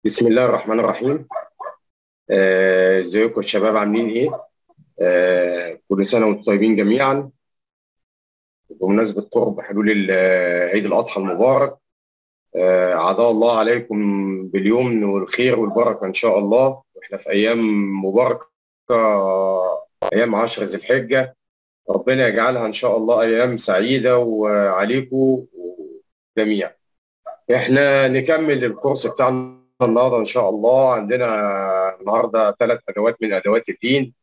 بسم الله الرحمن الرحيم آه، ازيكم الشباب عاملين ايه؟ آه، كل سنه وانتم طيبين جميعا بمناسبه قرب حلول ال- عيد الاضحى المبارك آه، عدا الله عليكم باليمن والخير والبركه ان شاء الله واحنا في ايام مباركه ايام عشر ذي الحجه ربنا يجعلها ان شاء الله ايام سعيده وعليكم جميعا احنا نكمل الكورس بتاعنا النهارده ان شاء الله عندنا النهارده ثلاث ادوات من ادوات الدين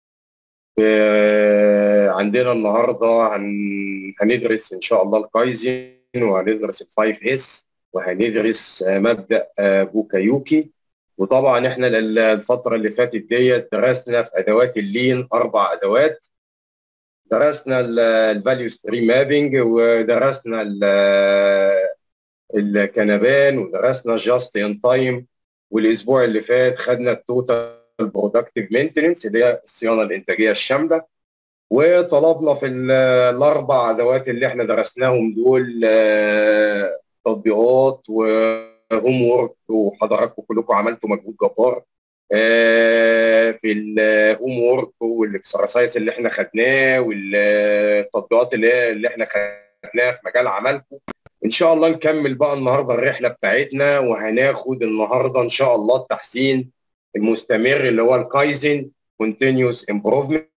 آه، عندنا النهارده هن- هندرس ان شاء الله الكايزن وهندرس الفايف اس وهندرس آه، مبدا آه، بوكايوكي وطبعا احنا ال- الفتره اللي فاتت ديت درسنا في ادوات اللين اربع ادوات درسنا الفاليو ستريم مابنج ودرسنا ال- الكنبان ودرسنا جاست ان تايم والاسبوع اللي فات خدنا التوتال برودكتيف مينتننس اللي هي الصيانه الانتاجيه الشامله وطلبنا في ال- الاربع ادوات اللي احنا درسناهم دول آه، تطبيقات وهوم وورك وحضراتكم كلكم عملتوا مجهود جبار آه، في الهوم وورك والاكسرسايز اللي احنا خدناه والتطبيقات اللي هي- اللي احنا خدناها في مجال عملكم ان شاء الله نكمل بقى النهارده الرحله بتاعتنا وهناخد النهارده ان شاء الله التحسين المستمر اللي هو الكايزن كونتينيوس امبروفمنت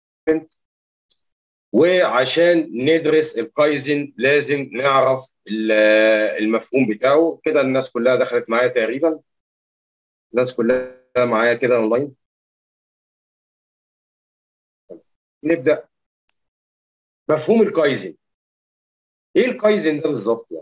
وعشان ندرس الكايزن لازم نعرف ال- المفهوم بتاعه كده الناس كلها دخلت معايا تقريبا الناس كلها معايا كده اونلاين نبدا مفهوم الكايزن ايه الكايزن ده بالظبط يعني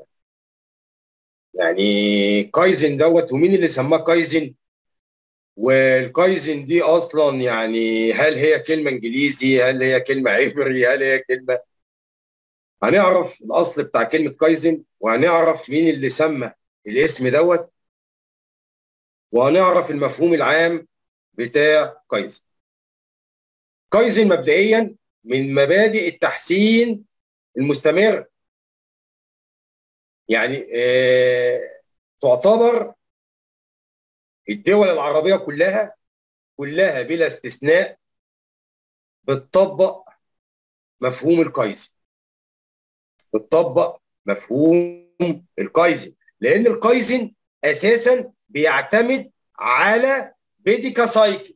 يعني كايزن دوت ومين اللي سماه كايزن والكايزن دي اصلا يعني هل هي كلمه انجليزي هل هي كلمه عبري هل هي كلمه هنعرف الاصل بتاع كلمه كايزن وهنعرف مين اللي سمى الاسم دوت وهنعرف المفهوم العام بتاع كايزن كايزن مبدئيا من مبادئ التحسين المستمر يعني آه تعتبر الدول العربيه كلها كلها بلا استثناء بتطبق مفهوم الكايزن بتطبق مفهوم الكايزن لان الكايزن اساسا بيعتمد على بيديكا سايكل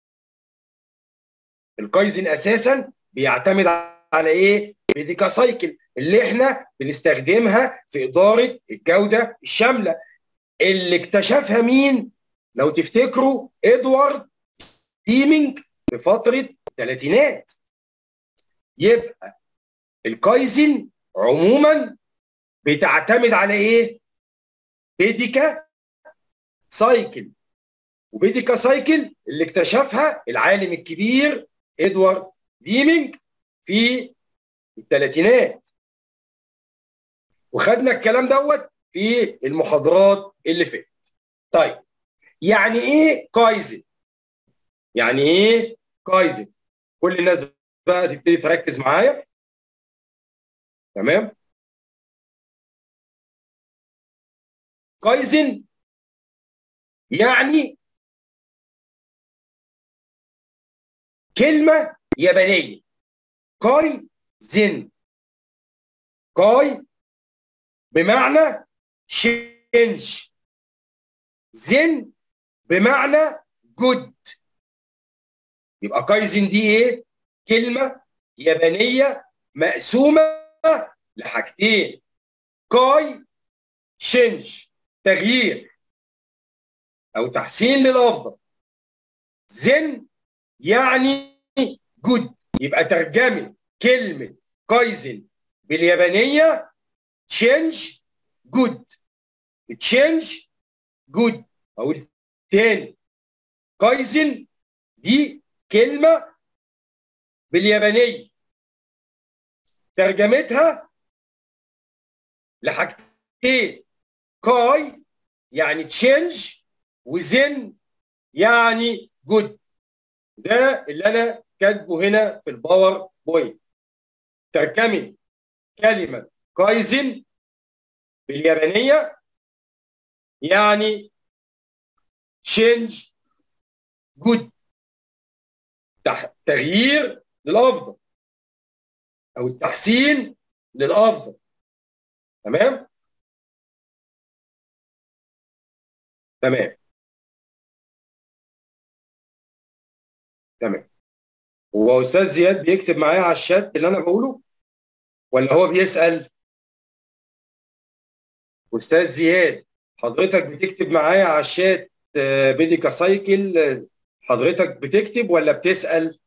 الكايزن اساسا بيعتمد على ايه بيديكا سايكل اللي احنا بنستخدمها في اداره الجوده الشامله اللي اكتشفها مين لو تفتكروا ادوارد ديمينج في فتره الثلاثينات يبقى الكايزن عموما بتعتمد على ايه بيديكا سايكل وبيديكا سايكل اللي اكتشفها العالم الكبير ادوارد ديمينج في الثلاثينات وخدنا الكلام دوت في المحاضرات اللي فاتت طيب يعني ايه كايزن يعني ايه كايزن كل الناس بقى تبتدي تركز معايا تمام كايزن يعني كلمة يابانية كاي زن كاي بمعنى شنج زن بمعنى جود يبقى كايزن دي ايه كلمة يابانية مقسومة لحاجتين كاي شنج تغيير او تحسين للافضل زن يعني جود يبقى ترجمه كلمه كايزن باليابانيه تشينج جود تشينج جود اقول تاني كايزن دي كلمه باليابانيه ترجمتها لحاجتين كاي يعني تشينج وزن يعني جود ده اللي انا كاتبه هنا في الباور بوينت ترجمه كلمه كايزن باليابانيه يعني change good تغيير للافضل او التحسين للافضل تمام تمام تمام هو استاذ زياد بيكتب معايا على الشات اللي انا بقوله ولا هو بيسال استاذ زياد حضرتك بتكتب معايا على الشات بيديكا سايكل حضرتك بتكتب ولا بتسال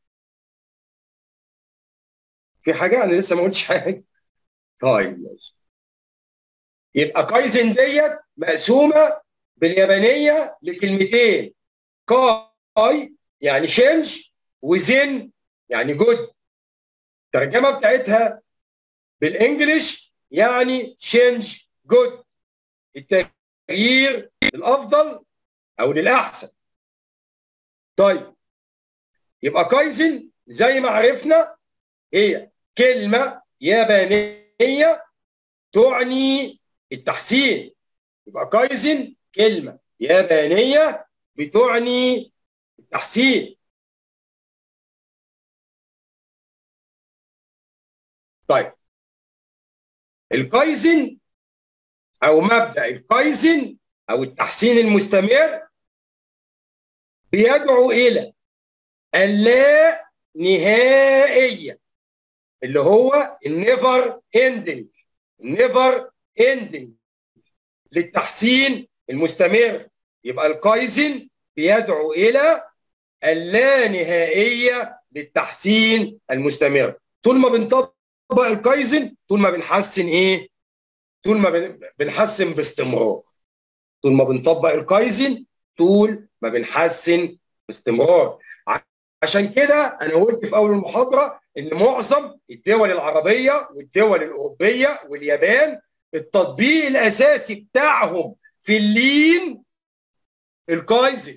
في حاجه انا لسه ما قلتش حاجه طيب ماشي يبقى كايزن ديت مقسومه باليابانيه لكلمتين كاي يعني شينج وزن يعني جود الترجمه بتاعتها بالانجلش يعني شينج جود التغيير الافضل او للاحسن طيب يبقى كايزن زي ما عرفنا هي كلمه يابانيه تعني التحسين يبقى كايزن كلمه يابانيه بتعني التحسين طيب الكايزن او مبدا الكايزن او التحسين المستمر بيدعو الى اللا نهائيه اللي هو النيفر اندنج النيفر اندنج للتحسين المستمر يبقى الكايزن بيدعو الى اللانهائيه للتحسين المستمر طول ما بنطبق الكايزن طول ما بنحسن ايه طول ما بنحسن باستمرار طول ما بنطبق الكايزن طول ما بنحسن باستمرار عشان كده انا قلت في اول المحاضره ان معظم الدول العربيه والدول الاوروبيه واليابان التطبيق الاساسي بتاعهم في اللين الكايزن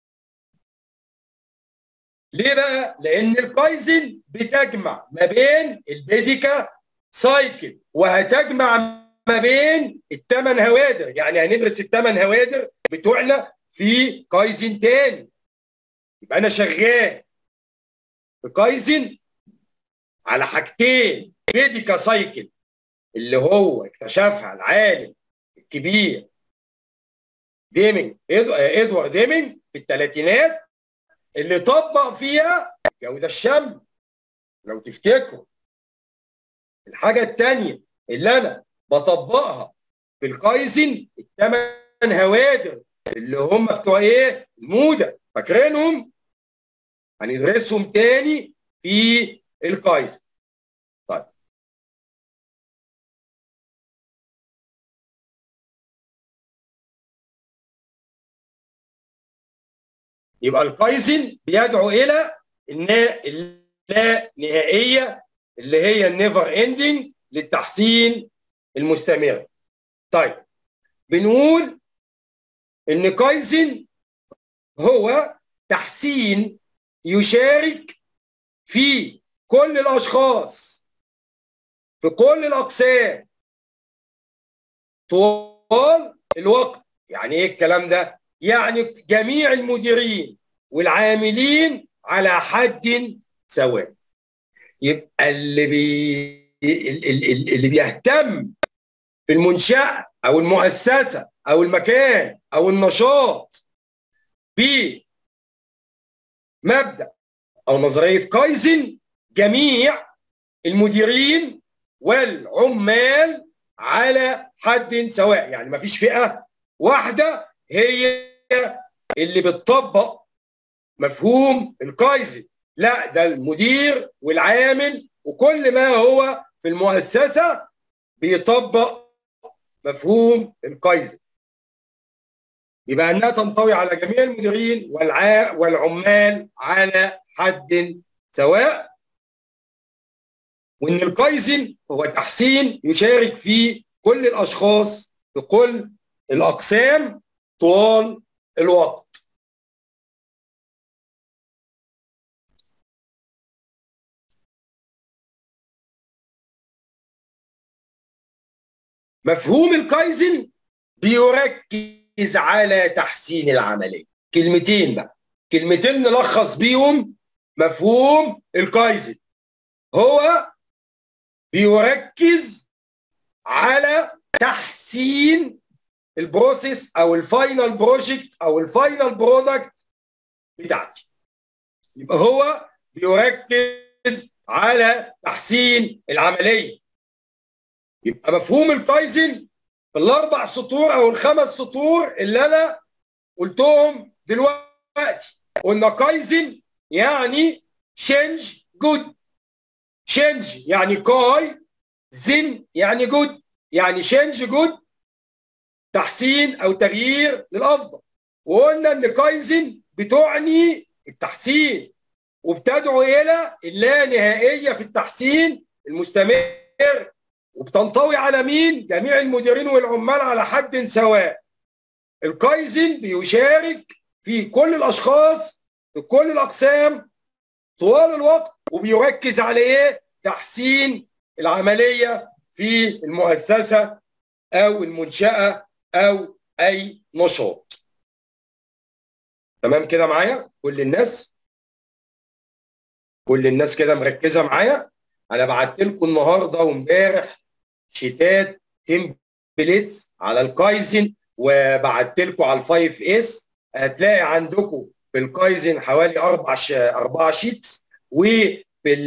ليه بقى؟ لان الكايزن بتجمع ما بين البيديكا سايكل وهتجمع ما بين الثمان هوادر يعني هندرس الثمان هوادر بتوعنا في كايزن تاني يبقى انا شغال في كايزن على حاجتين بيديكا سايكل اللي هو اكتشفها العالم الكبير ديمينج ادوارد ديمينج في الثلاثينات اللي طبق فيها جودة الشم لو تفتكروا الحاجة الثانية اللي أنا بطبقها في الكايزن الثمان هوادر اللي هم بتوع إيه؟ المودة فاكرينهم؟ هندرسهم تاني في الكايزن طيب يبقى الكايزن بيدعو الى اللا نهائيه اللي هي النيفر اندنج للتحسين المستمر. طيب بنقول ان كايزن هو تحسين يشارك في كل الاشخاص في كل الاقسام طوال الوقت يعني ايه الكلام ده يعني جميع المديرين والعاملين على حد سواء يبقى اللي بي اللي بيهتم في المنشأة أو المؤسسة أو المكان أو النشاط بمبدأ أو نظرية كايزن جميع المديرين والعمال على حد سواء يعني ما فيش فئة واحدة هي اللي بتطبق مفهوم الكايزن لا ده المدير والعامل وكل ما هو في المؤسسة بيطبق مفهوم الكايزن يبقى انها تنطوي على جميع المديرين والع... والعمال على حد سواء وان الكايزن هو تحسين يشارك فيه كل الاشخاص في كل الاقسام طوال الوقت مفهوم الكايزن بيركز على تحسين العمليه كلمتين بقى كلمتين نلخص بيهم مفهوم الكايزن هو بيركز على تحسين البروسيس او الفاينل بروجكت او الفاينل برودكت بتاعتي يبقى هو بيركز على تحسين العمليه يبقى مفهوم الكايزن في الاربع سطور او الخمس سطور اللي انا قلتهم دلوقتي قلنا كايزن يعني change جود change يعني كاي زن يعني جود يعني change جود تحسين او تغيير للافضل وقلنا ان كايزن بتعني التحسين وبتدعو الى اللانهائيه في التحسين المستمر وبتنطوي على مين؟ جميع المديرين والعمال على حد سواء. الكايزن بيشارك في كل الاشخاص في كل الاقسام طوال الوقت وبيركز على ايه؟ تحسين العمليه في المؤسسه او المنشاه او اي نشاط. تمام كده معايا؟ كل الناس كل الناس كده مركزه معايا؟ انا بعت لكم النهارده وامبارح شيتات تمبليتس على الكايزن وبعت لكم على الفايف اس هتلاقي عندكم في الكايزن حوالي اربع ش... اربع شيتس وفي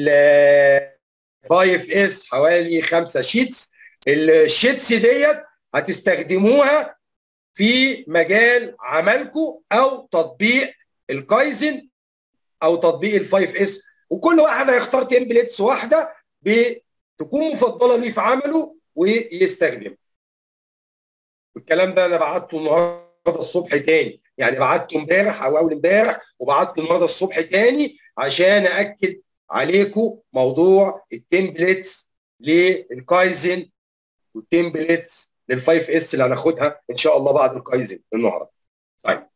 الفايف اس حوالي خمسه شيتس الشيتس ديت هتستخدموها في مجال عملكم او تطبيق الكايزن او تطبيق الفايف اس وكل واحد هيختار تمبليتس واحده تكون مفضله ليه في عمله ويستخدمها. الكلام ده انا بعته النهارده الصبح تاني يعني بعته امبارح او اول امبارح وبعته النهارده الصبح تاني عشان اكد عليكم موضوع التمبلتس للكايزن والتمبلتس للفايف اس اللي هناخدها ان شاء الله بعد الكايزن النهارده. طيب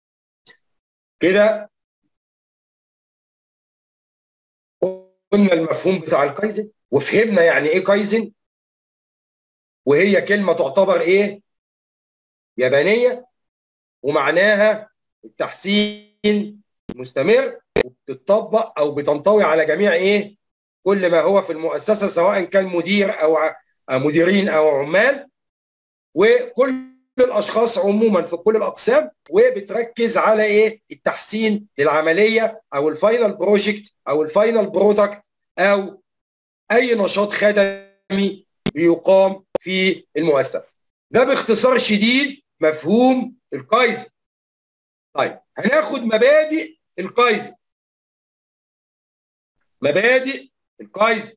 كده قلنا المفهوم بتاع الكايزن وفهمنا يعني ايه كايزن وهي كلمه تعتبر ايه يابانيه ومعناها التحسين مستمر وبتطبق او بتنطوي على جميع ايه كل ما هو في المؤسسه سواء كان مدير او مديرين او عمال وكل الاشخاص عموما في كل الاقسام وبتركز على ايه التحسين للعمليه او الفاينل بروجكت او الفاينل برودكت او اي نشاط خدمي بيقام في المؤسسه ده باختصار شديد مفهوم الكايزن طيب هناخد مبادئ الكايزن مبادئ الكايزن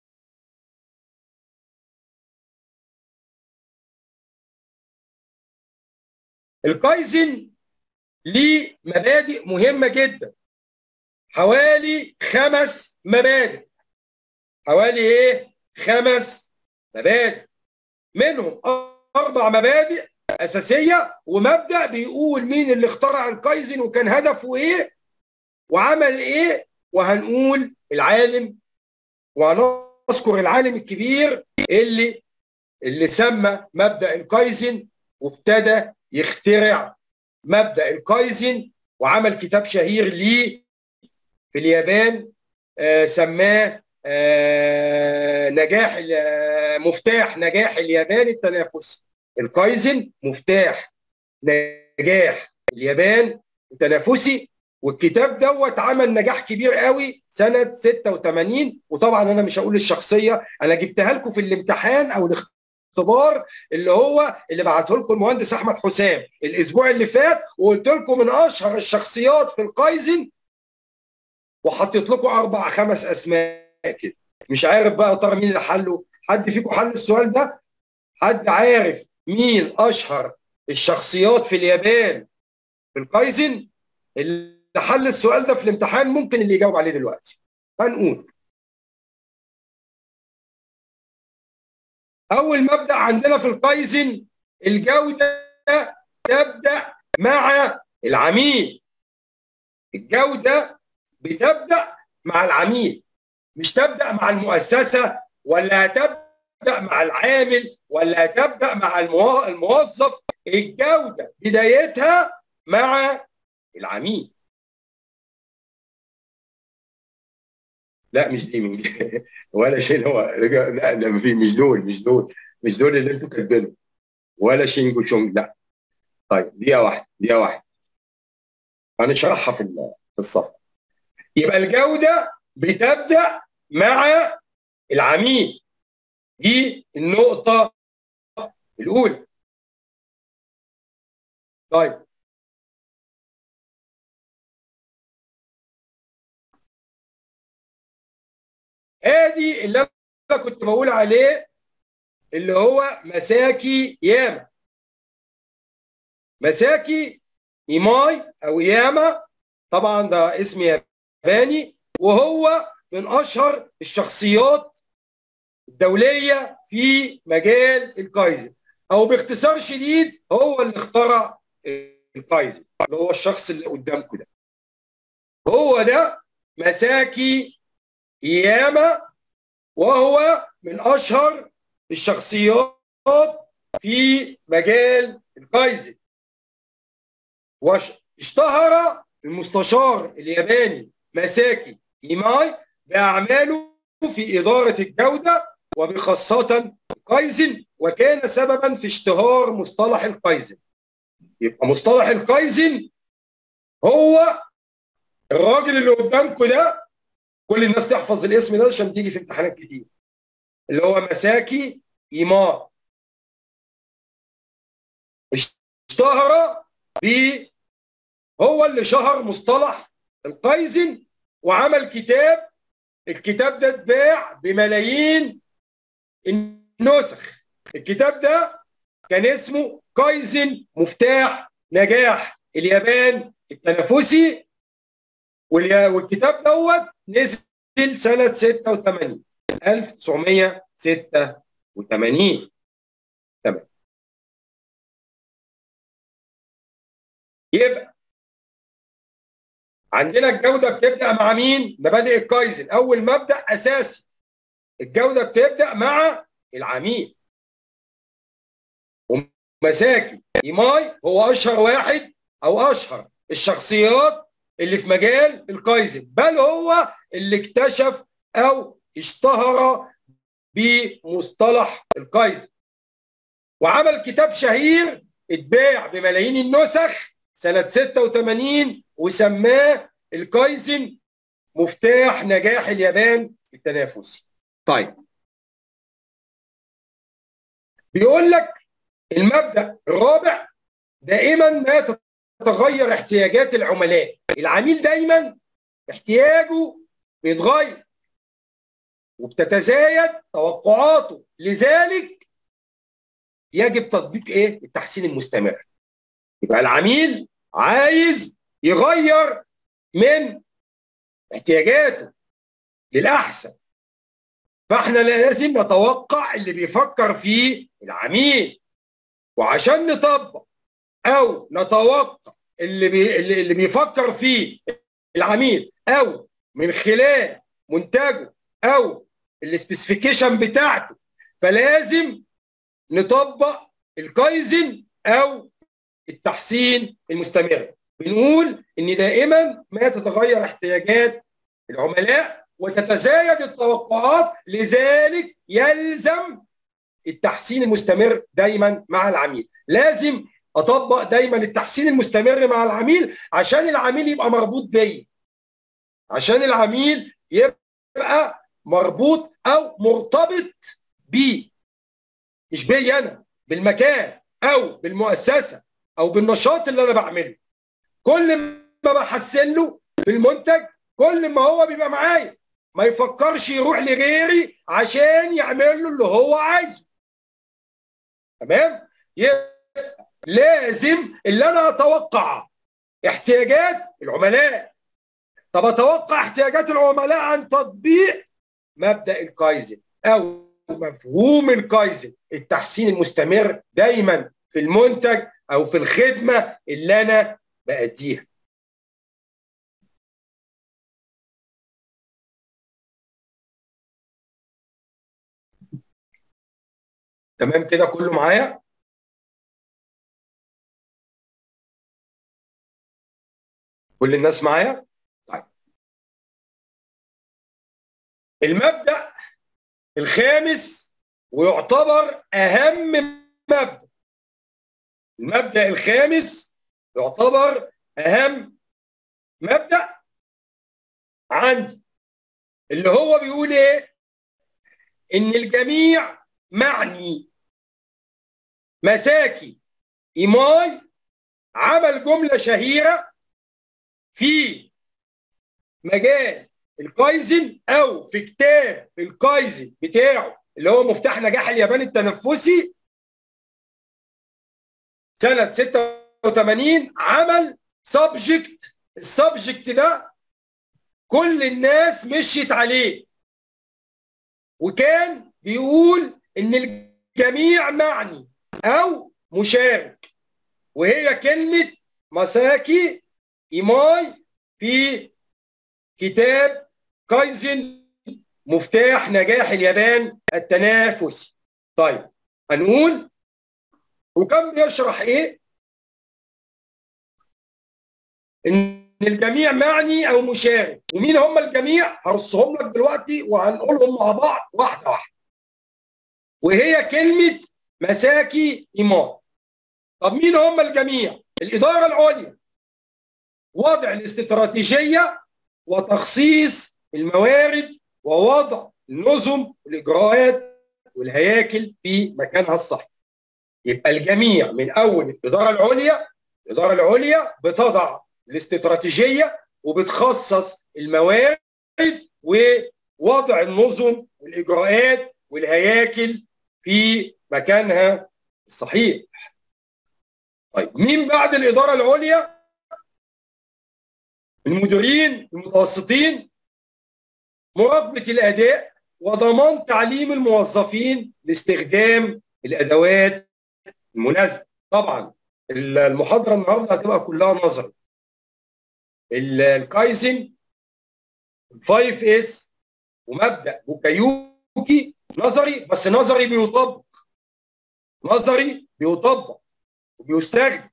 الكايزن ليه مبادئ مهمة جدا حوالي خمس مبادئ حوالي ايه خمس مبادئ منهم اربع مبادئ اساسيه ومبدا بيقول مين اللي اخترع الكايزن وكان هدفه ايه وعمل ايه وهنقول العالم وهنذكر العالم الكبير اللي اللي سمى مبدا الكايزن وابتدى يخترع مبدا الكايزن وعمل كتاب شهير ليه في اليابان آه سماه آه نجاح مفتاح نجاح اليابان التنافسي الكايزن مفتاح نجاح اليابان التنافسي والكتاب دوت عمل نجاح كبير قوي سنه 86 وطبعا انا مش هقول الشخصيه انا جبتها لكم في الامتحان او الاختبار اللي هو اللي بعته لكم المهندس احمد حسام الاسبوع اللي فات وقلت لكم من اشهر الشخصيات في الكايزن وحطيت لكم اربع خمس اسماء كده مش عارف بقى ترى مين اللي حله حد فيكم حل السؤال ده حد عارف مين اشهر الشخصيات في اليابان في الكايزن اللي حل السؤال ده في الامتحان ممكن اللي يجاوب عليه دلوقتي هنقول اول مبدا عندنا في الكايزن الجوده تبدا مع العميل الجوده بتبدا مع العميل مش تبدا مع المؤسسه ولا تبدا مع العامل ولا تبدا مع الموظف الجوده بدايتها مع العميل لا مش دي من ولا شيء هو لا لا في مش دول مش دول مش دول اللي انتوا كاتبينهم ولا شينج وشونج لا طيب دقيقه واحده دقيقه واحده هنشرحها في في الصفحه يبقى الجوده بتبدا مع العميل دي النقطه الاولى طيب ادي اللي انا كنت بقول عليه اللي هو مساكي ياما مساكي ايماي او ياما طبعا ده اسم ياباني وهو من اشهر الشخصيات الدوليه في مجال الكايزن او باختصار شديد هو اللي اخترع الكايزن اللي هو الشخص اللي قدامكم ده هو ده مساكي ياما وهو من اشهر الشخصيات في مجال الكايزن واشتهر المستشار الياباني ماساكي ايماي باعماله في اداره الجوده وبخاصه الكايزن وكان سببا في اشتهار مصطلح الكايزن يبقى مصطلح الكايزن هو الراجل اللي قدامكم ده كل الناس تحفظ الاسم ده عشان تيجي في امتحانات كتير اللي هو مساكي ايمار اشتهر ب هو اللي شهر مصطلح القايزن وعمل كتاب الكتاب ده اتباع بملايين النسخ الكتاب ده كان اسمه كايزن مفتاح نجاح اليابان التنافسي والكتاب دوت نزل سنة 86 1986 تمام يبقى عندنا الجودة بتبدأ مع مين؟ مبادئ الكايزن أول مبدأ أساسي الجودة بتبدأ مع العميل ومساكي إيماي هو أشهر واحد أو أشهر الشخصيات اللي في مجال الكايزن بل هو اللي اكتشف أو اشتهر بمصطلح الكايزن وعمل كتاب شهير اتباع بملايين النسخ سنة 86 وسماه الكايزن مفتاح نجاح اليابان في التنافس طيب بيقول لك المبدأ الرابع دائما ما تتغير احتياجات العملاء العميل دايما احتياجه بيتغير وبتتزايد توقعاته لذلك يجب تطبيق ايه التحسين المستمر يبقى العميل عايز يغير من احتياجاته للاحسن فاحنا لازم نتوقع اللي بيفكر فيه العميل وعشان نطبق او نتوقع اللي بي اللي بيفكر فيه العميل او من خلال منتجه او السبيسيفيكيشن بتاعته فلازم نطبق الكايزن او التحسين المستمر بنقول ان دائما ما تتغير احتياجات العملاء وتتزايد التوقعات لذلك يلزم التحسين المستمر دايما مع العميل لازم اطبق دايما التحسين المستمر مع العميل عشان العميل يبقى مربوط بيا عشان العميل يبقى مربوط او مرتبط بي مش بي انا بالمكان او بالمؤسسه او بالنشاط اللي انا بعمله كل ما بحسن له في المنتج كل ما هو بيبقى معايا ما يفكرش يروح لغيري عشان يعمل له اللي هو عايزه تمام لازم اللي انا اتوقع احتياجات العملاء طب اتوقع احتياجات العملاء عن تطبيق مبدا الكايزن او مفهوم الكايزن التحسين المستمر دايما في المنتج او في الخدمه اللي انا باديها تمام كده كله معايا كل الناس معايا طيب المبدا الخامس ويعتبر اهم مبدا المبدا الخامس يعتبر اهم مبدا عندي اللي هو بيقول ايه ان الجميع معني مساكي ايماي عمل جمله شهيره في مجال الكايزن او في كتاب الكايزن بتاعه اللي هو مفتاح نجاح اليابان التنفسي سنه 86 عمل سبجكت السبجكت ده كل الناس مشيت عليه وكان بيقول ان الجميع معني او مشارك وهي كلمه مساكي ايماي في كتاب كايزن مفتاح نجاح اليابان التنافسي طيب هنقول وكان بيشرح ايه ان الجميع معني او مشارك ومين هم الجميع هرصهم لك دلوقتي وهنقولهم مع بعض واحده واحده وهي كلمه مساكي ايمان طب مين هم الجميع الاداره العليا وضع الاستراتيجيه وتخصيص الموارد ووضع النظم والاجراءات والهياكل في مكانها الصحيح يبقى الجميع من اول الاداره العليا الاداره العليا بتضع الاستراتيجيه وبتخصص الموارد ووضع النظم والاجراءات والهياكل في مكانها الصحيح. طيب مين بعد الاداره العليا؟ المديرين المتوسطين مراقبه الاداء وضمان تعليم الموظفين لاستخدام الادوات المناسبه. طبعا المحاضره النهارده هتبقى كلها نظري. الكايزن 5 اس ومبدا بوكايوكي نظري بس نظري بيطبق نظري بيطبق وبيستخدم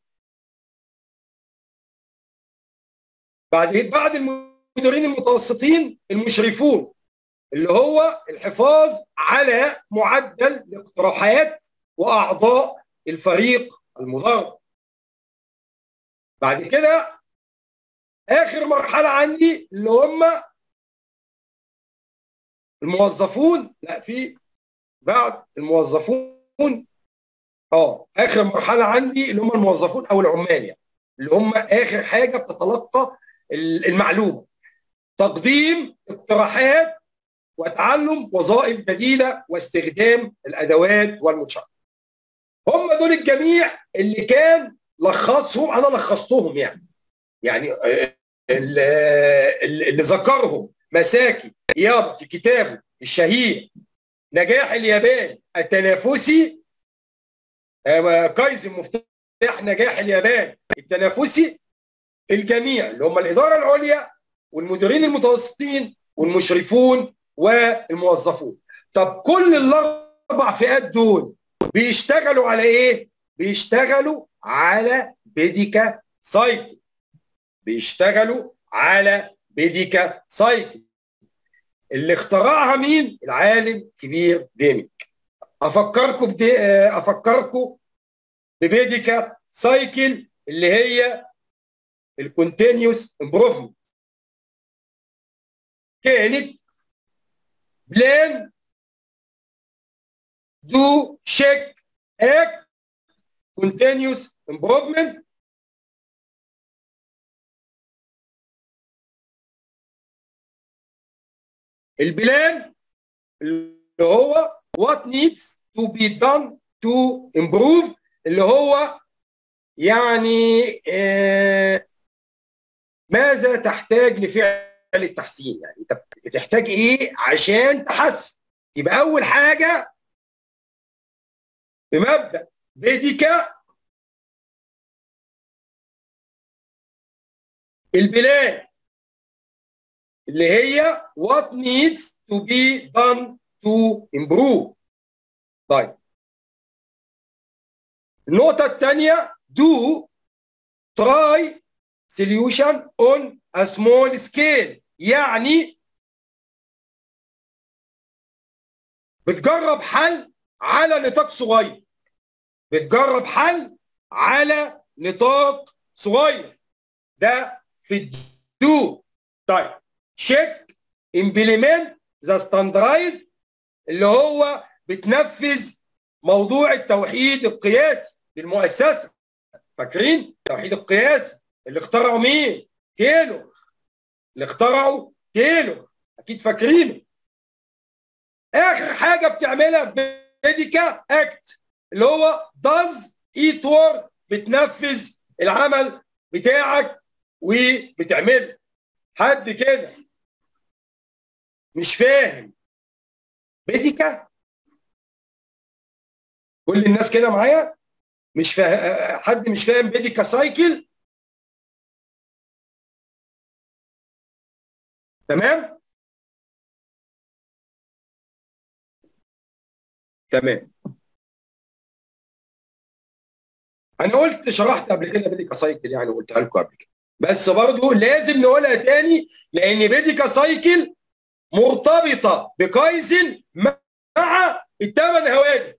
بعد بعد المديرين المتوسطين المشرفون اللي هو الحفاظ على معدل الاقتراحات واعضاء الفريق المدرب بعد كده اخر مرحله عندي اللي هم الموظفون لا في بعد الموظفون اه اخر مرحله عندي اللي هم الموظفون او العمال يعني اللي هم اخر حاجه بتتلقى المعلومه تقديم اقتراحات وتعلم وظائف جديده واستخدام الادوات والمشاركه هم دول الجميع اللي كان لخصهم انا لخصتهم يعني يعني اللي ذكرهم مساكي يابا في كتابه الشهير نجاح اليابان التنافسي كايزن مفتاح نجاح اليابان التنافسي الجميع اللي هم الاداره العليا والمديرين المتوسطين والمشرفون والموظفون طب كل الاربع فئات دول بيشتغلوا على ايه بيشتغلوا على بيديكا سايكل بيشتغلوا على بيديكا سايكل اللي اخترعها مين العالم كبير ديميك افكركم بدي افكركم ببيديكا سايكل اللي هي الكونتينيوس امبروفمنت كانت بلان دو شيك اكت كونتينيوس امبروفمنت البلان اللي هو what needs to be done to improve اللي هو يعني آه ماذا تحتاج لفعل التحسين يعني انت بتحتاج ايه عشان تحسن يبقى اول حاجه بمبدا بيديكا البلاد اللي هي what needs to be done to improve طيب النقطة الثانية do try solution on a small scale يعني بتجرب حل على نطاق صغير بتجرب حل على نطاق صغير ده في الدو طيب شيك امبلمنت ذا ستاندرايز اللي هو بتنفذ موضوع التوحيد القياسي للمؤسسه فاكرين التوحيد القياسي اللي اخترعوا مين كيلو اللي اخترعوا كيلو اكيد فاكرينه اخر حاجه بتعملها في ميديكا اكت اللي هو داز ايت وور بتنفذ العمل بتاعك وبتعمله حد كده مش فاهم ميديكا كل الناس كده معايا مش فاهم حد مش فاهم ميديكا سايكل تمام تمام انا قلت شرحت قبل كده بيديكا سايكل يعني قلتها لكم قبل كده بس برضه لازم نقولها تاني لان بيديكا سايكل مرتبطه بكايزن مع الثمان هواجم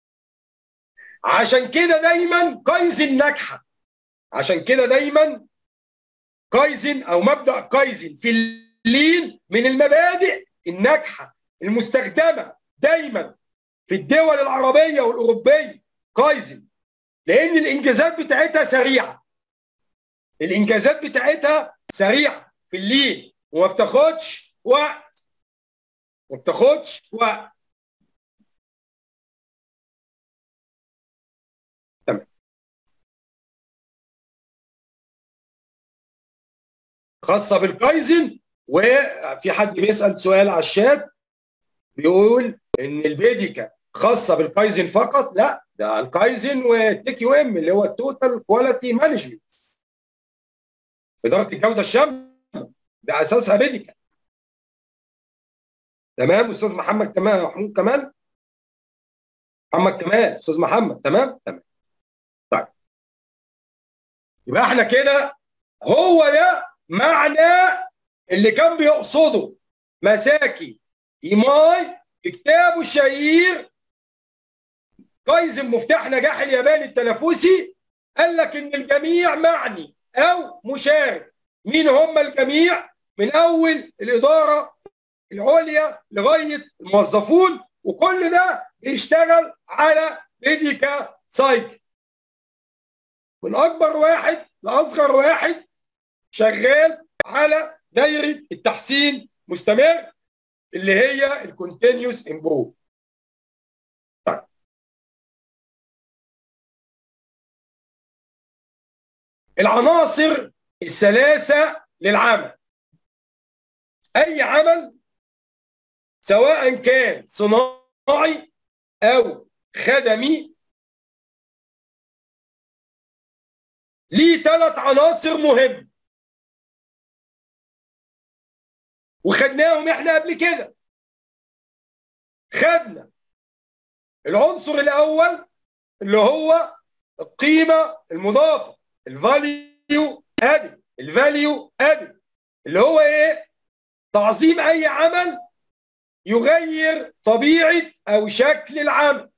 عشان كده دايما كايزن ناجحه عشان كده دايما كايزن او مبدا كايزن في اللين من المبادئ الناجحه المستخدمه دايما في الدول العربيه والاوروبيه كايزن لان الانجازات بتاعتها سريعه الانجازات بتاعتها سريعه في اللين وما بتاخدش وقت ما بتاخدش وقت تمام خاصه بالكايزن وفي حد بيسال سؤال على الشات بيقول ان البيديكا خاصه بالكايزن فقط لا ده الكايزن والتيك يو ام اللي هو التوتال كواليتي مانجمنت اداره الجوده الشامله ده اساسها بيديكا تمام استاذ محمد كمال محمود كمال محمد كمال استاذ محمد تمام تمام طيب يبقى احنا كده هو ده معنى اللي كان بيقصده مساكي ايماي في كتابه الشهير كايزن مفتاح نجاح اليابان التنافسي قال لك ان الجميع معني او مشارك مين هم الجميع من اول الاداره العليا لغايه الموظفون وكل ده بيشتغل على ميديكا سايكل من اكبر واحد لاصغر واحد شغال على دايره التحسين مستمر اللي هي الكونتينيوس امبروف طيب العناصر الثلاثه للعمل اي عمل سواء كان صناعي او خدمي ليه ثلاث عناصر مهمه وخدناهم احنا قبل كده خدنا العنصر الاول اللي هو القيمه المضافه الفاليو ادد الفاليو ادد اللي هو ايه تعظيم اي عمل يغير طبيعه او شكل العمل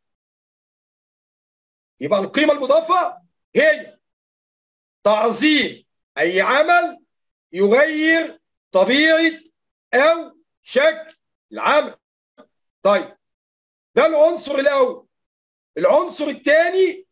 يبقى القيمه المضافه هي تعظيم اي عمل يغير طبيعه او شكل العمل طيب ده العنصر الاول العنصر الثاني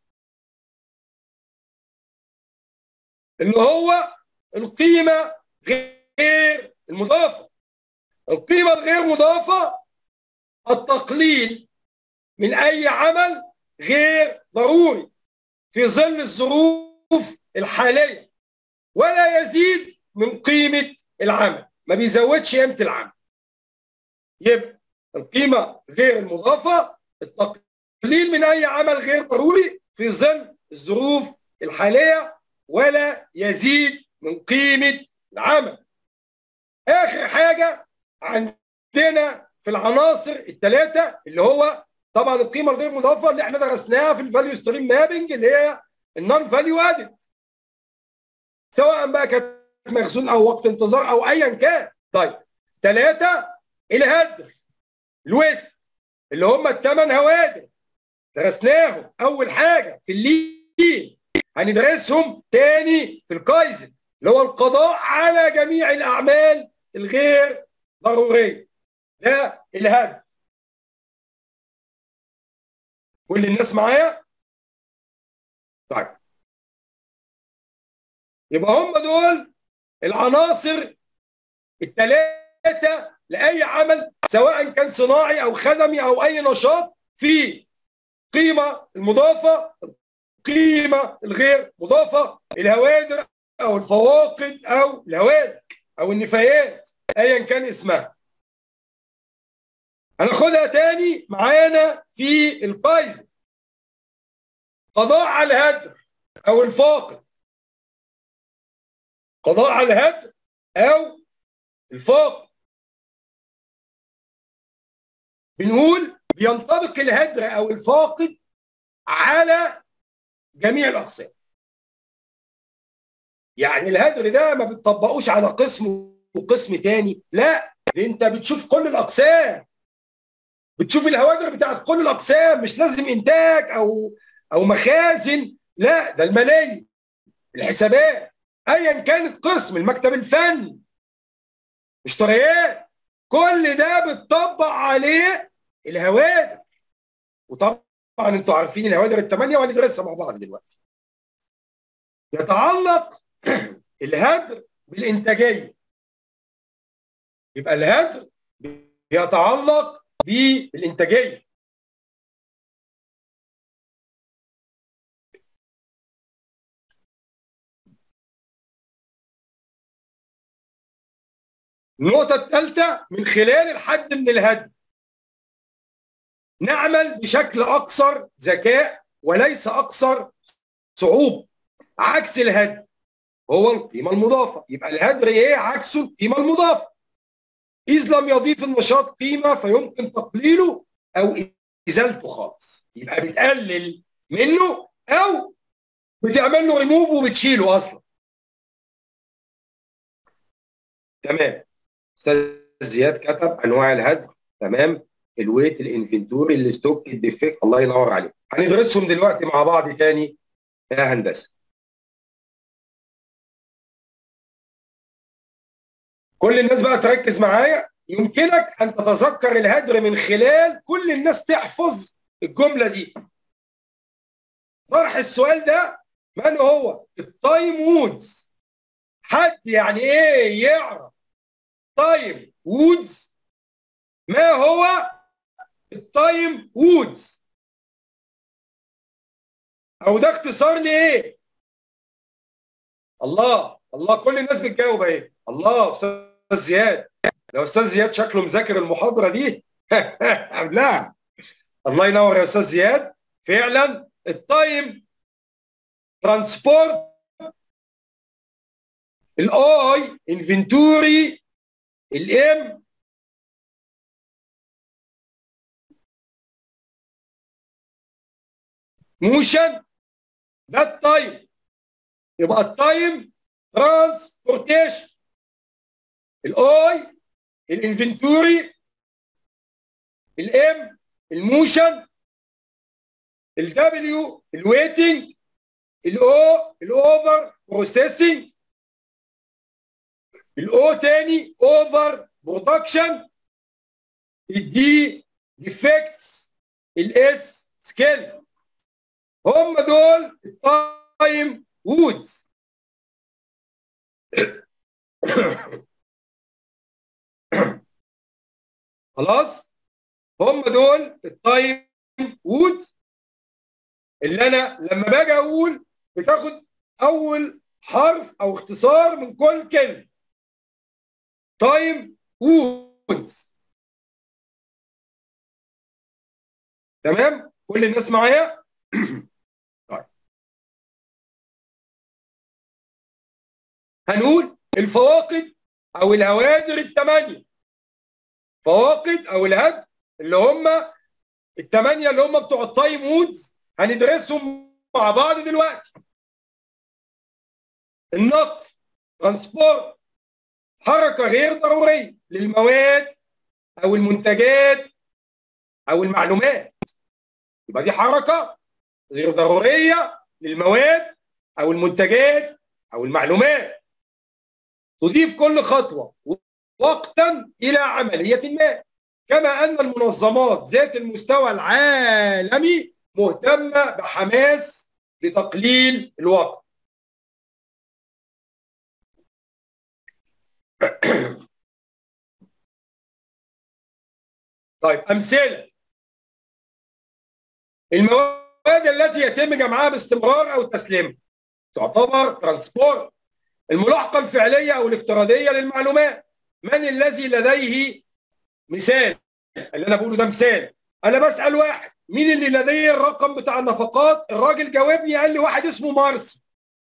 اللي هو القيمه غير المضافه القيمه الغير مضافه التقليل من اي عمل غير ضروري في ظل الظروف الحاليه ولا يزيد من قيمه العمل ما بيزودش قيمه العمل يبقى القيمه غير المضافه التقليل من اي عمل غير ضروري في ظل الظروف الحاليه ولا يزيد من قيمه العمل اخر حاجه عندنا في العناصر الثلاثه اللي هو طبعا القيمه الغير مضافه اللي احنا درسناها في الفاليو ستريم مابنج اللي هي النون فاليو ادد سواء بقى كانت مخزون او وقت انتظار او ايا كان طيب ثلاثه الهدر الويست اللي هم الثمان هوادر درسناهم اول حاجه في اللين هندرسهم تاني في الكايزن اللي هو القضاء على جميع الاعمال الغير ضروريه ده الهدف كل الناس معايا طيب يبقى هم دول العناصر الثلاثه لاي عمل سواء كان صناعي او خدمي او اي نشاط في قيمه المضافه القيمه الغير مضافه الهوادر او الفواقد او الهوالك او النفايات ايا كان اسمها هناخدها تاني معانا في القايزة قضاء على الهدر او الفاقد قضاء على الهدر او الفاقد بنقول بينطبق الهدر او الفاقد على جميع الاقسام يعني الهدر ده ما بتطبقوش على قسم وقسم تاني لا ده انت بتشوف كل الاقسام بتشوف الهوادر بتاعت كل الاقسام مش لازم انتاج او او مخازن لا ده الماليه الحسابات ايا كان القسم المكتب الفني مشتريات كل ده بتطبق عليه الهوادر وطبعا انتوا عارفين الهوادر الثمانيه وهندرسها مع بعض دلوقتي يتعلق الهدر بالانتاجيه يبقى الهدر بيتعلق بالانتاجيه النقطة الثالثة من خلال الحد من الهدر نعمل بشكل أكثر ذكاء وليس أكثر صعوبة عكس الهدر هو القيمة المضافة يبقى الهدر إيه عكسه القيمة المضافة إذ لم يضيف النشاط قيمة فيمكن تقليله أو إزالته خالص يبقى بتقلل منه أو بتعمل له ريموف وبتشيله أصلا تمام استاذ زياد كتب انواع الهدر تمام الويت الانفنتوري الستوك الديفكت الله ينور عليك هندرسهم دلوقتي مع بعض تاني يا هندسه كل الناس بقى تركز معايا يمكنك ان تتذكر الهدر من خلال كل الناس تحفظ الجمله دي طرح السؤال ده من هو التايم وودز حد يعني ايه يعرف تايم وودز ما هو التايم وودز او ده اختصار لايه الله الله كل الناس بتجاوب اهي الله استاذ زياد لو استاذ زياد شكله مذاكر المحاضره دي لا الله ينور يا استاذ زياد فعلا التايم ترانسبورت الاي انفنتوري الام موشن ده التايم يبقى التايم ترانسبورتيشن الاي الانفنتوري الام الموشن الدبليو الويتنج الاو الاوفر بروسيسنج الاو تاني اوفر برودكشن الدي ديفكتس الاس سكيل هم دول التايم وودز خلاص هم دول التايم وودز اللي انا لما باجي اقول بتاخد اول حرف او اختصار من كل كلمه تايم وودز تمام كل الناس معايا طيب هنقول الفواقد او الهوادر الثمانيه فواقد او الهد اللي هم الثمانيه اللي هم بتوع التايم وودز هندرسهم مع بعض دلوقتي النقل ترانسبورت حركه غير ضروريه للمواد او المنتجات او المعلومات يبقى دي حركه غير ضروريه للمواد او المنتجات او المعلومات تضيف كل خطوه وقتا الى عمليه ما كما ان المنظمات ذات المستوى العالمي مهتمه بحماس لتقليل الوقت طيب امثله المواد التي يتم جمعها باستمرار او تسليمها تعتبر ترانسبورت الملاحقه الفعليه او الافتراضيه للمعلومات من الذي لديه مثال اللي انا بقوله ده مثال انا بسال واحد مين اللي لديه الرقم بتاع النفقات الراجل جاوبني قال لي واحد اسمه مارسي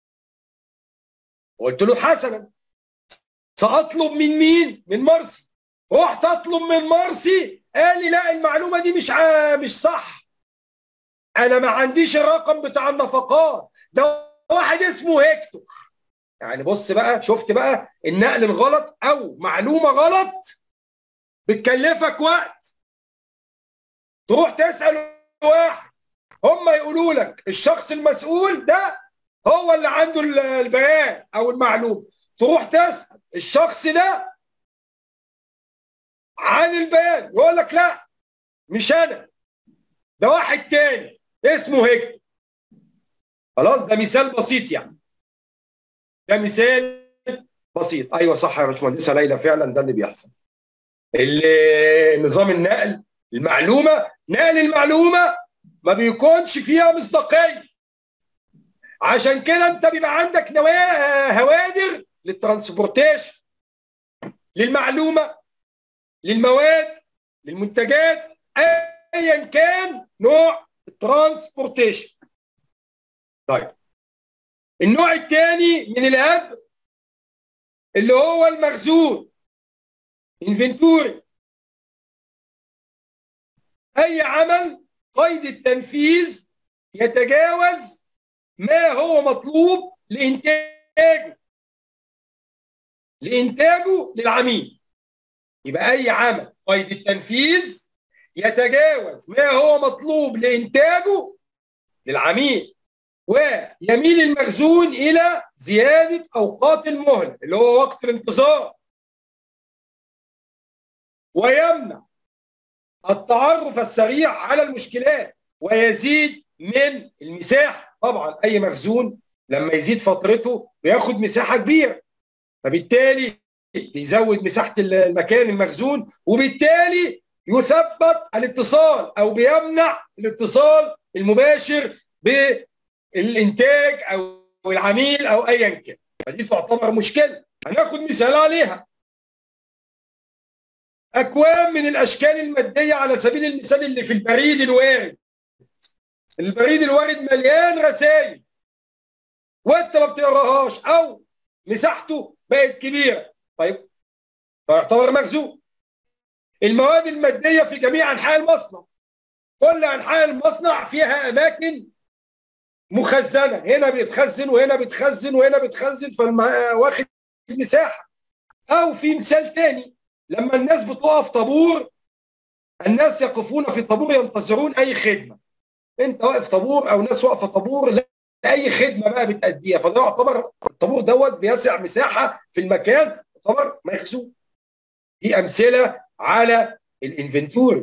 قلت له حسنا ساطلب من مين من مارسي رحت اطلب من مارسي قال لي لا المعلومه دي مش ع... مش صح انا ما عنديش الرقم بتاع النفقات ده واحد اسمه هيكتور يعني بص بقى شفت بقى النقل الغلط او معلومه غلط بتكلفك وقت تروح تسال واحد هم يقولوا لك الشخص المسؤول ده هو اللي عنده البيان او المعلومه تروح تسال الشخص ده عن البيان يقول لك لا مش انا ده واحد تاني اسمه هيكتور خلاص ده مثال بسيط يعني ده مثال بسيط ايوه صح يا باشمهندسه ليلى فعلا ده اللي بيحصل نظام النقل المعلومه نقل المعلومه ما بيكونش فيها مصداقيه عشان كده انت بيبقى عندك هوادر للترانسبورتيشن للمعلومه للمواد للمنتجات ايا كان نوع الترانسبورتيشن طيب النوع الثاني من الهدر اللي هو المخزون انفنتوري اي عمل قيد التنفيذ يتجاوز ما هو مطلوب لانتاجه لانتاجه للعميل يبقى اي عمل قيد التنفيذ يتجاوز ما هو مطلوب لانتاجه للعميل ويميل المخزون الى زياده اوقات المهله اللي هو وقت الانتظار ويمنع التعرف السريع على المشكلات ويزيد من المساحه طبعا اي مخزون لما يزيد فترته بياخد مساحه كبيره فبالتالي بيزود مساحه المكان المخزون وبالتالي يثبت الاتصال او بيمنع الاتصال المباشر بالانتاج او العميل او ايا كان فدي تعتبر مشكله هناخد مثال عليها اكوام من الاشكال الماديه على سبيل المثال اللي في البريد الوارد البريد الوارد مليان رسائل وانت ما بتقراهاش او مساحته بقت كبيره طيب فيعتبر مخزون المواد الماديه في جميع انحاء المصنع كل انحاء المصنع فيها اماكن مخزنه هنا بيتخزن وهنا بيتخزن وهنا بيتخزن فواخد مساحه او في مثال تاني لما الناس بتقف طابور الناس يقفون في طابور ينتظرون اي خدمه انت واقف طابور او ناس واقفه طابور لاي خدمه بقى بتاديها فده يعتبر الطابور دوت بيسع مساحه في المكان يعتبر مخزون دي امثله على الانفنتوري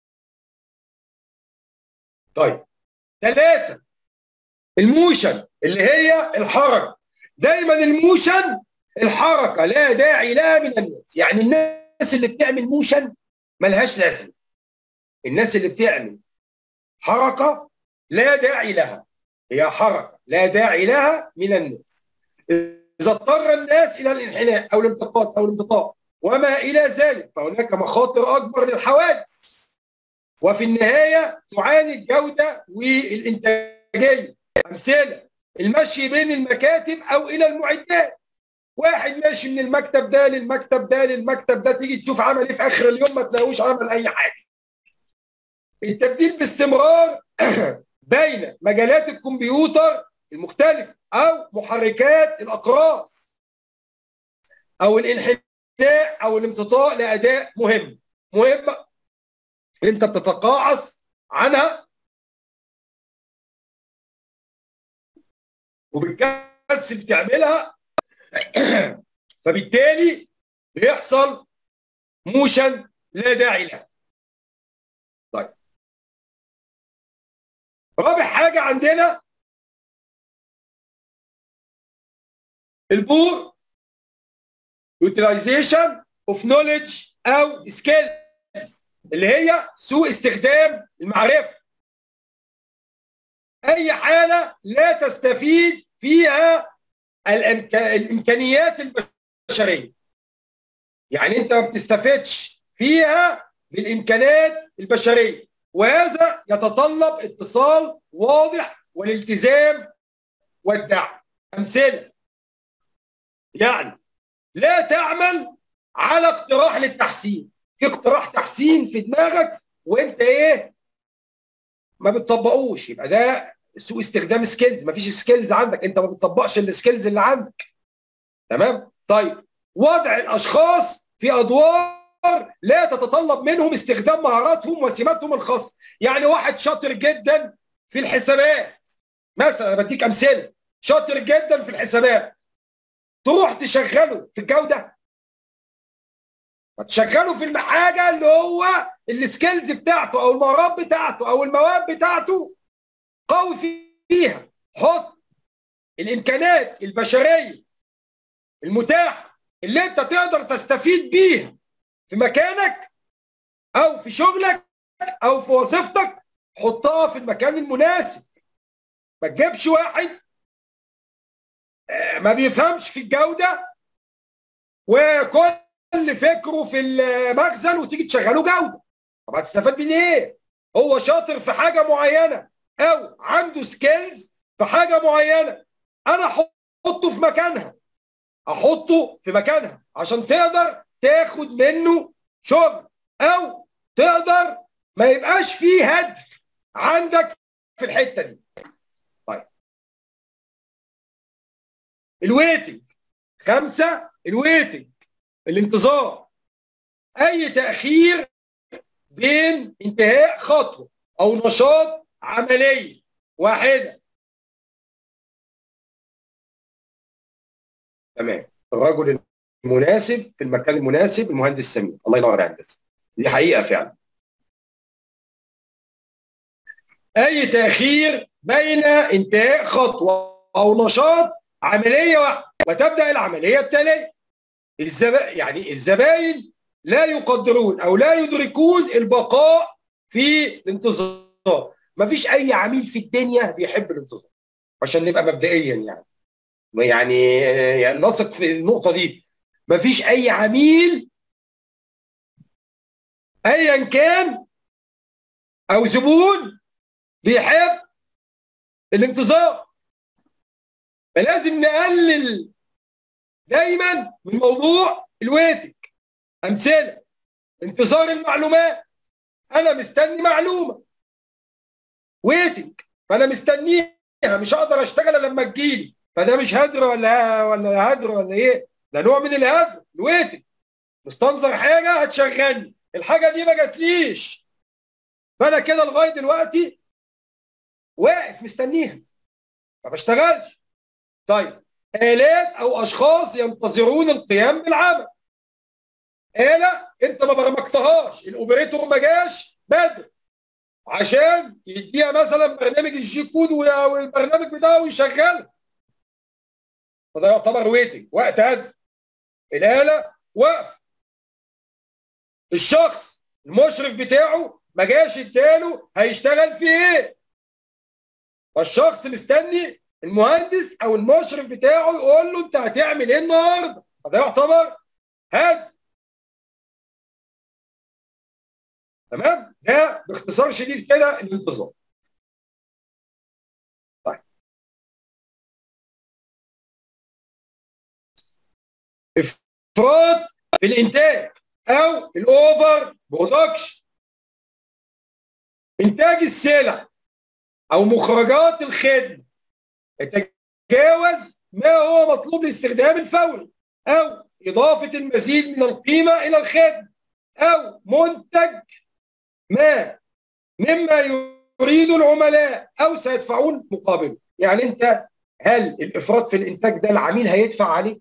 طيب ثلاثه الموشن اللي هي الحركه دايما الموشن الحركه لا داعي لها من الناس يعني الناس اللي بتعمل موشن ملهاش لازمه الناس اللي بتعمل حركه لا داعي لها هي حركه لا داعي لها من الناس اذا اضطر الناس الى الانحناء او الانتقاط او الانبطاء وما الى ذلك فهناك مخاطر اكبر للحوادث وفي النهايه تعاني الجوده والانتاجيه امثله المشي بين المكاتب او الى المعدات واحد ماشي من المكتب ده للمكتب ده للمكتب ده تيجي تشوف عمل ايه في اخر اليوم ما تلاقوش عمل اي حاجه التبديل باستمرار بين مجالات الكمبيوتر المختلفه او محركات الاقراص او الانحناء او الامتطاء لاداء مهم مهمه انت بتتقاعس عنها وبتكسل تعملها فبالتالي بيحصل موشن لا داعي له طيب رابع حاجه عندنا البور يوتيلايزيشن اوف نوليدج او سكيلز اللي هي سوء استخدام المعرفه اي حاله لا تستفيد فيها الأمك... الامكانيات البشريه يعني انت ما بتستفدش فيها بالامكانات البشريه وهذا يتطلب اتصال واضح والالتزام والدعم امثله يعني لا تعمل على اقتراح للتحسين في اقتراح تحسين في دماغك وانت ايه ما بتطبقوش يبقى ده سوء استخدام سكيلز مفيش سكيلز عندك انت ما بتطبقش السكيلز اللي عندك تمام طيب وضع الاشخاص في ادوار لا تتطلب منهم استخدام مهاراتهم وسماتهم الخاصه يعني واحد شاطر جدا في الحسابات مثلا انا بديك امثله شاطر جدا في الحسابات تروح تشغله في الجوده تشغله في الحاجه اللي هو السكيلز بتاعته او المهارات بتاعته او المواد بتاعته قوي فيها حط الامكانات البشريه المتاحه اللي انت تقدر تستفيد بيها في مكانك او في شغلك او في وظيفتك حطها في المكان المناسب ما تجيبش واحد ما بيفهمش في الجوده وكل فكره في المخزن وتيجي تشغله جوده طب هتستفاد من ايه؟ هو شاطر في حاجه معينه او عنده سكيلز في حاجه معينه انا احطه في مكانها احطه في مكانها عشان تقدر تاخد منه شغل او تقدر ما يبقاش فيه هدر عندك في الحته دي طيب الويتنج خمسه الويتنج الانتظار اي تاخير بين انتهاء خطوه او نشاط عمليه واحده تمام الرجل المناسب في المكان المناسب المهندس سمير الله ينور يا هندسه دي حقيقه فعلا اي تاخير بين انتهاء خطوه او نشاط عمليه واحده وتبدا العمليه التاليه الزبا... يعني الزباين لا يقدرون او لا يدركون البقاء في الانتظار مفيش اي عميل في الدنيا بيحب الانتظار عشان نبقى مبدئيا يعني يعني يعني نثق في النقطه دي مفيش اي عميل ايا كان او زبون بيحب الانتظار فلازم نقلل دايما من موضوع الويتنج امثله انتظار المعلومات انا مستني معلومه ويتنج فانا مستنيها مش هقدر اشتغل لما تجيلي فده مش هدر ولا ولا هدر ولا ايه ده نوع من الهدر الويتنج مستنظر حاجه هتشغلني الحاجه دي ما جاتليش فانا كده لغايه دلوقتي واقف مستنيها ما بشتغلش طيب آلات أو أشخاص ينتظرون القيام بالعمل آلة أنت ما برمجتهاش الأوبريتور ما جاش بدري عشان يديها مثلا برنامج الجي كود والبرنامج بتاعه ويشغلها فده يعتبر ويتنج وقت هدر الآلة واقفة الشخص المشرف بتاعه ما جاش اداله هيشتغل في ايه فالشخص مستني المهندس او المشرف بتاعه يقول له انت هتعمل ايه النهارده فده يعتبر هد تمام ده باختصار شديد كده الانتظار طيب افراط في الانتاج او الاوفر برودكشن انتاج السلع او مخرجات الخدمه انت تجاوز ما هو مطلوب للاستخدام الفوري او اضافه المزيد من القيمه الى الخدمه او منتج ما مما يريد العملاء او سيدفعون مقابله يعني انت هل الافراط في الانتاج ده العميل هيدفع عليه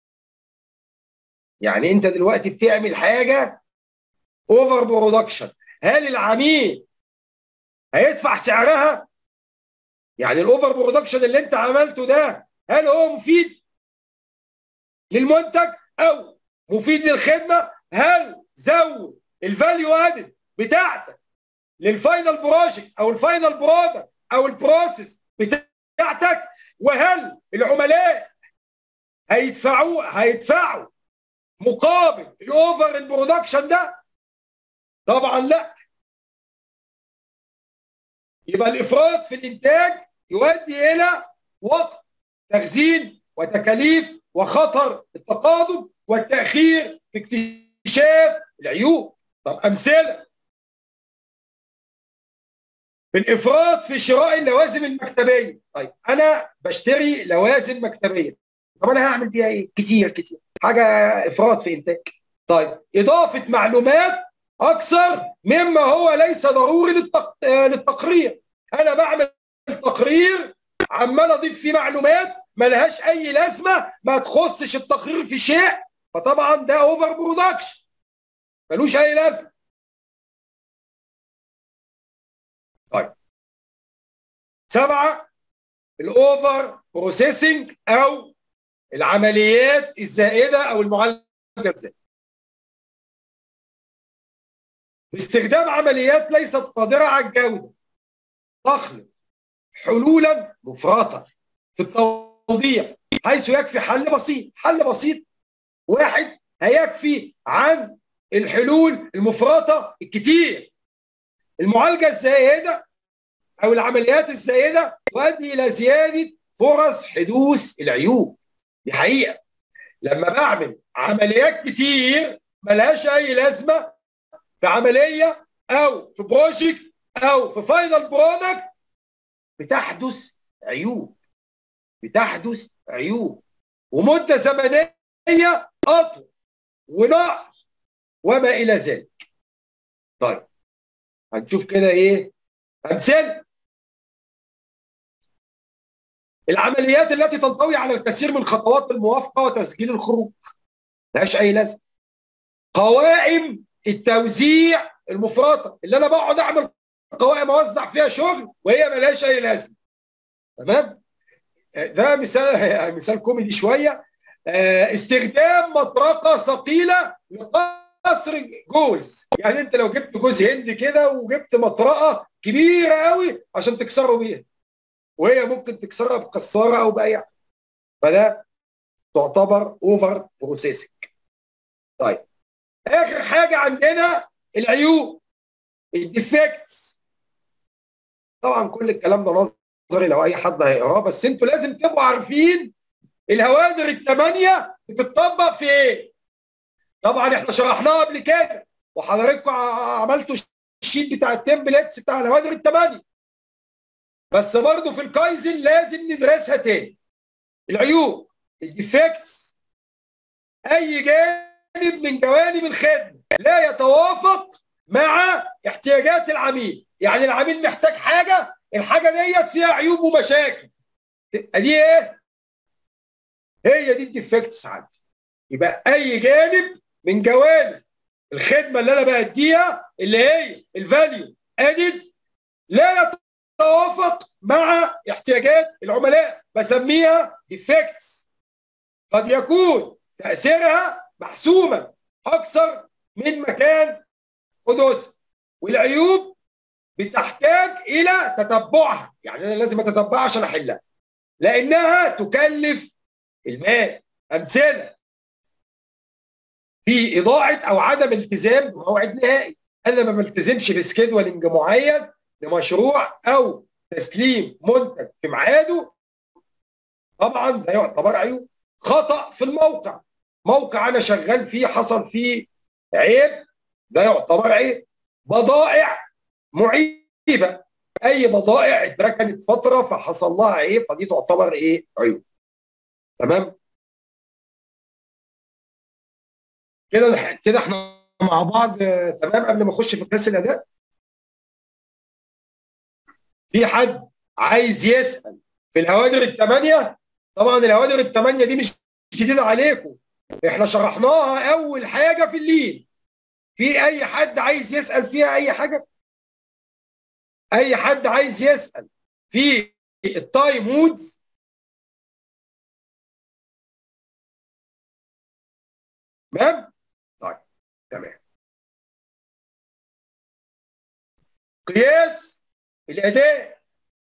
يعني انت دلوقتي بتعمل حاجه اوفر برودكشن هل العميل هيدفع سعرها يعني الاوفر برودكشن اللي انت عملته ده هل هو مفيد للمنتج او مفيد للخدمه هل زود الفاليو ادد بتاعتك للفاينل بروجكت او الفاينل برودكت او البروسيس بتاعتك وهل العملاء هيدفعوا هيدفعوا مقابل الاوفر البرودكشن ده طبعا لا يبقى الافراط في الانتاج يؤدي الى وقت تخزين وتكاليف وخطر التقادم والتاخير في اكتشاف العيوب طب امثله الافراط في شراء اللوازم المكتبيه طيب انا بشتري لوازم مكتبيه طب انا هعمل بيها ايه كتير كتير حاجه افراط في انتاج طيب اضافه معلومات اكثر مما هو ليس ضروري للتق... للتقرير انا بعمل تقرير عمال اضيف فيه معلومات ملهاش اي لازمه ما تخصش التقرير في شيء فطبعا ده اوفر برودكشن ملوش اي لازمه طيب سبعه الاوفر بروسيسنج او العمليات الزائده او المعالجه الزائده باستخدام عمليات ليست قادره على الجوده تخلق حلولا مفرطه في التوضيح حيث يكفي حل بسيط حل بسيط واحد هيكفي عن الحلول المفرطه الكتير المعالجه الزائده او العمليات الزائده تؤدي الى زياده فرص حدوث العيوب دي حقيقه لما بعمل عمليات كتير ملهاش اي لازمه في عمليه او في بروجكت او في فاينل برودكت بتحدث عيوب بتحدث عيوب ومده زمنيه اطول ونقص وما الى ذلك طيب هنشوف كده ايه امثله العمليات التي تنطوي على الكثير من خطوات الموافقه وتسجيل الخروج ملهاش اي لازمه قوائم التوزيع المفرطه اللي انا بقعد اعمل قوائم اوزع فيها شغل وهي ملهاش اي لازمه تمام ده مثال مثال كوميدي شويه استخدام مطرقه ثقيله لقصر جوز يعني انت لو جبت جوز هندي كده وجبت مطرقه كبيره قوي عشان تكسره بيها وهي ممكن تكسرها بكساره او باي حاجه فده تعتبر اوفر بروسيسنج طيب اخر حاجه عندنا العيوب الديفكتس طبعا كل الكلام ده نظري لو اي حد هيقراه بس انتوا لازم تبقوا عارفين الهوادر الثمانيه بتطبق في ايه طبعا احنا شرحناها قبل كده وحضراتكم عملتوا الشيت بتاع التمبلتس بتاع الهوادر الثمانيه بس برضه في الكايزن لازم ندرسها تاني العيوب الديفكتس اي جانب من جوانب الخدمه لا يتوافق مع احتياجات العميل يعني العميل محتاج حاجه الحاجه ديت فيها عيوب ومشاكل دي ايه هي دي الديفكتس عندي يبقى اي جانب من جوانب الخدمه اللي انا باديها اللي هي الفاليو ادد لا يتوافق مع احتياجات العملاء بسميها ديفكتس قد يكون تاثيرها محسوما اكثر من مكان حدوثها والعيوب بتحتاج الى تتبعها يعني انا لازم اتتبعها عشان احلها لانها تكلف المال امثله في اضاعه او عدم التزام بموعد نهائي انا ما بلتزمش بسكيدولينج معين لمشروع او تسليم منتج في ميعاده طبعا ده يعتبر عيوب خطا في الموقع موقع انا شغال فيه حصل فيه عيب ده يعتبر عيب بضائع معيبه اي بضائع اتركنت فتره فحصل لها ايه فدي تعتبر ايه عيوب تمام كده كده احنا مع بعض تمام قبل ما اخش في قياس الاداء في حد عايز يسال في الهوادر الثمانيه طبعا الهوادر الثمانيه دي مش جديده عليكم احنا شرحناها اول حاجه في الليل في اي حد عايز يسال فيها اي حاجه اي حد عايز يسال في التايم مودز تمام طيب تمام قياس الاداء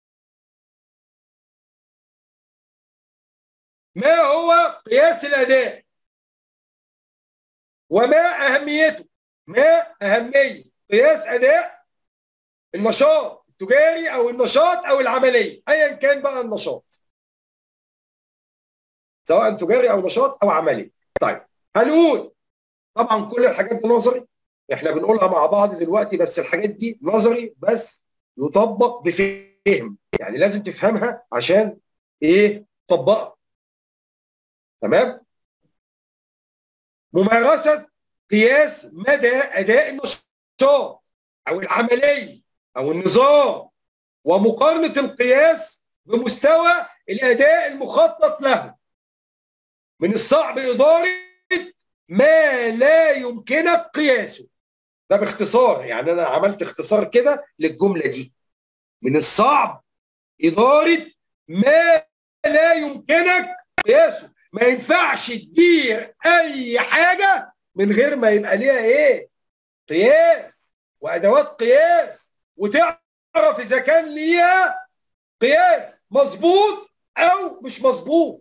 ما هو قياس الاداء وما اهميته ما اهميه قياس اداء النشاط التجاري او النشاط او العمليه ايا كان بقى النشاط سواء تجاري او نشاط او عملي طيب هنقول طبعا كل الحاجات دي نظري احنا بنقولها مع بعض دلوقتي بس الحاجات دي نظري بس يطبق بفهم يعني لازم تفهمها عشان ايه تطبقها تمام ممارسه قياس مدى اداء النشاط او العمليه او النظام ومقارنه القياس بمستوى الاداء المخطط له من الصعب اداره ما لا يمكنك قياسه ده باختصار يعني انا عملت اختصار كده للجمله دي من الصعب اداره ما لا يمكنك قياسه ما ينفعش تدير اي حاجه من غير ما يبقى ليها ايه قياس وادوات قياس وتعرف اذا كان ليها قياس مظبوط او مش مظبوط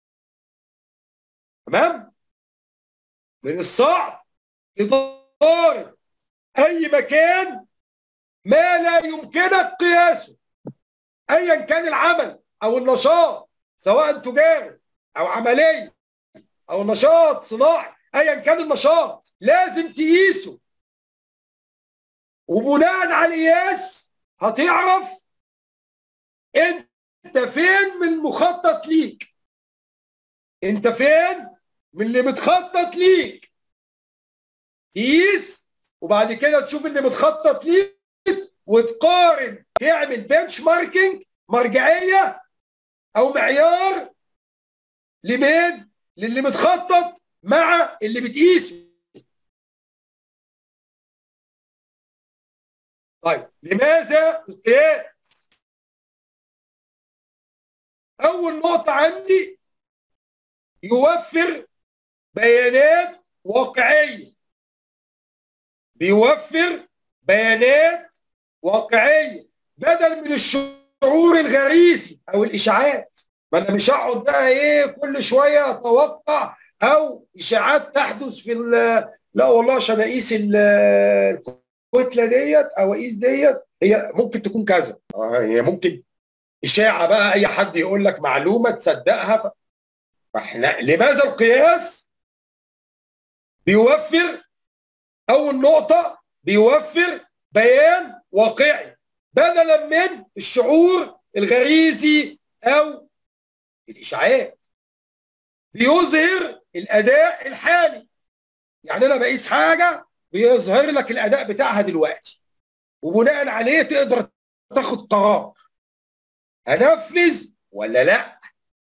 تمام من الصعب اداره اي مكان ما لا يمكنك قياسه ايا كان العمل او النشاط سواء تجاري او عمليه او نشاط صناعي ايا كان النشاط لازم تقيسه وبناء على القياس هتعرف انت فين من المخطط ليك انت فين من اللي متخطط ليك تقيس وبعد كده تشوف اللي متخطط ليك وتقارن تعمل بنش ماركينج مرجعيه او معيار لمين؟ للي متخطط مع اللي بتقيسه. طيب لماذا القياس؟ أول نقطة عندي يوفر بيانات واقعية. بيوفر بيانات واقعية بدل من الشعور الغريزي أو الإشاعات. ما انا مش هقعد بقى ايه كل شويه اتوقع او اشاعات تحدث في لا والله عشان اقيس الكتله ديت او اقيس ديت هي ممكن تكون كذا هي ممكن اشاعه بقى اي حد يقول لك معلومه تصدقها ف... فاحنا لماذا القياس بيوفر اول نقطه بيوفر بيان واقعي بدلا من الشعور الغريزي او الاشاعات بيظهر الاداء الحالي يعني انا بقيس حاجه بيظهر لك الاداء بتاعها دلوقتي وبناء عليه تقدر تاخد قرار هنفذ ولا لا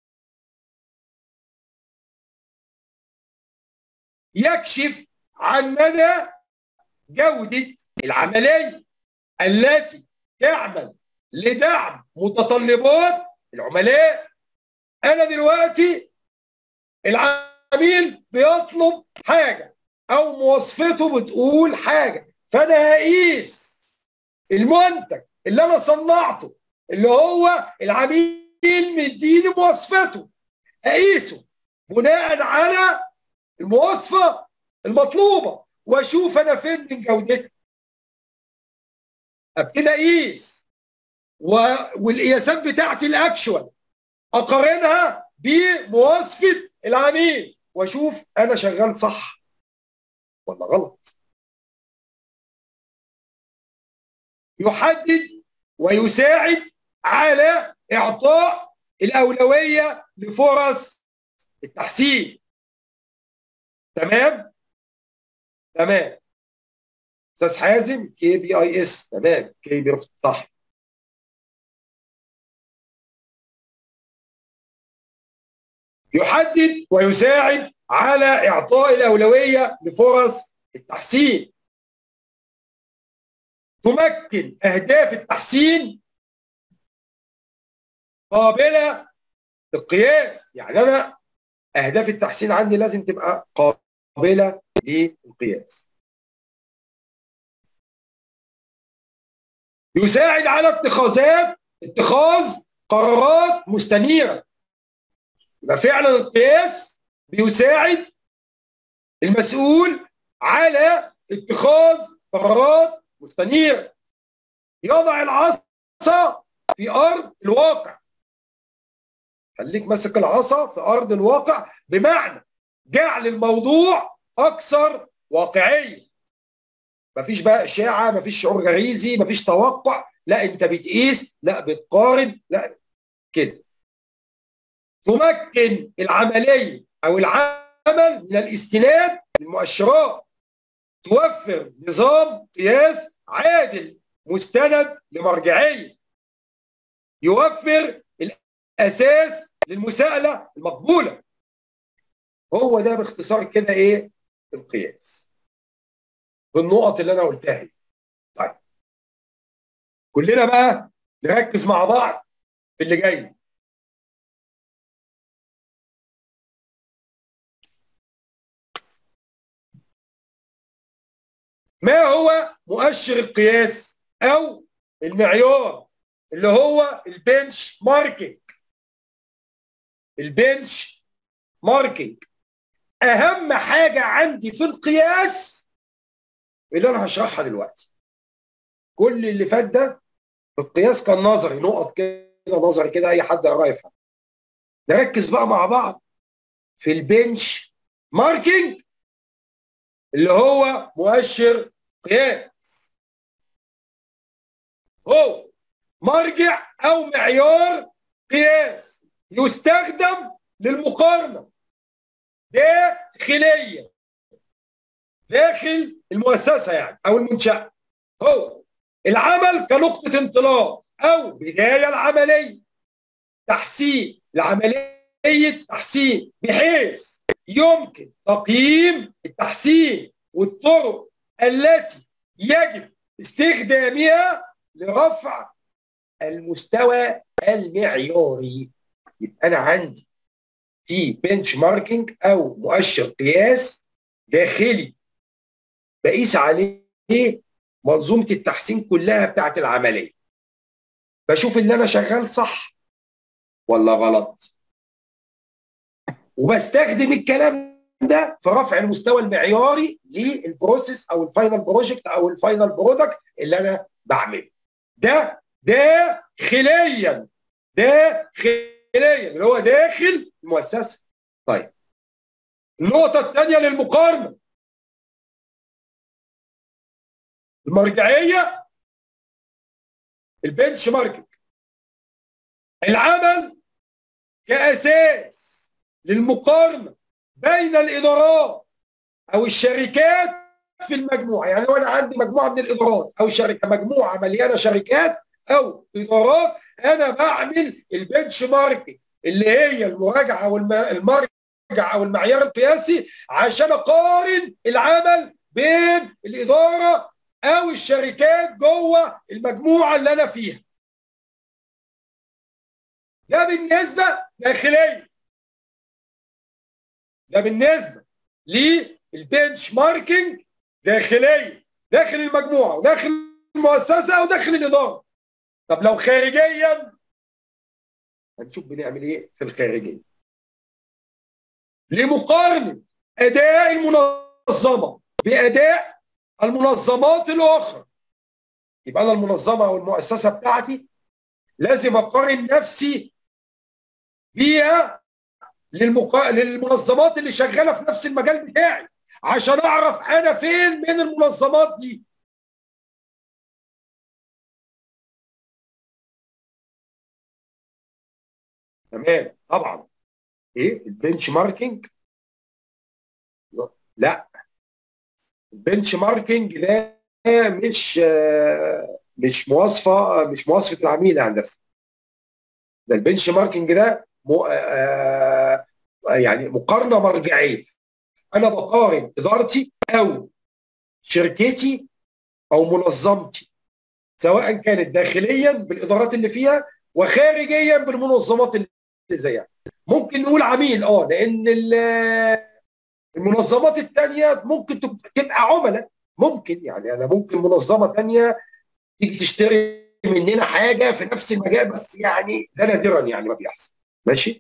يكشف عن مدى جوده العمليه التي تعمل لدعم متطلبات العملاء انا دلوقتي العميل بيطلب حاجه او مواصفته بتقول حاجه فانا هقيس المنتج اللي انا صنعته اللي هو العميل مديني مواصفته اقيسه بناء على المواصفه المطلوبه واشوف انا فين من جودتها ابتدي اقيس والقياسات بتاعتي الاكشوال اقارنها بمواصفه العميل واشوف انا شغال صح ولا غلط يحدد ويساعد على اعطاء الاولويه لفرص التحسين تمام تمام استاذ حازم كي بي اي اس تمام كي بي صح يحدد ويساعد على اعطاء الاولويه لفرص التحسين تمكن اهداف التحسين قابله للقياس يعني انا اهداف التحسين عندي لازم تبقى قابله للقياس يساعد على اتخاذات اتخاذ قرارات مستنيره يبقى فعلا القياس بيساعد المسؤول على اتخاذ قرارات مستنيره يضع العصا في ارض الواقع خليك ماسك العصا في ارض الواقع بمعنى جعل الموضوع اكثر واقعيه مفيش بقى اشاعه مفيش شعور غريزي مفيش توقع لا انت بتقيس لا بتقارن لا كده تمكن العمليه او العمل من الاستناد للمؤشرات توفر نظام قياس عادل مستند لمرجعيه يوفر الاساس للمساءله المقبوله هو ده باختصار كده ايه القياس بالنقط اللي انا قلتها دي طيب كلنا بقى نركز مع بعض في اللي جاي ما هو مؤشر القياس او المعيار اللي هو البنش ماركينج البنش ماركينج اهم حاجه عندي في القياس اللي انا هشرحها دلوقتي كل اللي فات ده في القياس كان نظري نقط كده نظري كده اي حد يقرا يفهم نركز بقى مع بعض في البنش ماركينج اللي هو مؤشر قياس هو مرجع او معيار قياس يستخدم للمقارنه داخليا داخل المؤسسه يعني او المنشاه هو العمل كنقطه انطلاق او بدايه العمليه تحسين لعمليه تحسين بحيث يمكن تقييم التحسين والطرق التي يجب استخدامها لرفع المستوى المعياري يبقى انا عندي في بنش ماركينج او مؤشر قياس داخلي بقيس عليه منظومه التحسين كلها بتاعت العمليه بشوف اللي انا شغال صح ولا غلط وبستخدم الكلام ده في رفع المستوى المعياري للبروسيس او الفاينل بروجكت او الفاينل برودكت اللي انا بعمله ده داخليا داخليا اللي هو داخل المؤسسه طيب النقطه الثانيه للمقارنه المرجعيه البنش ماركت العمل كاساس للمقارنه بين الادارات او الشركات في المجموعه يعني لو انا عندي مجموعه من الادارات او شركه مجموعه مليانه شركات او ادارات انا بعمل البنش ماركت اللي هي المراجعه والمرجع او المعيار القياسي عشان اقارن العمل بين الاداره او الشركات جوه المجموعه اللي انا فيها ده بالنسبه داخليا ده بالنسبه للبنش ماركينج داخليا داخل المجموعه وداخل المؤسسه وداخل الاداره طب لو خارجيا هنشوف بنعمل ايه في الخارجيه لمقارنه اداء المنظمه باداء المنظمات الاخرى يبقى انا المنظمه او المؤسسه بتاعتي لازم اقارن نفسي بيها للمقا... للمنظمات اللي شغاله في نفس المجال بتاعي عشان اعرف انا فين من المنظمات دي تمام طبعا ايه البنش ماركينج لا البنش ماركينج ده مش مش مواصفه مش مواصفه العميل يا هندسه ده البنش ماركينج ده م... آه يعني مقارنه مرجعيه انا بقارن ادارتي او شركتي او منظمتي سواء كانت داخليا بالادارات اللي فيها وخارجيا بالمنظمات اللي زيها ممكن نقول عميل اه لان المنظمات الثانيه ممكن تبقى عملاء ممكن يعني انا ممكن منظمه ثانيه تيجي تشتري مننا حاجه في نفس المجال بس يعني ده نادرا يعني ما بيحصل ماشي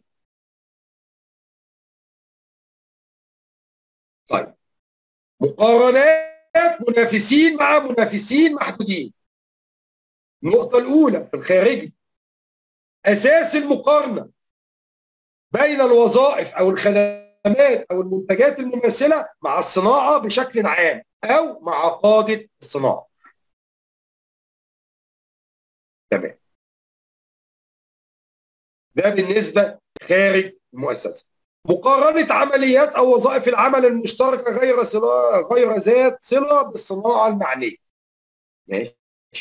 طيب مقارنات منافسين مع منافسين محدودين النقطة الأولى في الخارجي أساس المقارنة بين الوظائف أو الخدمات أو المنتجات المماثلة مع الصناعة بشكل عام أو مع قادة الصناعة تمام ده بالنسبة خارج المؤسسة مقارنة عمليات أو وظائف العمل المشتركة غير صلة غير ذات صلة بالصناعة المعنية. ماشي.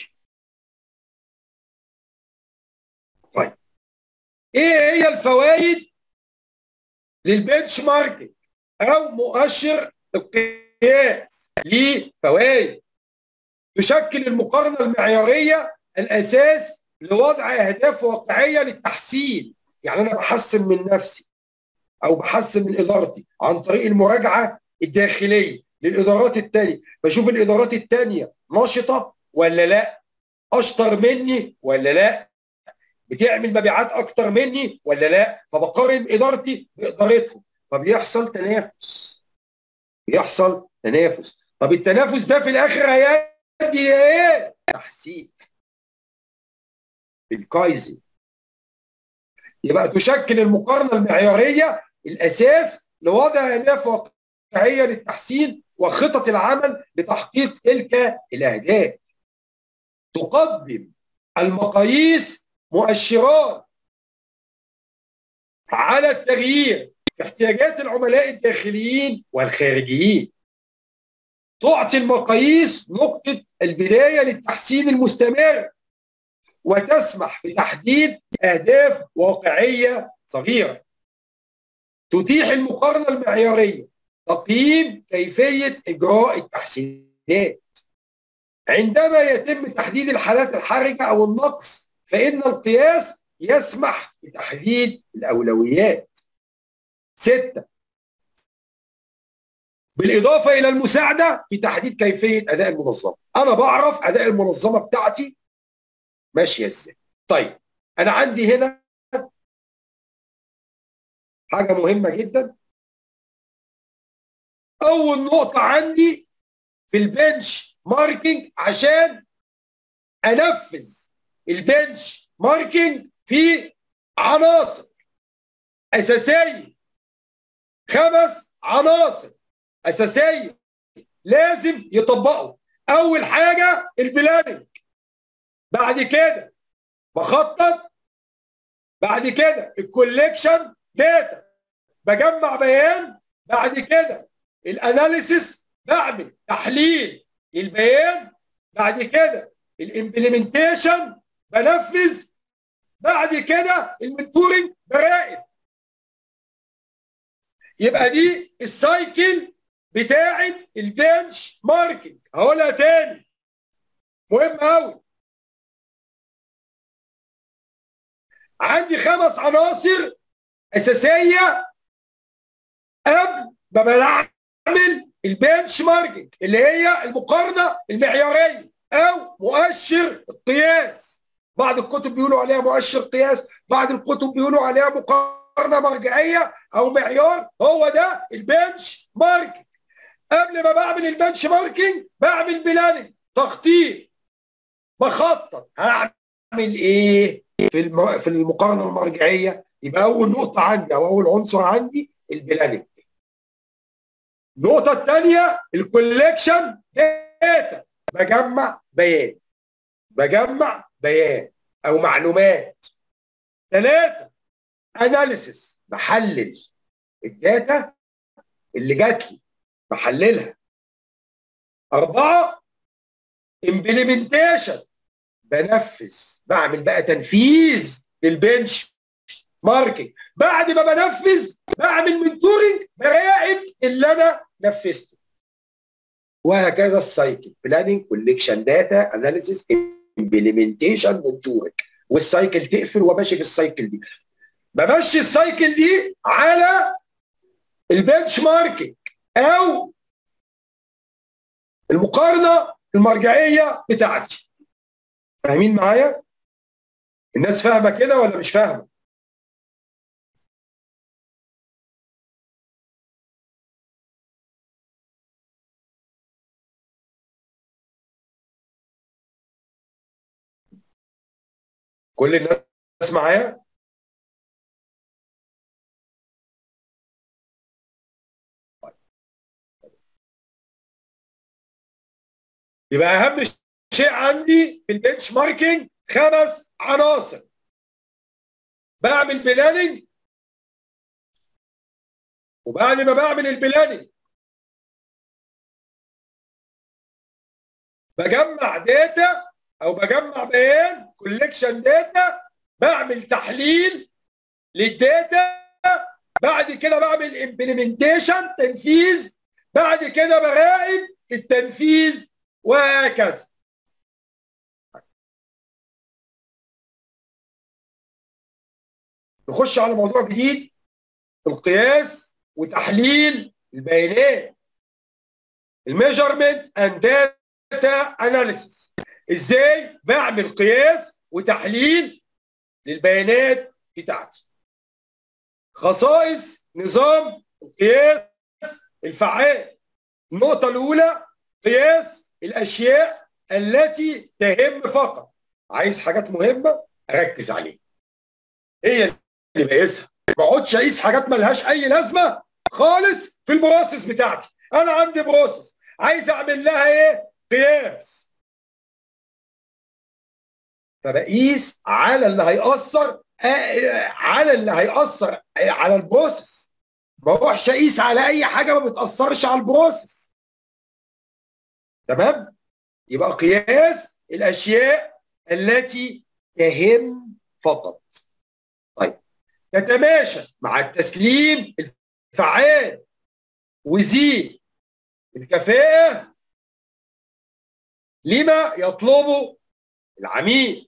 طيب. إيه هي الفوائد للبنش ماركت أو مؤشر القياس؟ ليه فوائد. تشكل المقارنة المعيارية الأساس لوضع أهداف واقعية للتحسين. يعني أنا بحسن من نفسي. او بحسن من ادارتي عن طريق المراجعه الداخليه للادارات الثانيه بشوف الادارات الثانيه نشطه ولا لا اشطر مني ولا لا بتعمل مبيعات اكتر مني ولا لا فبقارن ادارتي بادارتهم فبيحصل تنافس بيحصل تنافس طب التنافس ده في الاخر هيؤدي ايه تحسين الكايزن يبقى تشكل المقارنه المعياريه الاساس لوضع اهداف واقعيه للتحسين وخطط العمل لتحقيق تلك الاهداف. تقدم المقاييس مؤشرات على التغيير في احتياجات العملاء الداخليين والخارجيين. تعطي المقاييس نقطة البداية للتحسين المستمر وتسمح بتحديد أهداف واقعية صغيرة تتيح المقارنة المعيارية تقييم كيفية إجراء التحسينات عندما يتم تحديد الحالات الحرجة أو النقص فإن القياس يسمح بتحديد الأولويات ستة بالإضافة إلى المساعدة في تحديد كيفية أداء المنظمة أنا بعرف أداء المنظمة بتاعتي ماشية إزاي طيب أنا عندي هنا حاجه مهمه جدا اول نقطه عندي في البنش ماركينج عشان انفذ البنش ماركينج في عناصر اساسيه خمس عناصر اساسيه لازم يطبقوا اول حاجه البلاننج بعد كده بخطط بعد كده الكوليكشن داتا بجمع بيان بعد كده الاناليسيس بعمل تحليل البيان بعد كده الامبلمنتيشن بنفذ بعد كده المنتورنج براقب يبقى دي السايكل بتاعه البنش ماركينج هقولها تاني مهم قوي عندي خمس عناصر اساسيه قبل ما بعمل البنش ماركينج اللي هي المقارنه المعياريه او مؤشر القياس بعض الكتب بيقولوا عليها مؤشر قياس بعض الكتب بيقولوا عليها مقارنه مرجعيه او معيار هو ده البنش ماركينج قبل ما بعمل البنش ماركينج بعمل بلاننج تخطيط بخطط هعمل ايه في الم... في المقارنه المرجعيه يبقى اول نقطه عندي او اول عنصر عندي البلاننج النقطه الثانيه الكوليكشن داتا بجمع بيان بجمع بيان او معلومات ثلاثه اناليسيس بحلل الداتا اللي جات لي بحللها أربعة امبلمنتيشن بنفذ بعمل بقى تنفيذ للبنش ماركينج بعد ما بنفذ بعمل منتورنج براقب اللي انا نفذته وهكذا السايكل بلاننج كوليكشن داتا اناليسيس امبلمنتيشن منتورنج والسايكل تقفل وماشي في السايكل دي بمشي السايكل دي على البنش ماركينج او المقارنه المرجعيه بتاعتي فاهمين معايا الناس فاهمه كده ولا مش فاهمه كل الناس معايا يبقى اهم شيء عندي في البنش ماركينج خمس عناصر بعمل بلاننج وبعد ما بعمل البلاننج بجمع داتا او بجمع بيان كوليكشن داتا بعمل تحليل للداتا بعد كده بعمل امبلمنتيشن تنفيذ بعد كده براقب التنفيذ وهكذا نخش على موضوع جديد القياس وتحليل البيانات الميجرمنت اند داتا اناليسيس ازاي بعمل قياس وتحليل للبيانات بتاعتي خصائص نظام القياس الفعال النقطة الأولى قياس الأشياء التي تهم فقط عايز حاجات مهمة أركز عليها هي اللي بقيسها ما اقعدش اقيس حاجات ملهاش اي لازمه خالص في البروسيس بتاعتي انا عندي بروسيس عايز اعمل لها ايه قياس فبقيس على اللي هيأثر على اللي هيأثر على البروسيس ما اروحش اقيس على اي حاجه ما بتأثرش على البروسيس تمام يبقى قياس الاشياء التي تهم فقط طيب تتماشى مع التسليم الفعال وزيد الكفاءة لما يطلبه العميل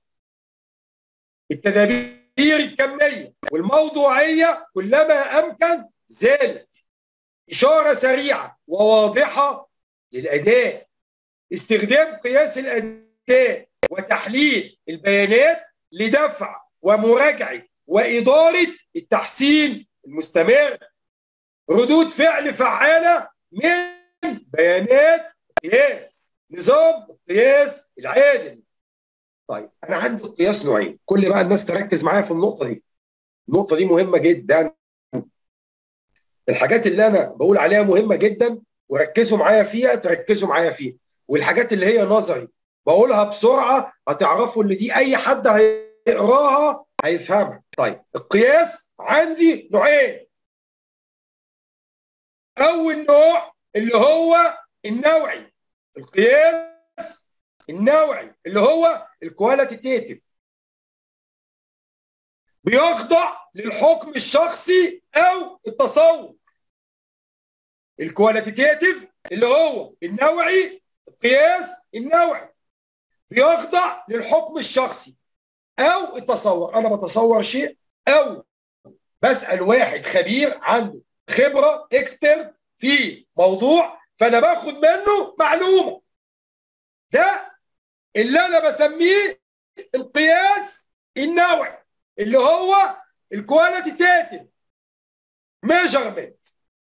التدابير الكمية والموضوعية كلما أمكن ذلك إشارة سريعة وواضحة للأداء استخدام قياس الأداء وتحليل البيانات لدفع ومراجعة وإدارة التحسين المستمر ردود فعل فعالة من بيانات قياس نظام القياس العادل طيب أنا عندي قياس نوعين كل بقى الناس تركز معايا في النقطة دي النقطة دي مهمة جدا الحاجات اللي أنا بقول عليها مهمة جدا وركزوا معايا فيها تركزوا معايا فيها والحاجات اللي هي نظري بقولها بسرعة هتعرفوا ان دي اي حد هيقراها هيفهمها طيب القياس عندي نوعين اول نوع اللي هو النوعي القياس النوعي اللي هو الكواليتيتيف بيخضع للحكم الشخصي او التصور الكواليتيتيف اللي هو النوعي القياس النوعي بيخضع للحكم الشخصي او التصور انا بتصور شيء او بسال واحد خبير عنده خبره اكسبرت في موضوع فانا باخد منه معلومه ده اللي انا بسميه القياس النوعي اللي هو الكواليتيتيف ميجرمنت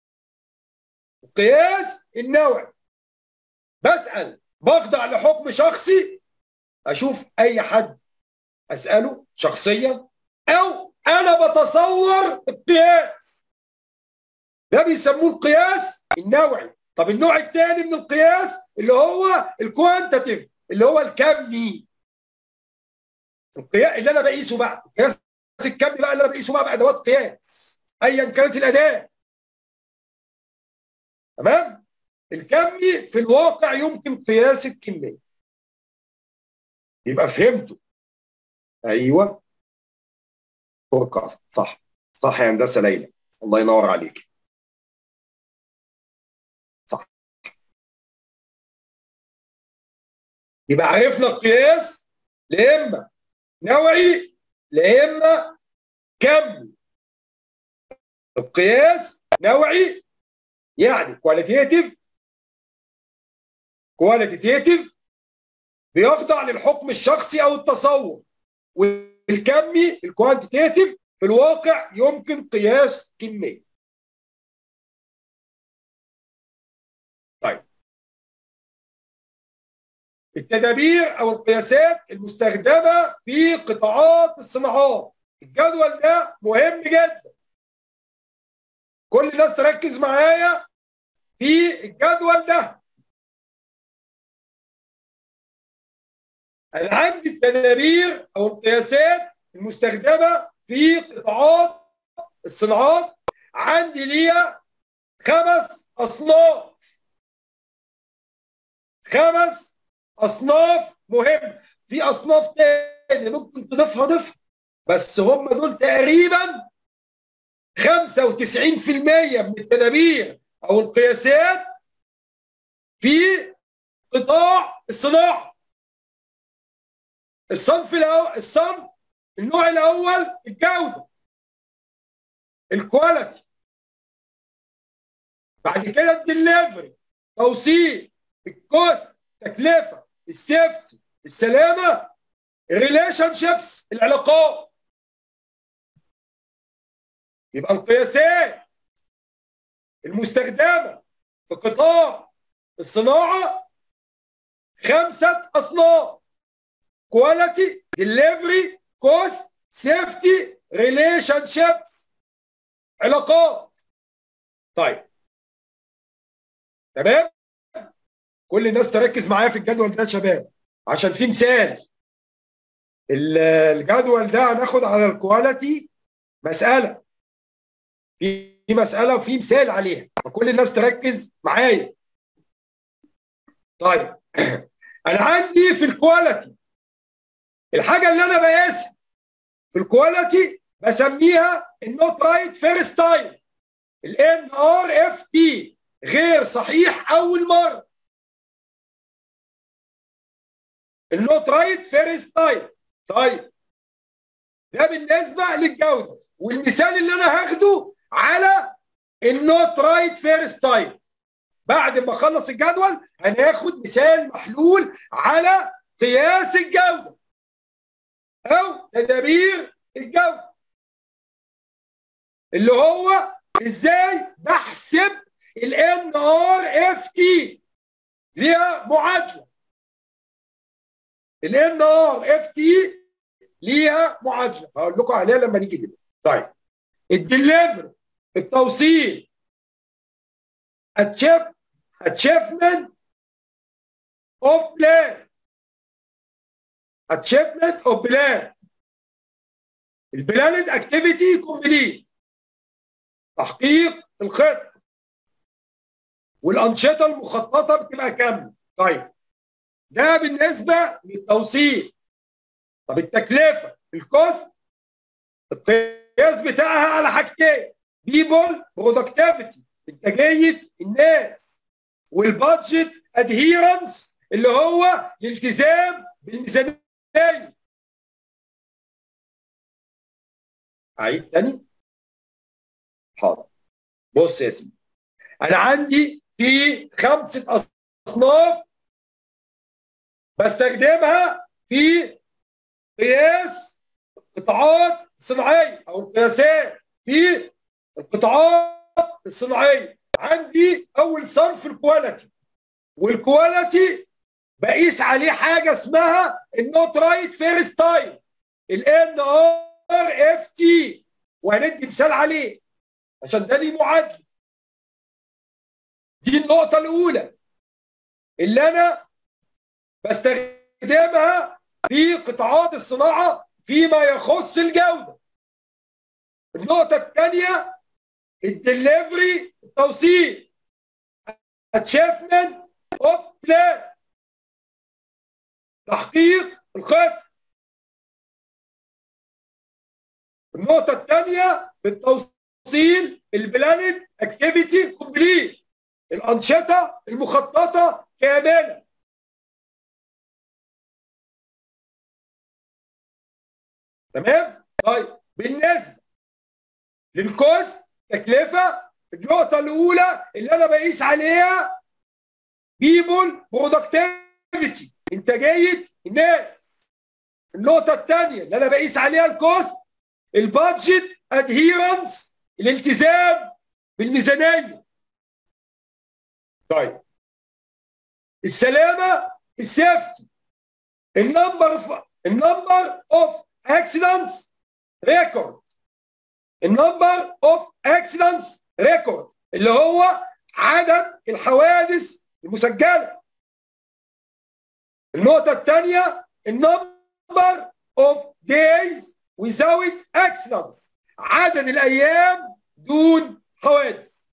القياس النوعي بسال بخضع لحكم شخصي اشوف اي حد اساله شخصيا او انا بتصور القياس ده بيسموه القياس النوعي طب النوع الثاني من القياس اللي هو الكوانتاتيف اللي هو الكمي القياس اللي انا بقيسه بقى القياس الكمي بقى اللي انا بقيسه بقى بادوات قياس ايا كانت الاداه تمام الكمي في الواقع يمكن قياس الكميه يبقى فهمته ايوه فوركاست صح صح يا هندسه ليلى الله ينور عليك صح يبقى عرفنا القياس لا اما نوعي لا اما كمي القياس نوعي يعني كواليتيتيف كواليتيتيف بيخضع للحكم الشخصي او التصور والكمي الكوانتيتيف في الواقع يمكن قياس كميه طيب التدابير او القياسات المستخدمه في قطاعات الصناعات الجدول ده مهم جدا كل الناس تركز معايا في الجدول ده انا عندي التدابير او القياسات المستخدمه في قطاعات الصناعات عندي ليها خمس اصناف خمس اصناف مهم في اصناف تاني ممكن تضيفها ضيفها بس هم دول تقريبا 95% من التدابير او القياسات في قطاع الصناعه الصنف الاول الصنف النوع الاول الجوده الكواليتي بعد كده الدليفري توصيل الكوست تكلفه السيفتي السلامه الريليشن شيبس العلاقات يبقى القياسات المستخدمه في قطاع الصناعه خمسه اصناف كواليتي ديليفري كوست سيفتي ريليشن شيبس علاقات طيب تمام كل الناس تركز معايا في الجدول ده يا شباب عشان في مثال الجدول ده هناخد على الكواليتي مساله في مساله وفي مثال عليها فكل الناس تركز معايا طيب انا عندي في الكواليتي الحاجه اللي انا بقيسها في الكواليتي بسميها النوت رايت فيرست تايم الان ار اف تي غير صحيح اول مره النوت رايت فيرست تايم طيب ده بالنسبه للجوده والمثال اللي انا هاخده على النوت رايت فيرست تايم بعد ما اخلص الجدول هناخد مثال محلول على قياس الجوده او تدابير الجوده اللي هو ازاي بحسب الان ار اف تي ليها معادله الان ار اف تي ليها معادله هقول لكم عليها لما نيجي دلوقتي طيب الدليفري التوصيل اتشيف اتشيفمنت اوف بلان اتشيفمنت اوف بلان البلانت اكتيفيتي كومبليت تحقيق الخطه والانشطه المخططه بتبقى كامله طيب ده بالنسبه للتوصيل طب التكلفه الكوست القياس بتاعها على حاجتين بيبول برودكتيفيتي انتاجيه الناس والبادجت ادهيرنس اللي هو الالتزام بالميزانيه عيد تاني حاضر بص يا سيدي انا عندي في خمسه اصناف بستخدمها في قياس القطاعات الصناعيه او القياسات في القطاعات الصناعيه عندي اول صنف الكواليتي والكواليتي بقيس عليه حاجه اسمها النوت رايت فيرست تايم الان ار اف تي وهندي مثال عليه عشان ده ليه معادله دي النقطه الاولى اللي انا بستخدمها في قطاعات الصناعه فيما يخص الجوده النقطه الثانيه الدليفري التوصيل اتشيفمنت اوف بلان تحقيق الخطه النقطه الثانيه في التوصيل البلانت اكتيفيتي كومبليت الانشطه المخططه كامله تمام طيب بالنسبه للكوست تكلفه النقطه الاولى اللي انا بقيس عليها بيبول برودكتيفيتي انتاجيه الناس النقطه الثانيه اللي انا بقيس عليها الكوست البادجت ادهيرنس الالتزام بالميزانيه طيب السلامه السيفتي النمبر النمبر اوف اكسيدنتس ريكورد النمبر اوف اكسيدنتس ريكورد اللي هو عدد الحوادث المسجله النقطه الثانيه النمبر اوف دايز without accidents عدد الايام دون حوادث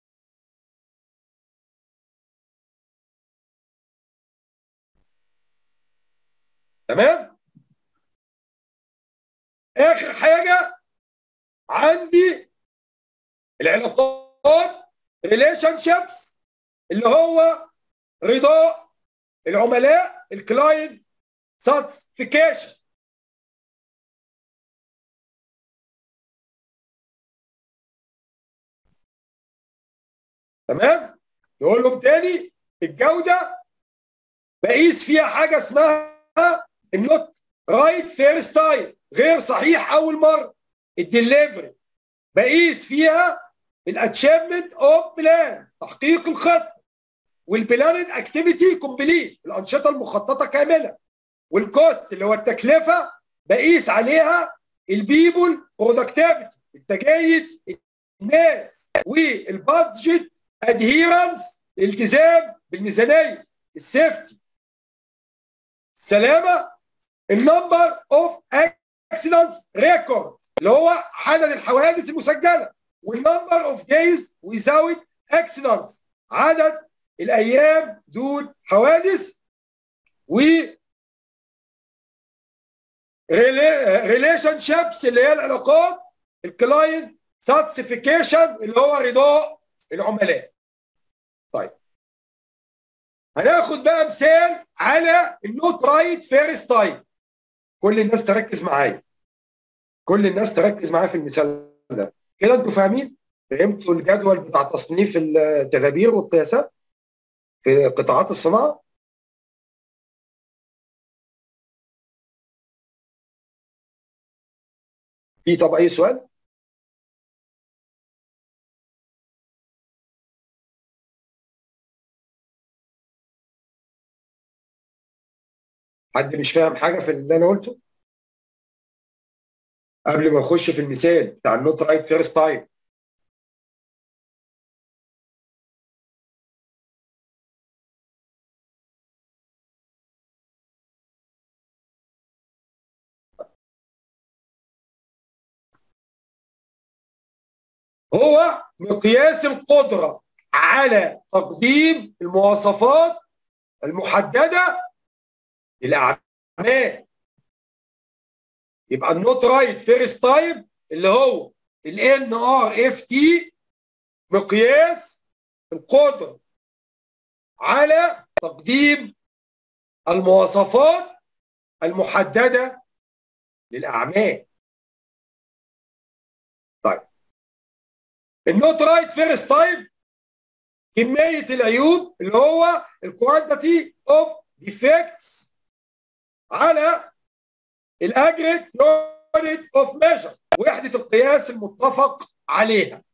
تمام اخر حاجه عندي العلاقات ريليشن شيبس اللي هو رضاء العملاء الكلاينت ساتسفيكيشن تمام نقول لهم تاني الجوده بقيس فيها حاجه اسمها النوت رايت فيرست تايم غير صحيح اول مره الدليفري بقيس فيها الاتشيفمنت اوف بلان تحقيق الخطه والبلاند اكتيفيتي كومبليت الانشطه المخططه كامله والكوست اللي هو التكلفه بقيس عليها البيبول برودكتيفيتي انتاجيه الناس والبادجت ادهيرنس الالتزام بالميزانيه السيفتي السلامه النمبر اوف اكسيدنتس ريكورد اللي هو عدد الحوادث المسجله والنمبر اوف دايز without اكسيدنتس عدد الايام دون حوادث و ريليشن شيبس اللي هي العلاقات الكلاينت ساتسفيكيشن اللي هو رضاء العملاء طيب هناخد بقى مثال على النوت رايت فيرست تايم كل الناس تركز معايا كل الناس تركز معايا في المثال ده كده انتوا فاهمين فهمتوا الجدول بتاع تصنيف التدابير والقياسات في قطاعات الصناعه في طب اي سؤال حد مش فاهم حاجه في اللي انا قلته قبل ما اخش في المثال بتاع النوت رايت فيرست تايم هو مقياس القدره على تقديم المواصفات المحدده للاعمال يبقى النوت رايت فيرست تايم اللي هو الان ار اف تي مقياس القدره على تقديم المواصفات المحدده للاعمال طيب النوت رايت فيرست تايم كميه العيوب اللي هو الكوانتيتي اوف ديفكتس على الاجريت يونت اوف ميجر وحده القياس المتفق عليها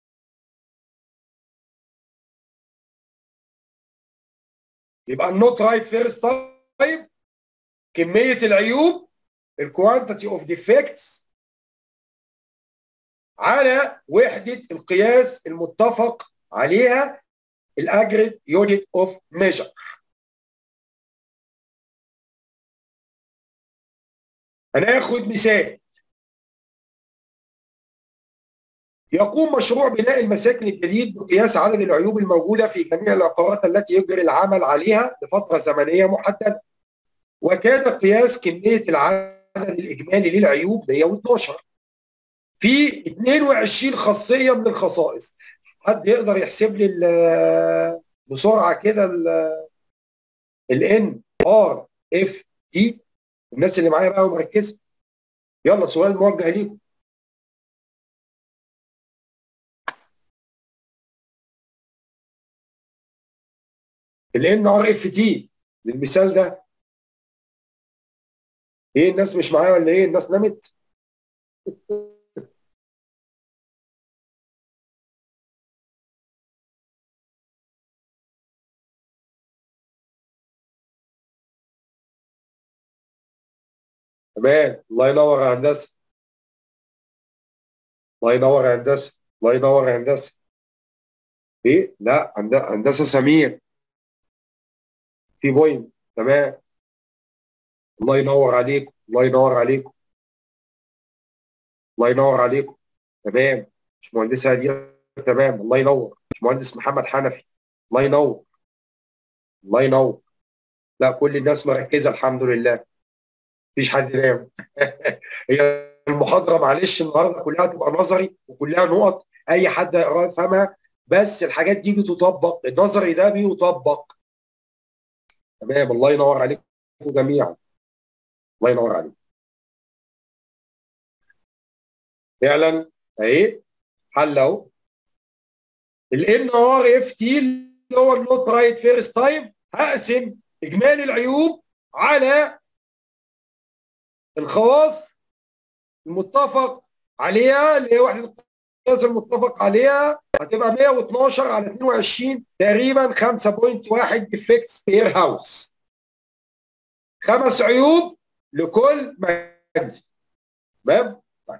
يبقى النوت رايت فيرست تايم كميه العيوب الكوانتيتي اوف ديفكتس على وحده القياس المتفق عليها الاجريت يونت اوف ميجر هناخد مثال يقوم مشروع بناء المساكن الجديد بقياس عدد العيوب الموجوده في جميع العقارات التي يجري العمل عليها لفتره زمنيه محدده وكان قياس كميه العدد الاجمالي للعيوب 112 في 22 خاصيه من الخصائص حد يقدر يحسب لي بسرعه كده الان ار اف دي الناس اللي معايا بقى ومركزه يلا سؤال موجه ليكم الان ار اف تي للمثال ده ايه الناس مش معايا ولا ايه الناس نامت تمام الله ينور يا هندسه الله ينور يا هندسه الله ينور يا هندسه ايه لا هندسه سمير في بوينت تمام الله ينور عليكم الله ينور عليكم الله ينور عليكم تمام مش مهندسه هديه تمام الله ينور مش مهندس محمد حنفي الله ينور الله ينور لا كل الناس مركزه الحمد لله مفيش حد نام هي المحاضره معلش النهارده كلها تبقى نظري وكلها نقط اي حد يقراها يفهمها بس الحاجات دي بتطبق النظري ده بيطبق تمام الله ينور عليكم جميعا الله ينور عليكم فعلا اهي حل اهو الان ار اف تي اللي هو النوت رايت فيرست تايم هقسم اجمالي العيوب على الخواص المتفق عليها اللي هي وحده القياس المتفق عليها هتبقى 112 على 22 تقريبا 5.1 ديفكتس بير هاوس خمس عيوب لكل منزل تمام طيب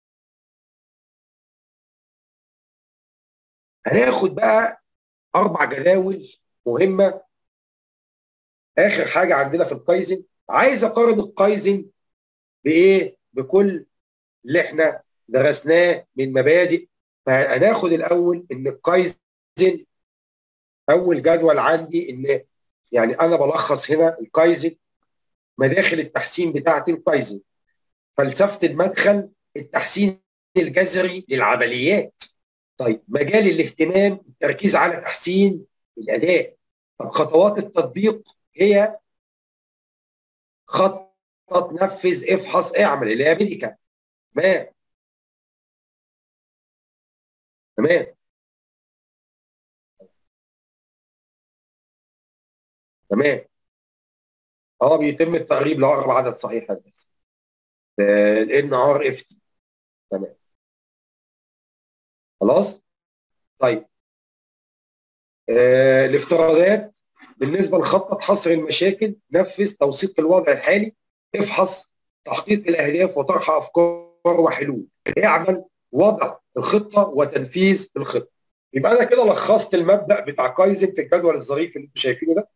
هناخد بقى اربع جداول مهمه اخر حاجه عندنا في الكايزن عايز اقارن الكايزن بايه بكل اللي احنا درسناه من مبادئ فهناخد الاول ان الكايزن اول جدول عندي ان يعني انا بلخص هنا الكايزن مداخل التحسين بتاعه الكايزن فلسفه المدخل التحسين الجذري للعمليات طيب مجال الاهتمام التركيز على تحسين الاداء طب خطوات التطبيق هي خط نفذ افحص اعمل اللي هي ميديكا تمام تمام تمام اه بيتم التقريب لاقرب عدد صحيح بس الان ار اف تي تمام خلاص طيب آه الافتراضات بالنسبه لخطه حصر المشاكل نفذ توثيق الوضع الحالي افحص تحقيق الاهداف وطرح افكار وحلول اعمل وضع الخطه وتنفيذ الخطه يبقى انا كده لخصت المبدا بتاع كايزن في الجدول الظريف اللي انتم شايفينه ده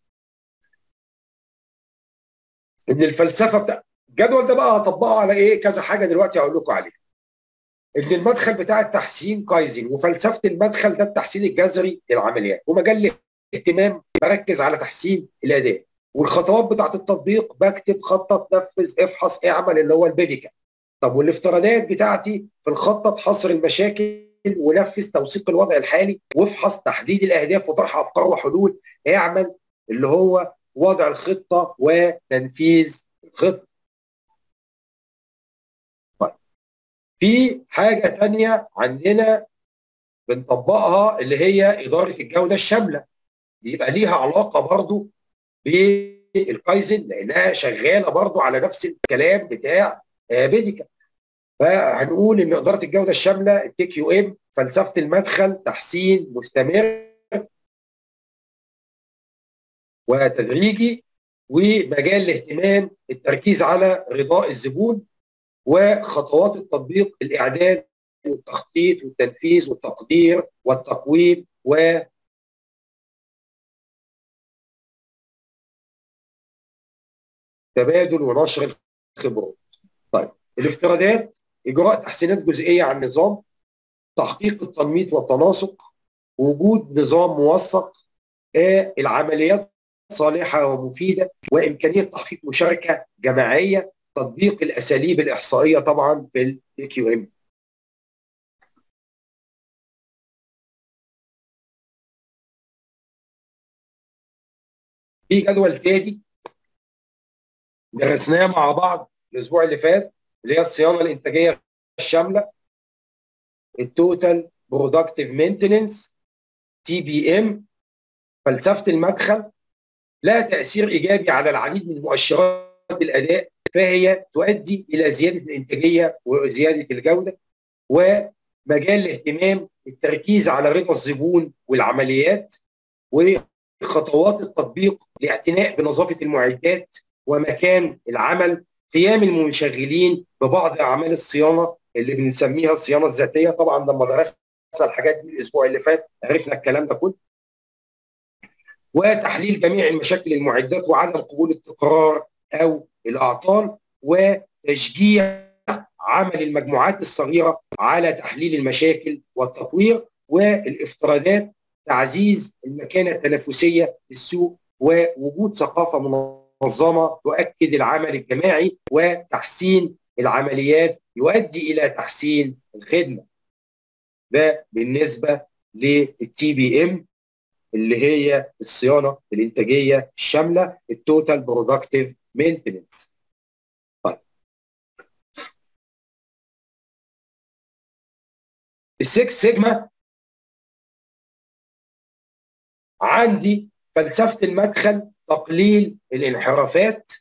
ان الفلسفه بتاع الجدول ده بقى هطبقه على ايه كذا حاجه دلوقتي هقول لكم عليها ان المدخل بتاع التحسين كايزن وفلسفه المدخل ده التحسين الجذري للعمليات ومجال الاهتمام بركز على تحسين الاداء والخطوات بتاعه التطبيق بكتب خطه نفذ افحص اعمل اللي هو البيديكا طب والافتراضات بتاعتي في الخطه حصر المشاكل ونفذ توثيق الوضع الحالي وافحص تحديد الاهداف وطرح افكار وحلول اعمل اللي هو وضع الخطه وتنفيذ الخطه طيب في حاجه ثانيه عندنا بنطبقها اللي هي اداره الجوده الشامله بيبقى ليها علاقه برضو بالكايزن لانها شغاله برضو على نفس الكلام بتاع بيديكا فهنقول ان اداره الجوده الشامله التي كيو ام فلسفه المدخل تحسين مستمر وتدريجي ومجال الاهتمام التركيز على رضاء الزبون وخطوات التطبيق الاعداد والتخطيط والتنفيذ والتقدير والتقويم و تبادل ونشر الخبرات. طيب الافتراضات اجراء تحسينات جزئيه على النظام تحقيق التنميط والتناسق وجود نظام موثق العمليات صالحه ومفيده وامكانيه تحقيق مشاركه جماعيه تطبيق الاساليب الاحصائيه طبعا في الاي كيو ام في جدول تاني درسناه مع بعض الاسبوع اللي فات اللي هي الصيانه الانتاجيه الشامله التوتال برودكتيف مينتننس تي بي ام فلسفه المدخل لها تاثير ايجابي على العديد من مؤشرات الاداء فهي تؤدي الى زياده الانتاجيه وزياده الجوده ومجال الاهتمام التركيز على رضا الزبون والعمليات وخطوات التطبيق لاعتناء بنظافه المعدات ومكان العمل قيام المنشغلين ببعض اعمال الصيانه اللي بنسميها الصيانه الذاتيه طبعا لما درسنا الحاجات دي الاسبوع اللي فات عرفنا الكلام ده كله وتحليل جميع المشاكل المعدات وعدم قبول التكرار او الاعطال وتشجيع عمل المجموعات الصغيره على تحليل المشاكل والتطوير والافتراضات تعزيز المكانه التنافسيه في السوق ووجود ثقافه منظمه تؤكد العمل الجماعي وتحسين العمليات يؤدي الى تحسين الخدمه. ده بالنسبه للتي بي ام اللي هي الصيانه الانتاجيه الشامله التوتال برودكتيف مينتننس. طيب. السكس سيجما عندي فلسفه المدخل تقليل الانحرافات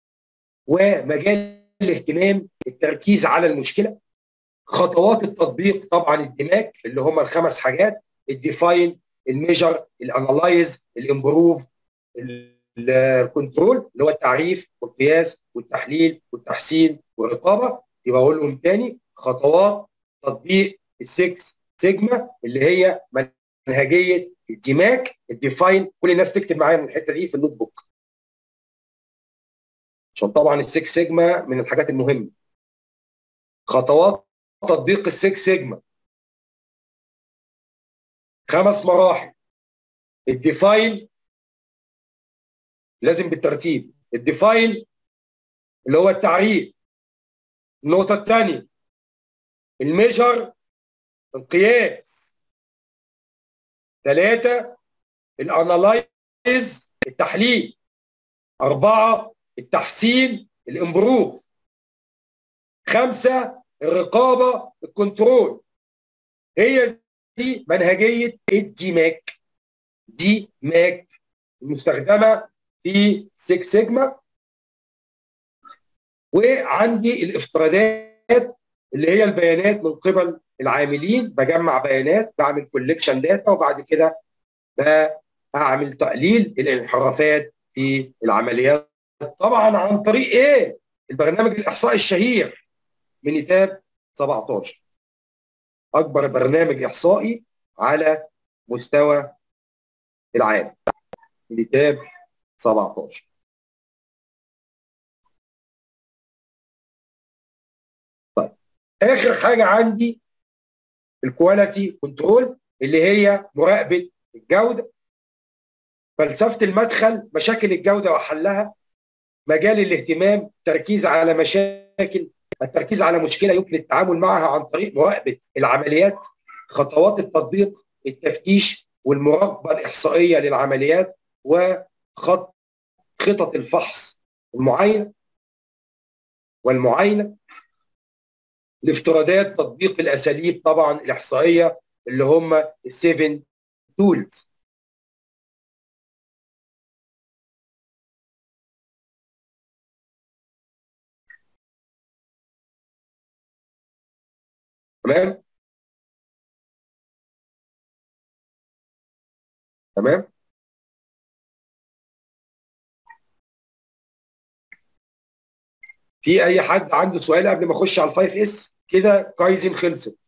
ومجال الاهتمام التركيز على المشكله خطوات التطبيق طبعا الدماغ اللي هم الخمس حاجات الديفاين الميجر الانالايز الامبروف الكنترول اللي هو التعريف والقياس والتحليل والتحسين والرقابه يبقى اقول لهم تاني خطوات تطبيق السكس سيجما اللي هي منهجيه الدماغ الديفاين كل الناس تكتب معايا من الحته دي في النوت بوك عشان طبعا السكس سيجما من الحاجات المهمه خطوات تطبيق السكس سيجما خمس مراحل الديفاين لازم بالترتيب الديفاين اللي هو التعريف النقطة الثانية الميجر القياس ثلاثة الانالايز التحليل أربعة التحسين الامبروف خمسة الرقابة الكنترول هي دي منهجية الدي ماك دي ماك المستخدمة في 6 سيجما وعندي الافتراضات اللي هي البيانات من قبل العاملين بجمع بيانات بعمل كوليكشن داتا وبعد كده بعمل تقليل الانحرافات في العمليات طبعا عن طريق ايه؟ البرنامج الاحصائي الشهير من تاب 17 اكبر برنامج احصائي على مستوى العالم تاب 17 طيب اخر حاجه عندي الكواليتي كنترول اللي هي مراقبه الجوده فلسفه المدخل مشاكل الجوده وحلها مجال الاهتمام تركيز على مشاكل التركيز على مشكله يمكن التعامل معها عن طريق مراقبه العمليات خطوات التطبيق التفتيش والمراقبه الاحصائيه للعمليات وخط خطط الفحص المعاينه والمعاينه الافتراضات تطبيق الاساليب طبعا الاحصائيه اللي هم السيفن تولز تمام تمام في اي حد عنده سؤال قبل ما اخش على الفايف اس كده كايزن خلصت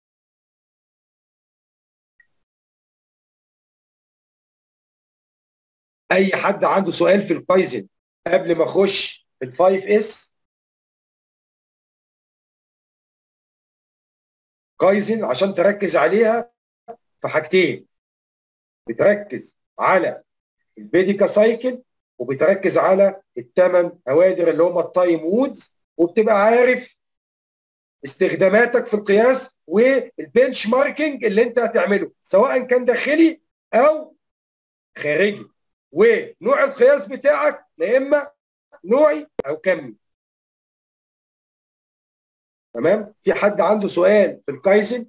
اي حد عنده سؤال في الكايزن قبل ما اخش في الفايف اس كايزن عشان تركز عليها في حاجتين بتركز على البيديكا سايكل وبتركز على الثمان هوادر اللي هم التايم وودز وبتبقى عارف استخداماتك في القياس والبنش ماركينج اللي انت هتعمله سواء كان داخلي او خارجي ونوع القياس بتاعك يا اما نوعي او كمي تمام في حد عنده سؤال في الكايزن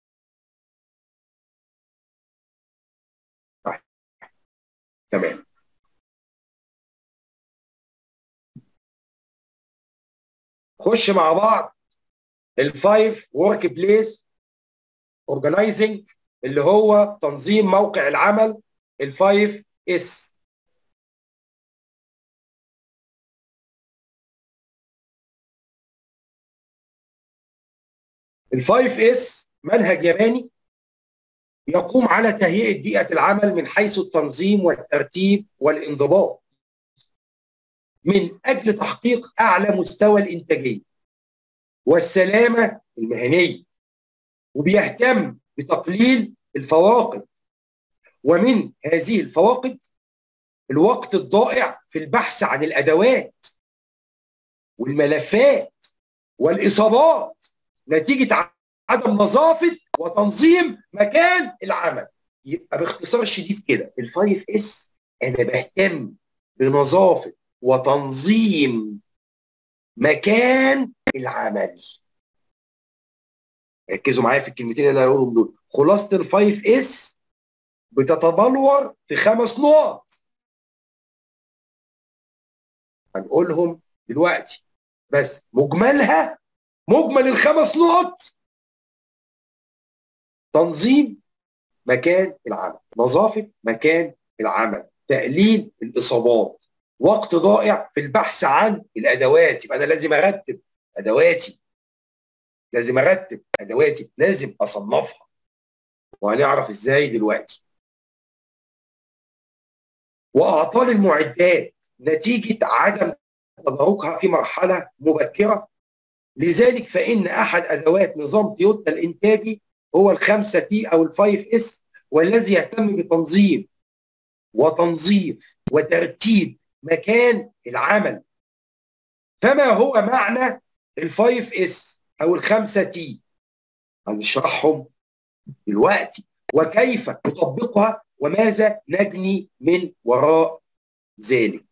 طيب. تمام خش مع بعض الفايف ورك بليس اورجنايزنج اللي هو تنظيم موقع العمل الفايف اس الفايف اس منهج ياباني يقوم على تهيئه بيئه العمل من حيث التنظيم والترتيب والانضباط من اجل تحقيق اعلى مستوى الانتاجيه والسلامه المهنيه وبيهتم بتقليل الفواقد ومن هذه الفواقد الوقت الضائع في البحث عن الادوات والملفات والاصابات نتيجه عدم نظافه وتنظيم مكان العمل يبقى باختصار شديد كده الفايف اس انا بهتم بنظافه وتنظيم مكان العمل ركزوا معايا في الكلمتين اللي انا هقولهم دول خلاصه الفايف اس بتتبلور في خمس نقط هنقولهم دلوقتي بس مجملها مجمل الخمس نقط تنظيم مكان العمل نظافه مكان العمل تقليل الاصابات وقت ضائع في البحث عن الادوات يبقى انا لازم ارتب ادواتي لازم ارتب ادواتي لازم اصنفها وهنعرف ازاي دلوقتي واعطال المعدات نتيجه عدم تداركها في مرحله مبكره لذلك فان احد ادوات نظام تويوتا الانتاجي هو الخمسه تي او الفايف اس والذي يهتم بتنظيم وتنظيف وترتيب مكان العمل فما هو معنى الفايف اس او الخمسه تي هنشرحهم دلوقتي وكيف نطبقها وماذا نجني من وراء ذلك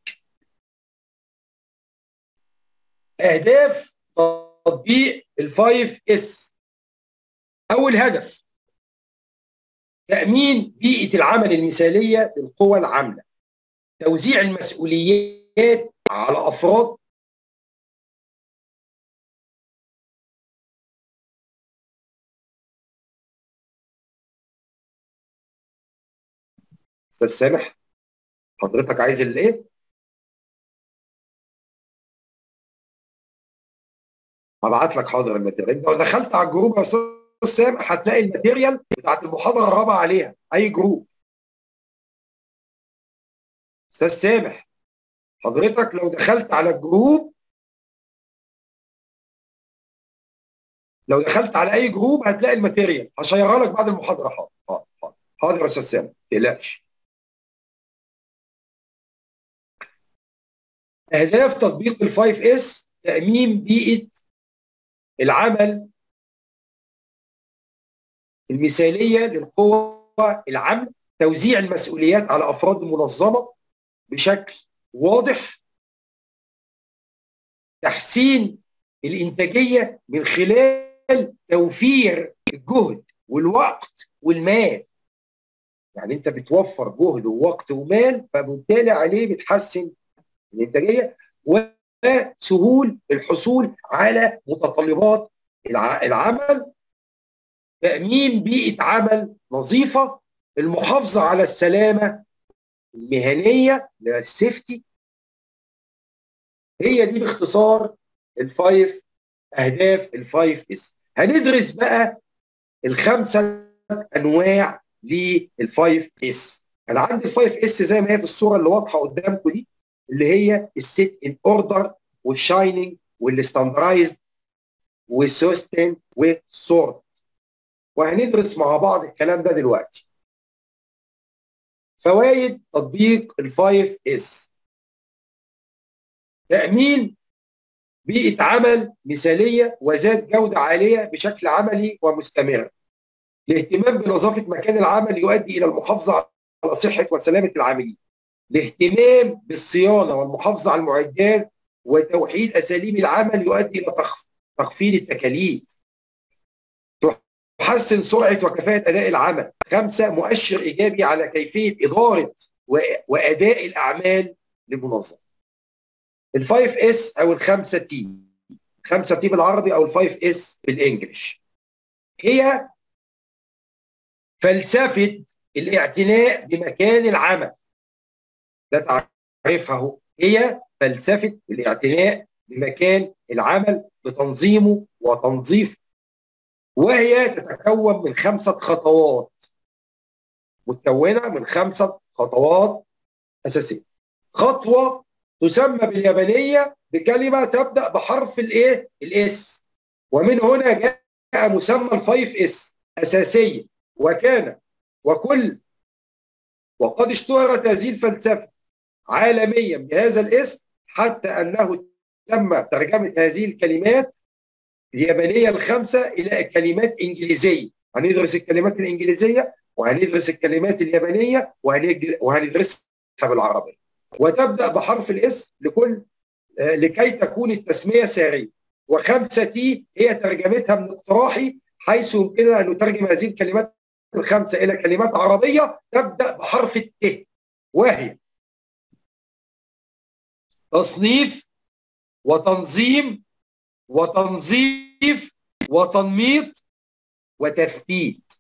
اهداف تطبيق الفايف اس اول هدف تامين بيئه العمل المثاليه للقوى العامله توزيع المسؤوليات على افراد استاذ سامح حضرتك عايز الايه؟ هبعت لك حاضر الماتيريال انت لو دخلت على الجروب يا استاذ سامح هتلاقي الماتيريال بتاعت المحاضره الرابعه عليها اي جروب استاذ سامح حضرتك لو دخلت على الجروب لو دخلت على اي جروب هتلاقي الماتيريال هشيرها لك بعد المحاضره حاضر حاضر حاضر, حاضر يا استاذ سامح ما تقلقش اهداف تطبيق الفايف اس تامين بيئه العمل المثاليه للقوى العامه توزيع المسؤوليات على افراد المنظمه بشكل واضح تحسين الانتاجيه من خلال توفير الجهد والوقت والمال يعني انت بتوفر جهد ووقت ومال فبالتالي عليه بتحسن الانتاجيه وسهول الحصول على متطلبات العمل تامين بيئه عمل نظيفه المحافظه على السلامه المهنيه السيفتي هي دي باختصار الفايف اهداف الفايف اس هندرس بقى الخمسه انواع للفايف اس انا عندي الفايف اس زي ما هي في الصوره اللي واضحه قدامكم دي اللي هي السيت ان اوردر والشايننج والستاندرايزد والسيستم والسورت وهندرس مع بعض الكلام ده دلوقتي فوائد تطبيق الفايف اس تأمين بيئة عمل مثالية وذات جودة عالية بشكل عملي ومستمر الاهتمام بنظافة مكان العمل يؤدي إلى المحافظة على صحة وسلامة العاملين الاهتمام بالصيانة والمحافظة على المعدات وتوحيد أساليب العمل يؤدي إلى تخفيض التكاليف تحسن سرعة وكفاءة أداء العمل خمسة مؤشر إيجابي على كيفية إدارة وأداء الأعمال للمنظمة الفايف اس أو الخمسة تي خمسة تي بالعربي أو الفايف اس بالإنجلش هي فلسفة الاعتناء بمكان العمل ده تعرفها اهو هي فلسفة الاعتناء بمكان العمل بتنظيمه وتنظيفه وهي تتكون من خمسة خطوات متكونة من خمسة خطوات أساسية خطوة تسمى باليابانية بكلمة تبدأ بحرف الإيه؟ الإس ومن هنا جاء مسمى الفايف إس أساسية وكان وكل وقد اشتهرت هذه الفلسفة عالميا بهذا الاسم حتى أنه تم ترجمة هذه الكلمات اليابانيه الخمسه الى كلمات انجليزيه هندرس الكلمات الانجليزيه وهندرس الكلمات اليابانيه وهندرسها بالعربيه وتبدا بحرف الاس لكل لكي تكون التسميه ساريه وخمسه تي هي ترجمتها من اقتراحي حيث يمكننا ان نترجم هذه الكلمات الخمسه الى كلمات عربيه تبدا بحرف الت وهي تصنيف وتنظيم وتنظيف وتنميط وتثبيت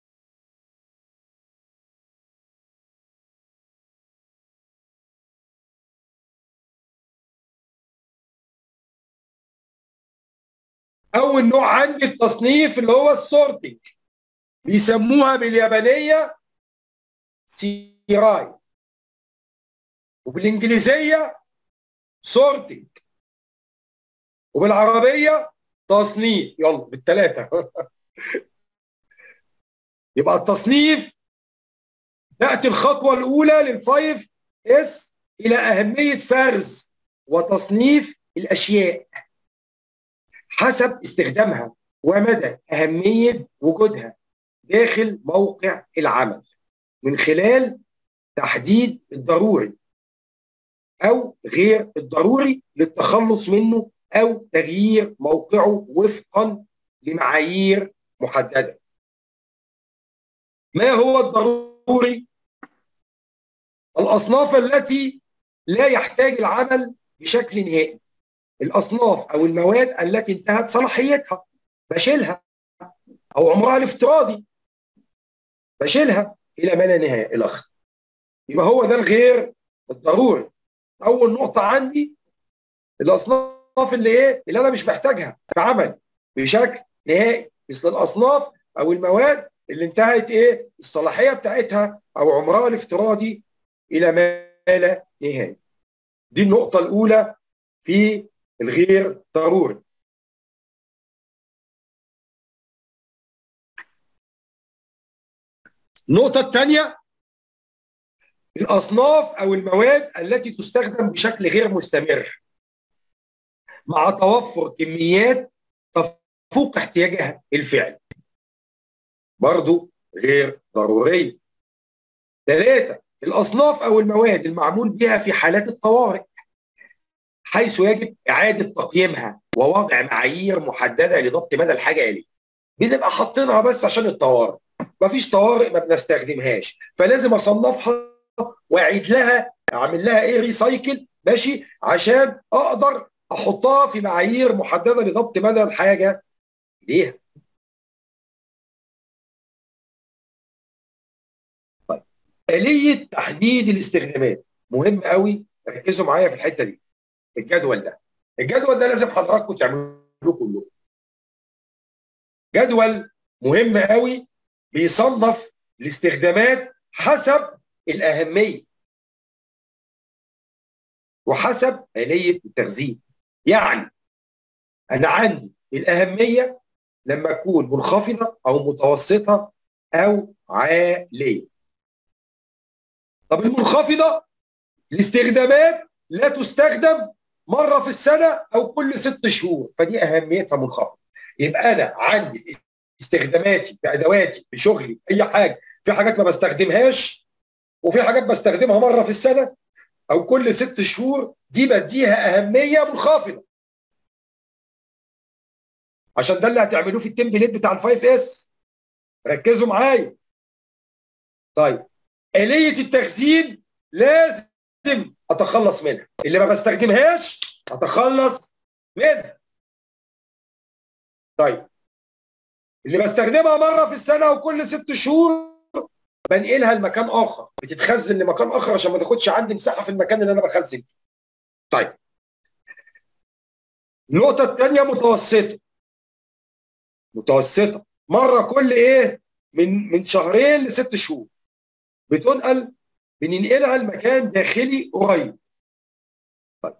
اول نوع عندي التصنيف اللي هو السورتنج بيسموها باليابانيه سيراي وبالانجليزيه سورتنج وبالعربيه تصنيف يلا بالثلاثه يبقى التصنيف تاتي الخطوه الاولى للفايف اس الى اهميه فرز وتصنيف الاشياء حسب استخدامها ومدى اهميه وجودها داخل موقع العمل من خلال تحديد الضروري او غير الضروري للتخلص منه او تغيير موقعه وفقا لمعايير محدده. ما هو الضروري؟ الاصناف التي لا يحتاج العمل بشكل نهائي. الاصناف او المواد التي انتهت صلاحيتها بشيلها او عمرها الافتراضي بشيلها الى ما لا نهايه الاخر. يبقى هو ده الغير الضروري. اول نقطه عندي الاصناف الاصناف اللي ايه اللي انا مش محتاجها في عمل بشكل نهائي مثل الاصناف او المواد اللي انتهت ايه الصلاحيه بتاعتها او عمرها الافتراضي الى ما لا نهايه دي النقطه الاولى في الغير ضروري النقطه الثانيه الاصناف او المواد التي تستخدم بشكل غير مستمر مع توفر كميات تفوق احتياجها الفعلي برضو غير ضرورية ثلاثة الأصناف أو المواد المعمول بها في حالات الطوارئ حيث يجب إعادة تقييمها ووضع معايير محددة لضبط مدى الحاجة إليه بنبقى حاطينها بس عشان الطوارئ مفيش طوارئ ما بنستخدمهاش فلازم أصنفها وأعيد لها أعمل لها إيه ريسايكل ماشي عشان أقدر احطها في معايير محدده لضبط مدى الحاجه ليها طيب آلية تحديد الاستخدامات مهم قوي ركزوا معايا في الحته دي الجدول ده الجدول ده لازم حضراتكم تعملوه كلكم جدول مهم قوي بيصنف الاستخدامات حسب الأهمية وحسب آلية التخزين يعني انا عندي الاهميه لما تكون منخفضه او متوسطه او عاليه طب المنخفضه الاستخدامات لا تستخدم مره في السنه او كل ست شهور فدي اهميتها منخفضه يبقى انا عندي في استخداماتي في ادواتي في شغلي في اي حاجه في حاجات ما بستخدمهاش وفي حاجات بستخدمها مره في السنه او كل ست شهور دي بديها اهميه منخفضه عشان ده اللي هتعملوه في التمبليت بتاع الفايف اس ركزوا معايا طيب آلية التخزين لازم اتخلص منها اللي ما بستخدمهاش اتخلص منها طيب اللي بستخدمها مره في السنه وكل ست شهور بنقلها لمكان اخر بتتخزن لمكان اخر عشان ما تاخدش عندي مساحه في المكان اللي انا بخزن فيه طيب النقطه الثانيه متوسطه متوسطه مره كل ايه من من شهرين لست شهور بتنقل بننقلها لمكان داخلي قريب طيب.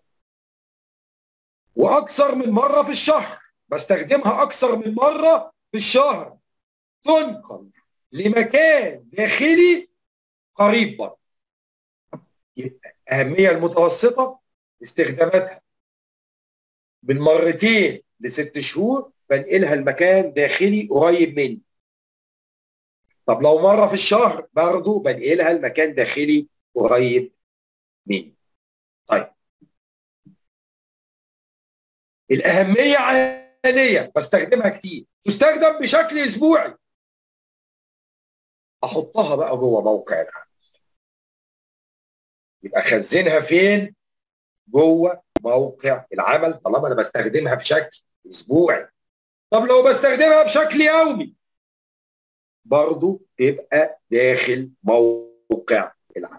واكثر من مره في الشهر بستخدمها اكثر من مره في الشهر تنقل لمكان داخلي قريب برضه يبقى اهميه المتوسطه استخداماتها من مرتين لست شهور بنقلها لمكان داخلي قريب مني طب لو مره في الشهر برضه بنقلها لمكان داخلي قريب مني طيب الاهميه عاليه بستخدمها كتير تستخدم بشكل اسبوعي احطها بقى جوه موقع العمل يبقى خزنها فين جوه موقع العمل طالما انا بستخدمها بشكل اسبوعي طب لو بستخدمها بشكل يومي برضو تبقى داخل موقع العمل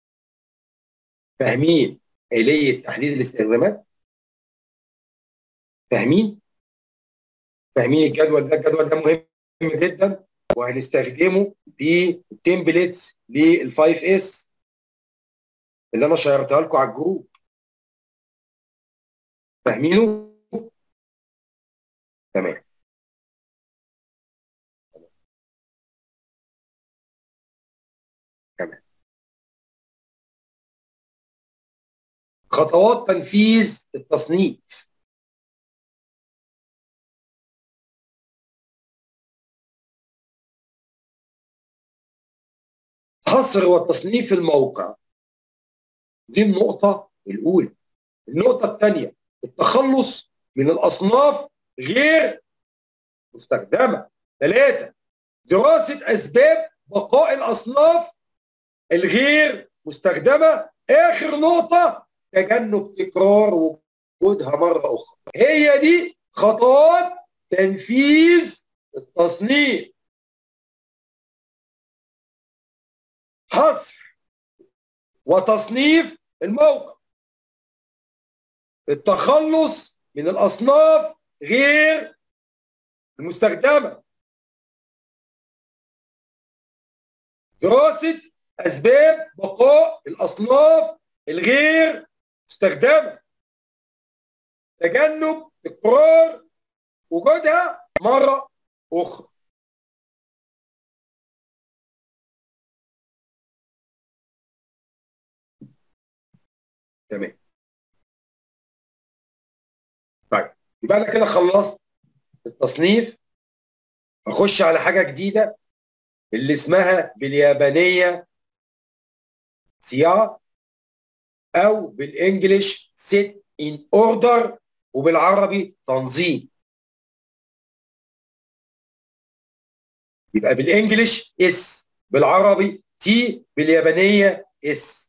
فاهمين آلية تحديد الاستخدامات فاهمين فاهمين الجدول ده الجدول ده مهم جدا وهنستخدمه في التمبلتس للفايف اس اللي انا شيرتها لكم على الجروب فاهمينه تمام تمام خطوات تنفيذ التصنيف حصر وتصنيف الموقع دي النقطة الأولى النقطة الثانية التخلص من الأصناف غير مستخدمة ثلاثة دراسة أسباب بقاء الأصناف الغير مستخدمة آخر نقطة تجنب تكرار وجودها مرة أخرى هي دي خطوات تنفيذ التصنيف حصر وتصنيف الموقع التخلص من الأصناف غير المستخدمة دراسة أسباب بقاء الأصناف الغير مستخدمة تجنب تكرار وجودها مرة أخرى تمام طيب يبقى انا كده خلصت التصنيف اخش على حاجه جديده اللي اسمها باليابانيه سيا او بالانجلش سيت ان اوردر وبالعربي تنظيم يبقى بالانجلش اس بالعربي تي باليابانيه اس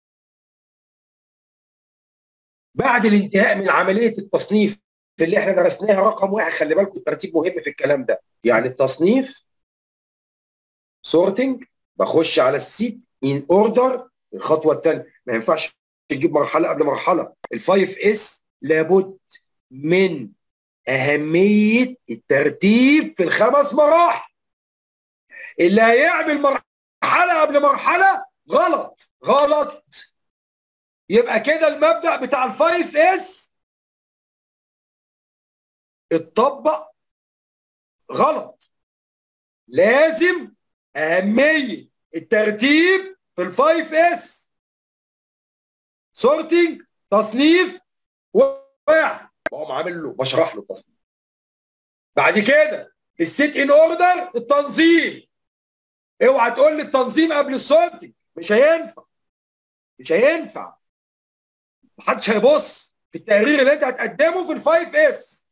بعد الانتهاء من عمليه التصنيف اللي احنا درسناها رقم واحد خلي بالكم الترتيب مهم في الكلام ده يعني التصنيف سورتنج بخش على السيت ان اوردر الخطوه الثانيه ما ينفعش تجيب مرحله قبل مرحله الفايف اس لابد من اهميه الترتيب في الخمس مراحل اللي هيعمل مرحله قبل مرحله غلط غلط يبقى كده المبدا بتاع الفايف اس اتطبق غلط لازم اهميه الترتيب في الفايف اس سورتنج تصنيف واحد بقوم عامل له بشرح له التصنيف بعد كده السيت ان اوردر التنظيم اوعى تقول لي التنظيم قبل السورتنج مش هينفع مش هينفع محدش هيبص في التقرير اللي انت هتقدمه في الفايف اس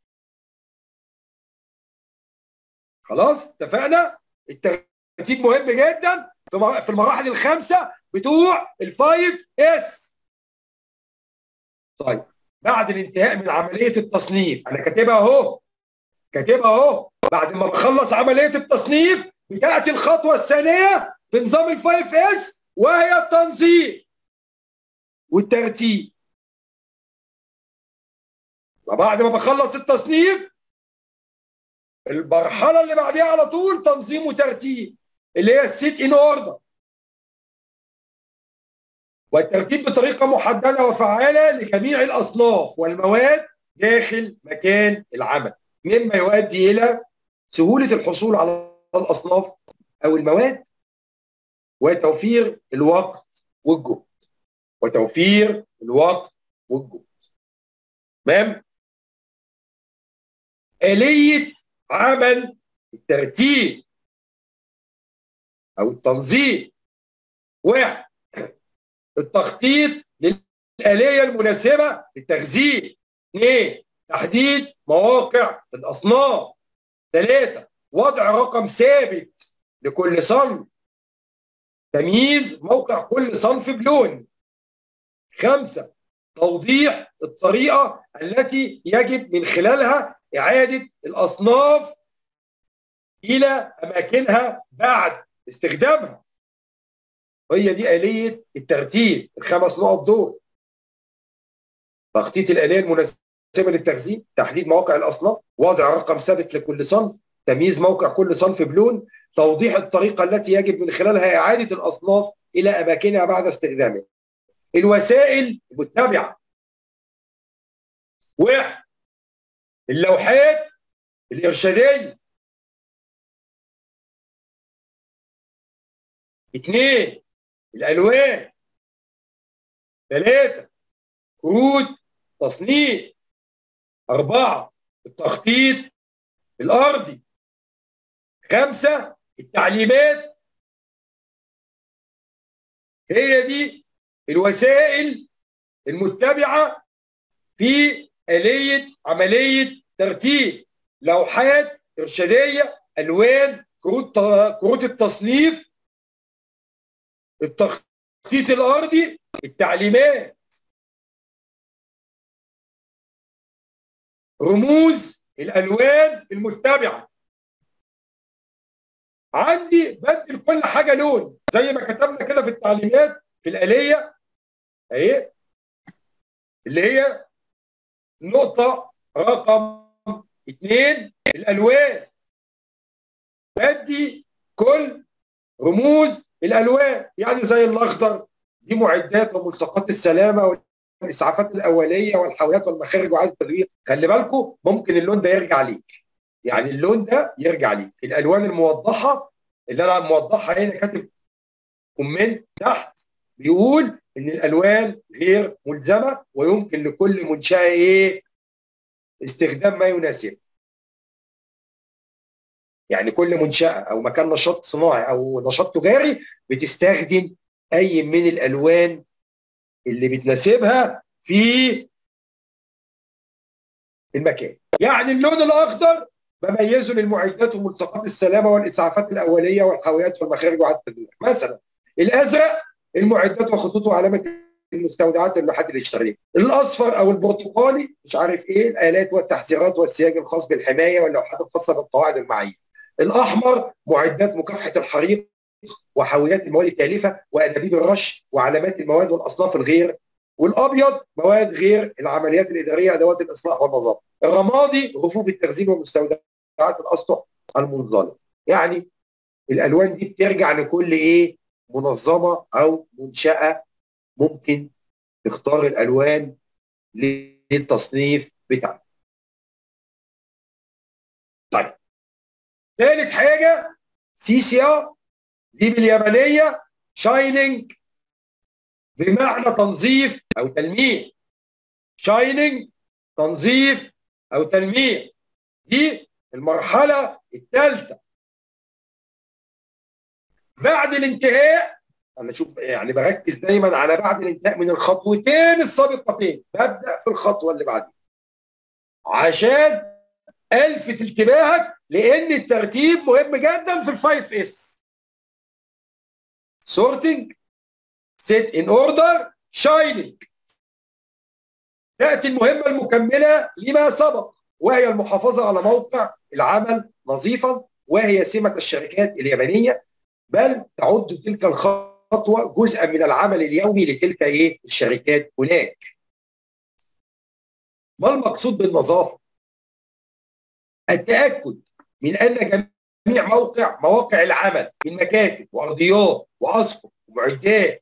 خلاص اتفقنا الترتيب مهم جدا في المراحل الخمسه بتوع الفايف اس طيب بعد الانتهاء من عمليه التصنيف انا كاتبها اهو كاتبها اهو بعد ما بخلص عمليه التصنيف بتاتي الخطوه الثانيه في نظام الفايف اس وهي التنظيم والترتيب وبعد ما بخلص التصنيف المرحله اللي بعديها على طول تنظيم وترتيب اللي هي السيت ان اوردر والترتيب بطريقه محدده وفعاله لجميع الاصناف والمواد داخل مكان العمل مما يؤدي الى سهوله الحصول على الاصناف او المواد وتوفير الوقت والجهد وتوفير الوقت والجهد تمام آلية عمل الترتيب أو التنظيم واحد التخطيط للآلية المناسبة للتخزين اثنين تحديد مواقع الأصناف ثلاثة وضع رقم ثابت لكل صنف تمييز موقع كل صنف بلون خمسة توضيح الطريقة التي يجب من خلالها إعادة الأصناف إلى أماكنها بعد استخدامها هي دي آلية الترتيب الخمس نقط دول تخطيط الآلية المناسبة للتخزين تحديد مواقع الأصناف وضع رقم ثابت لكل صنف تمييز موقع كل صنف بلون توضيح الطريقة التي يجب من خلالها إعادة الأصناف إلى أماكنها بعد استخدامها الوسائل المتبعة واحد اللوحات الإرشادية اثنين الألوان ثلاثة كروت تصنيع أربعة التخطيط الأرضي خمسة التعليمات هي دي الوسائل المتبعة في آلية عملية ترتيب لوحات إرشادية ألوان كروت كروت التصنيف التخطيط الأرضي التعليمات رموز الألوان المتبعة عندي بدل كل حاجة لون زي ما كتبنا كده في التعليمات في الآلية اهي اللي هي نقطة رقم اثنين الألوان بدي كل رموز الألوان يعني زي الأخضر دي معدات وملصقات السلامة والإسعافات الأولية والحاويات والمخارج وعايز التدوير خلي بالكم ممكن اللون ده يرجع ليك يعني اللون ده يرجع ليك الألوان الموضحة اللي أنا موضحها هنا كاتب كومنت تحت بيقول ان الالوان غير ملزمه ويمكن لكل منشاه ايه استخدام ما يناسب يعني كل منشاه او مكان نشاط صناعي او نشاط تجاري بتستخدم اي من الالوان اللي بتناسبها في المكان يعني اللون الاخضر بميزه للمعدات وملصقات السلامه والاسعافات الاوليه والحاويات والمخارج وعدة التدوير مثلا الازرق المعدات وخطوط وعلامه المستودعات اللوحات الاشتراكيه الاصفر او البرتقالي مش عارف ايه الالات والتحذيرات والسياج الخاص بالحمايه واللوحات الخاصه بالقواعد المعايير الاحمر معدات مكافحه الحريق وحاويات المواد التالفه وانابيب الرش وعلامات المواد والاصناف الغير والابيض مواد غير العمليات الاداريه ادوات الاصلاح والنظافه الرمادي رفوف التخزين ومستودعات الاسطح المنظمه يعني الالوان دي بترجع لكل ايه منظمه او منشاه ممكن تختار الالوان للتصنيف بتاعها. طيب ثالث حاجه سيسيا دي باليابانيه شايننج بمعنى تنظيف او تلميع شايننج تنظيف او تلميع دي المرحله الثالثه بعد الانتهاء انا شوف يعني بركز دايما على بعد الانتهاء من الخطوتين السابقتين ببدا في الخطوه اللي بعدها عشان الفت انتباهك لان الترتيب مهم جدا في الفايف اس سورتنج سيت ان اوردر شايننج تاتي المهمه المكمله لما سبق وهي المحافظه على موقع العمل نظيفا وهي سمه الشركات اليابانيه بل تعد تلك الخطوه جزءا من العمل اليومي لتلك ايه الشركات هناك. ما المقصود بالنظافه؟ التاكد من ان جميع موقع مواقع العمل من مكاتب وارضيات واسقف ومعدات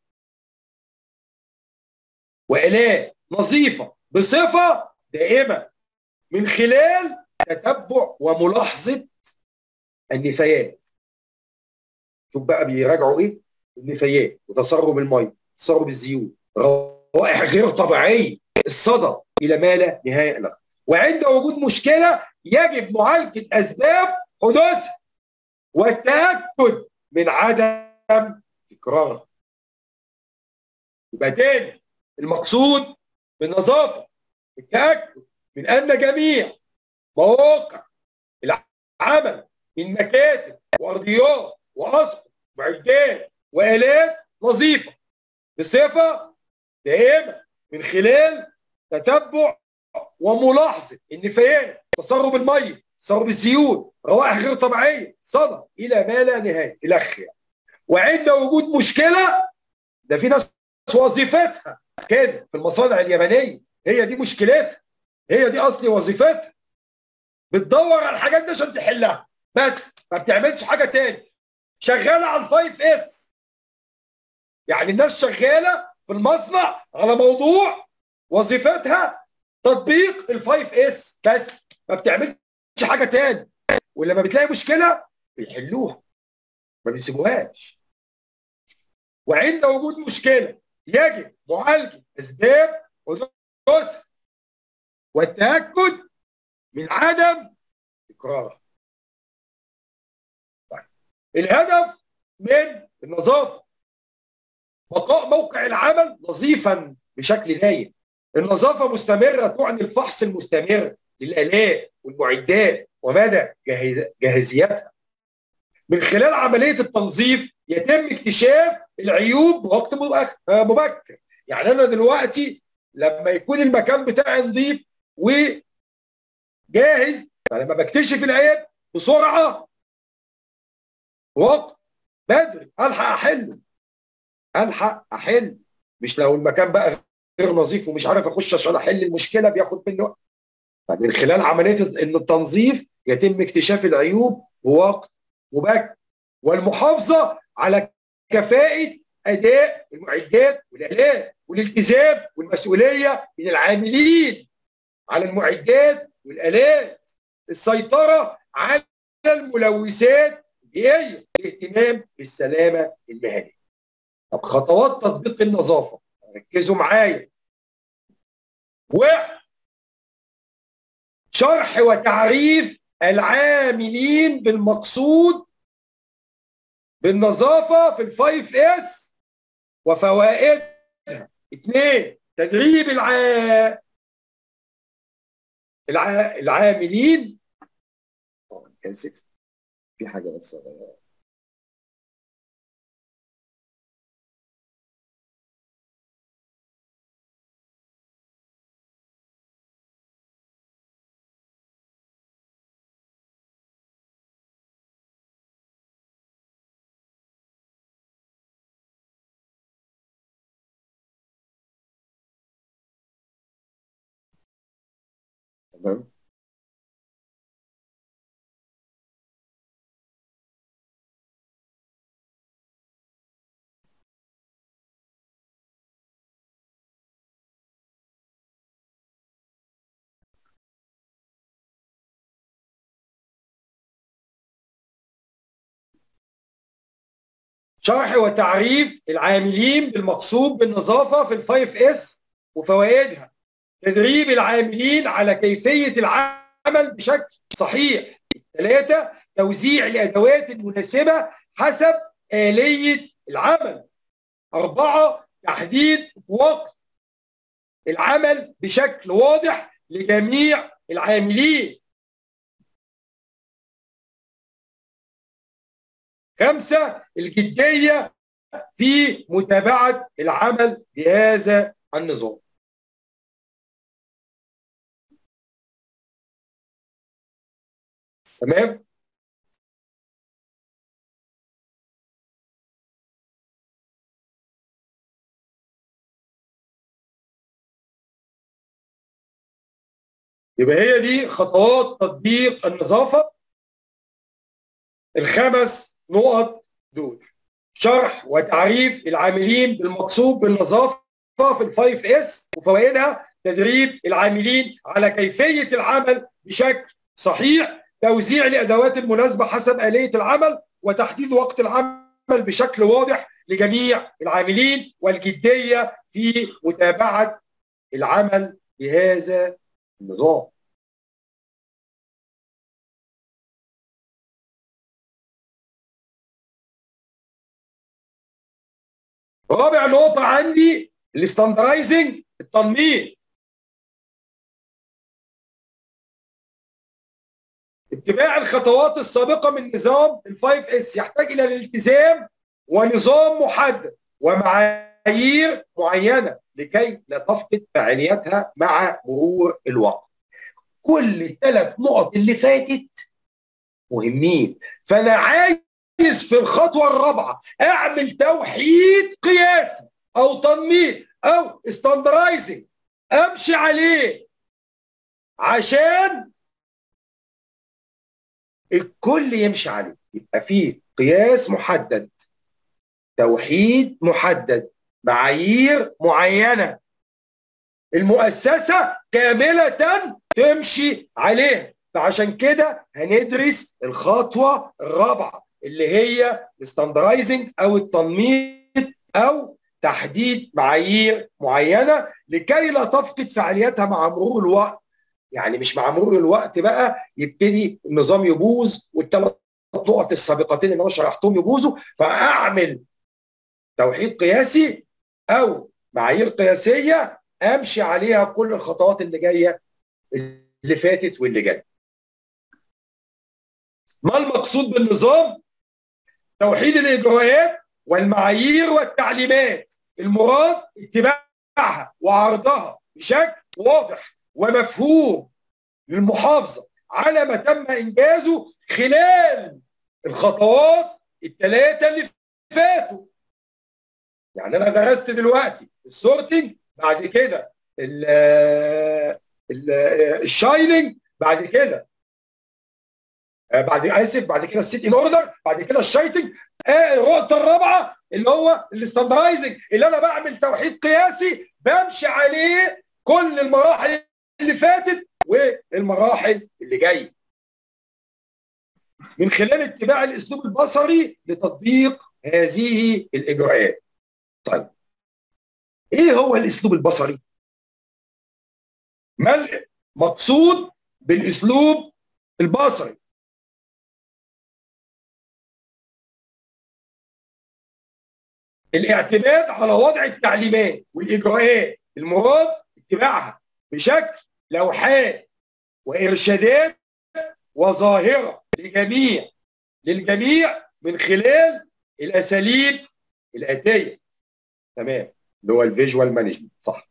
والات نظيفه بصفه دائمه من خلال تتبع وملاحظه النفايات شوف بقى بيراجعوا ايه النفايات وتسرب الميه تسرب الزيوت روائح غير طبيعيه الصدى الى ما لا نهايه له وعند وجود مشكله يجب معالجه اسباب حدوثها والتاكد من عدم تكرارها يبقى تاني المقصود بالنظافه التاكد من ان جميع مواقع العمل من مكاتب وارضيات واسقف وعدات والات نظيفه بصفه دائمه من خلال تتبع وملاحظه النفايات تسرب الميه تسرب الزيوت روائح غير طبيعيه صدى الى ما لا نهايه الى وعند وجود مشكله ده في ناس وظيفتها كده في المصانع اليابانيه هي دي مشكلتها هي دي اصل وظيفتها بتدور على الحاجات دي عشان تحلها بس ما بتعملش حاجه تاني شغاله على الفايف اس يعني الناس شغاله في المصنع على موضوع وظيفتها تطبيق الفايف اس بس ما بتعملش حاجه تاني ولما بتلاقي مشكله بيحلوها ما بيسيبوهاش وعند وجود مشكله يجب معالجه اسباب حدوثها والتاكد من عدم تكرارها الهدف من النظافه بقاء موقع العمل نظيفا بشكل دايم النظافه مستمره تعني الفحص المستمر للالات والمعدات ومدى جاهزيتها من خلال عمليه التنظيف يتم اكتشاف العيوب بوقت مبكر يعني انا دلوقتي لما يكون المكان بتاعي نظيف وجاهز فلما بكتشف العيب بسرعه وقت بدري الحق احله الحق احل مش لو المكان بقى غير نظيف ومش عارف اخش عشان احل المشكله بياخد مني وقت فمن خلال عمليه ان التنظيف يتم اكتشاف العيوب بوقت مبكر والمحافظه على كفاءه اداء المعدات والالات والالتزام والمسؤوليه من العاملين على المعدات والالات السيطره على الملوثات البيئيه الاهتمام بالسلامه المهنيه طب خطوات تطبيق النظافه ركزوا معايا واحد شرح وتعريف العاملين بالمقصود بالنظافه في الفايف اس وفوائدها اثنين تدريب الع... الع... العاملين اسف في حاجه بس تمام شرح وتعريف العاملين بالمقصود بالنظافه في الفايف اس وفوائدها تدريب العاملين على كيفيه العمل بشكل صحيح ثلاثه توزيع الادوات المناسبه حسب اليه العمل اربعه تحديد وقت العمل بشكل واضح لجميع العاملين خمسة الجدية في متابعة العمل بهذا النظام تمام يبقى هي دي خطوات تطبيق النظافة الخمس نقط دول شرح وتعريف العاملين بالمقصود بالنظافة في الفايف اس وفوائدها تدريب العاملين على كيفية العمل بشكل صحيح توزيع الأدوات المناسبة حسب آلية العمل وتحديد وقت العمل بشكل واضح لجميع العاملين والجدية في متابعة العمل بهذا النظام رابع نقطة عندي الاستاندرايزنج التنميط اتباع الخطوات السابقة من نظام الفايف اس يحتاج إلى الالتزام ونظام محدد ومعايير معينة لكي لا تفقد فعاليتها مع مرور الوقت كل الثلاث نقط اللي فاتت مهمين فأنا عايز في الخطوة الرابعة أعمل توحيد قياسي أو تنميط أو استاندرايزنج أمشي عليه عشان الكل يمشي عليه يبقى فيه قياس محدد توحيد محدد معايير معينة المؤسسة كاملة تمشي عليها فعشان كده هندرس الخطوة الرابعة اللي هي الستاندرايزنج او التنميط او تحديد معايير معينه لكي لا تفقد فعاليتها مع مرور الوقت يعني مش مع مرور الوقت بقى يبتدي النظام يبوظ والثلاث نقط السابقتين اللي انا شرحتهم يبوظوا فاعمل توحيد قياسي او معايير قياسيه امشي عليها كل الخطوات اللي جايه اللي فاتت واللي جايه ما المقصود بالنظام توحيد الاجراءات والمعايير والتعليمات المراد اتباعها وعرضها بشكل واضح ومفهوم للمحافظه على ما تم انجازه خلال الخطوات الثلاثه اللي فاتوا يعني انا درست دلوقتي السورتنج بعد كده الشايننج بعد كده بعد اسف بعد كده السيت ان اوردر بعد كده الشايتنج النقطه الرابعه اللي هو الاستاندرايزنج اللي انا بعمل توحيد قياسي بمشي عليه كل المراحل اللي فاتت والمراحل اللي جايه من خلال اتباع الاسلوب البصري لتطبيق هذه الاجراءات طيب ايه هو الاسلوب البصري ما المقصود بالاسلوب البصري الاعتماد على وضع التعليمات والاجراءات المراد اتباعها بشكل لوحات وارشادات وظاهره لجميع للجميع من خلال الاساليب الاتيه تمام اللي هو الفيجوال مانجمنت صح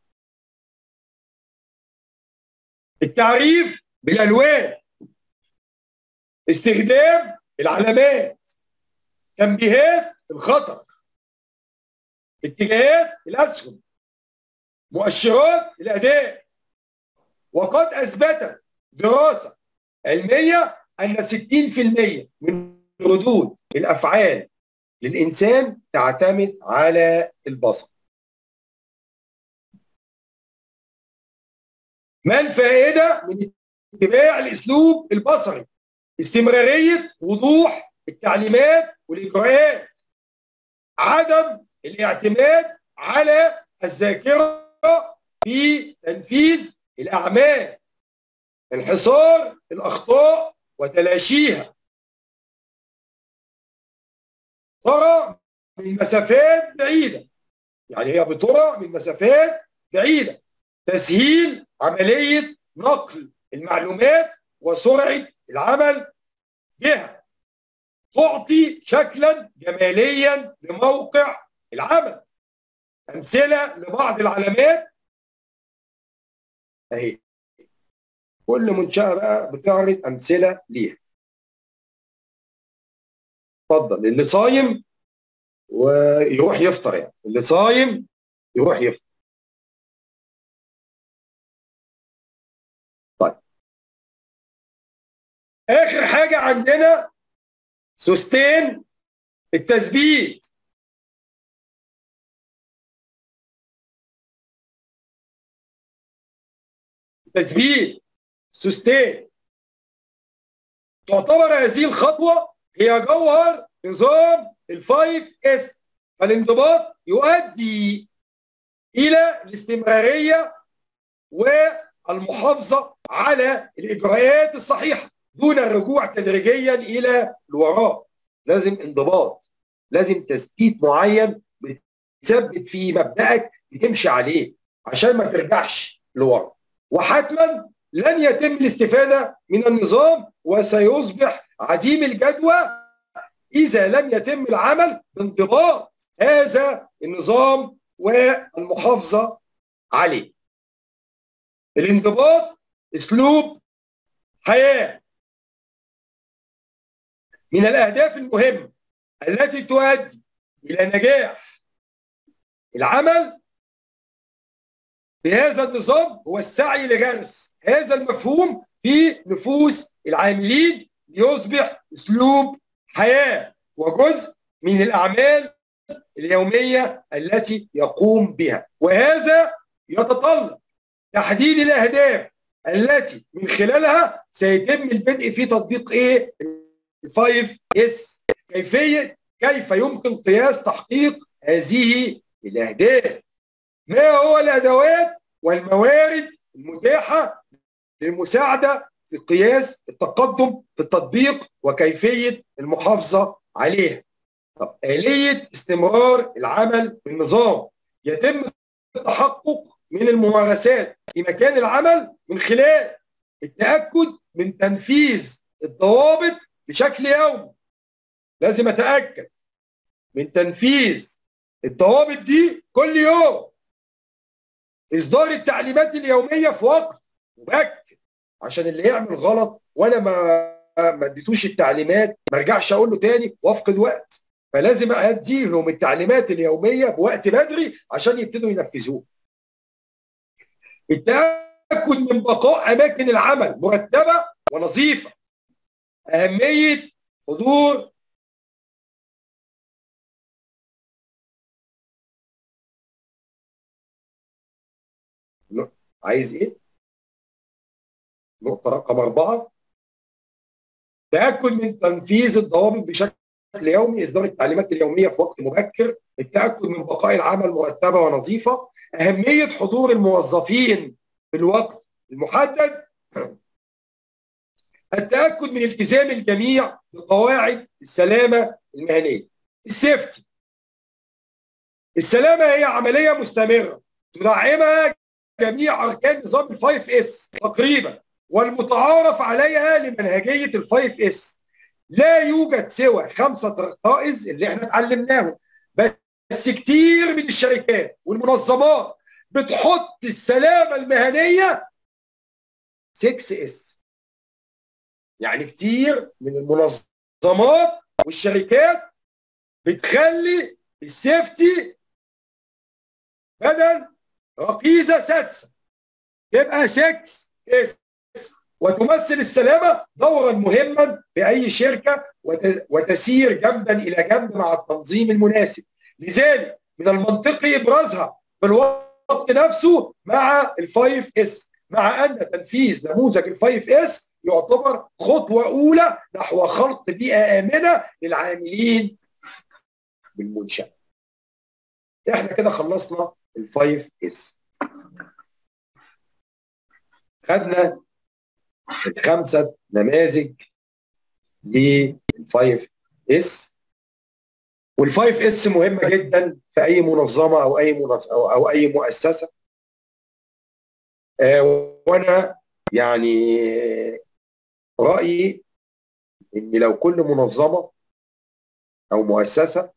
التعريف بالالوان استخدام العلامات تنبيهات الخطر اتجاهات الاسهم مؤشرات الاداء وقد اثبتت دراسه علميه ان 60% من ردود الافعال للانسان تعتمد على البصر ما الفائده من اتباع الاسلوب البصري استمراريه وضوح التعليمات والاجراءات عدم الاعتماد على الذاكره في تنفيذ الاعمال انحصار الاخطاء وتلاشيها ترى من مسافات بعيده يعني هي بترى من مسافات بعيده تسهيل عمليه نقل المعلومات وسرعه العمل بها تعطي شكلا جماليا لموقع العمل امثله لبعض العلامات اهي كل منشاه بقى بتعرض امثله ليها اتفضل اللي صايم ويروح يفطر يعني اللي صايم يروح يفطر طيب اخر حاجه عندنا سوستين التثبيت تثبيت سوستين تعتبر هذه الخطوه هي جوهر نظام الفايف اس فالانضباط يؤدي الى الاستمراريه والمحافظه على الاجراءات الصحيحه دون الرجوع تدريجيا الى الوراء لازم انضباط لازم تثبيت معين بتثبت في مبدأك بتمشي عليه عشان ما ترجعش لورا وحتما لن يتم الاستفادة من النظام وسيصبح عديم الجدوى إذا لم يتم العمل بانضباط هذا النظام والمحافظة عليه الانضباط اسلوب حياه من الاهداف المهمه التي تؤدي الى نجاح العمل بهذا النظام هو السعي لغرس هذا المفهوم في نفوس العاملين ليصبح اسلوب حياه وجزء من الاعمال اليوميه التي يقوم بها وهذا يتطلب تحديد الاهداف التي من خلالها سيتم البدء في تطبيق ايه؟ الفايف اس كيفيه كيف يمكن قياس تحقيق هذه الاهداف؟ ما هو الادوات والموارد المتاحه للمساعده في قياس التقدم في التطبيق وكيفيه المحافظه عليها. طب آلية استمرار العمل بالنظام يتم التحقق من الممارسات في مكان العمل من خلال التأكد من تنفيذ الضوابط بشكل يومي لازم أتأكد من تنفيذ الضوابط دي كل يوم إصدار التعليمات اليومية في وقت مبكر عشان اللي يعمل غلط وأنا ما ما اديتوش التعليمات ما ارجعش اقول له تاني وافقد وقت فلازم ادي لهم التعليمات اليوميه بوقت بدري عشان يبتدوا ينفذوها. التاكد من بقاء اماكن العمل مرتبه ونظيفه. اهميه حضور عايز ايه؟ نقطة رقم أربعة تأكد من تنفيذ الضوابط بشكل يومي إصدار التعليمات اليومية في وقت مبكر التأكد من بقاء العمل مرتبة ونظيفة أهمية حضور الموظفين في الوقت المحدد التأكد من التزام الجميع بقواعد السلامة المهنية السيفتي السلامة هي عملية مستمرة تدعمها جميع أركان نظام الفايف اس تقريبا والمتعارف عليها لمنهجية الفايف اس لا يوجد سوى خمسة ركائز اللي احنا اتعلمناهم بس كتير من الشركات والمنظمات بتحط السلامة المهنية 6 اس يعني كتير من المنظمات والشركات بتخلي السيفتي بدل ركيزة سادسة تبقى 6 اس وتمثل السلامة دورا مهما في أي شركة وتسير جنبا إلى جنب مع التنظيم المناسب لذلك من المنطقي إبرازها في الوقت نفسه مع الفايف اس مع أن تنفيذ نموذج الفايف اس يعتبر خطوة أولى نحو خلق بيئة آمنة للعاملين بالمنشأة احنا كده خلصنا الفايف اس خدنا الخمسه نماذج للفايف اس والفايف اس مهمه جدا في اي منظمه او اي منظمة او, أو اي مؤسسه آه وانا يعني رايي ان لو كل منظمه او مؤسسه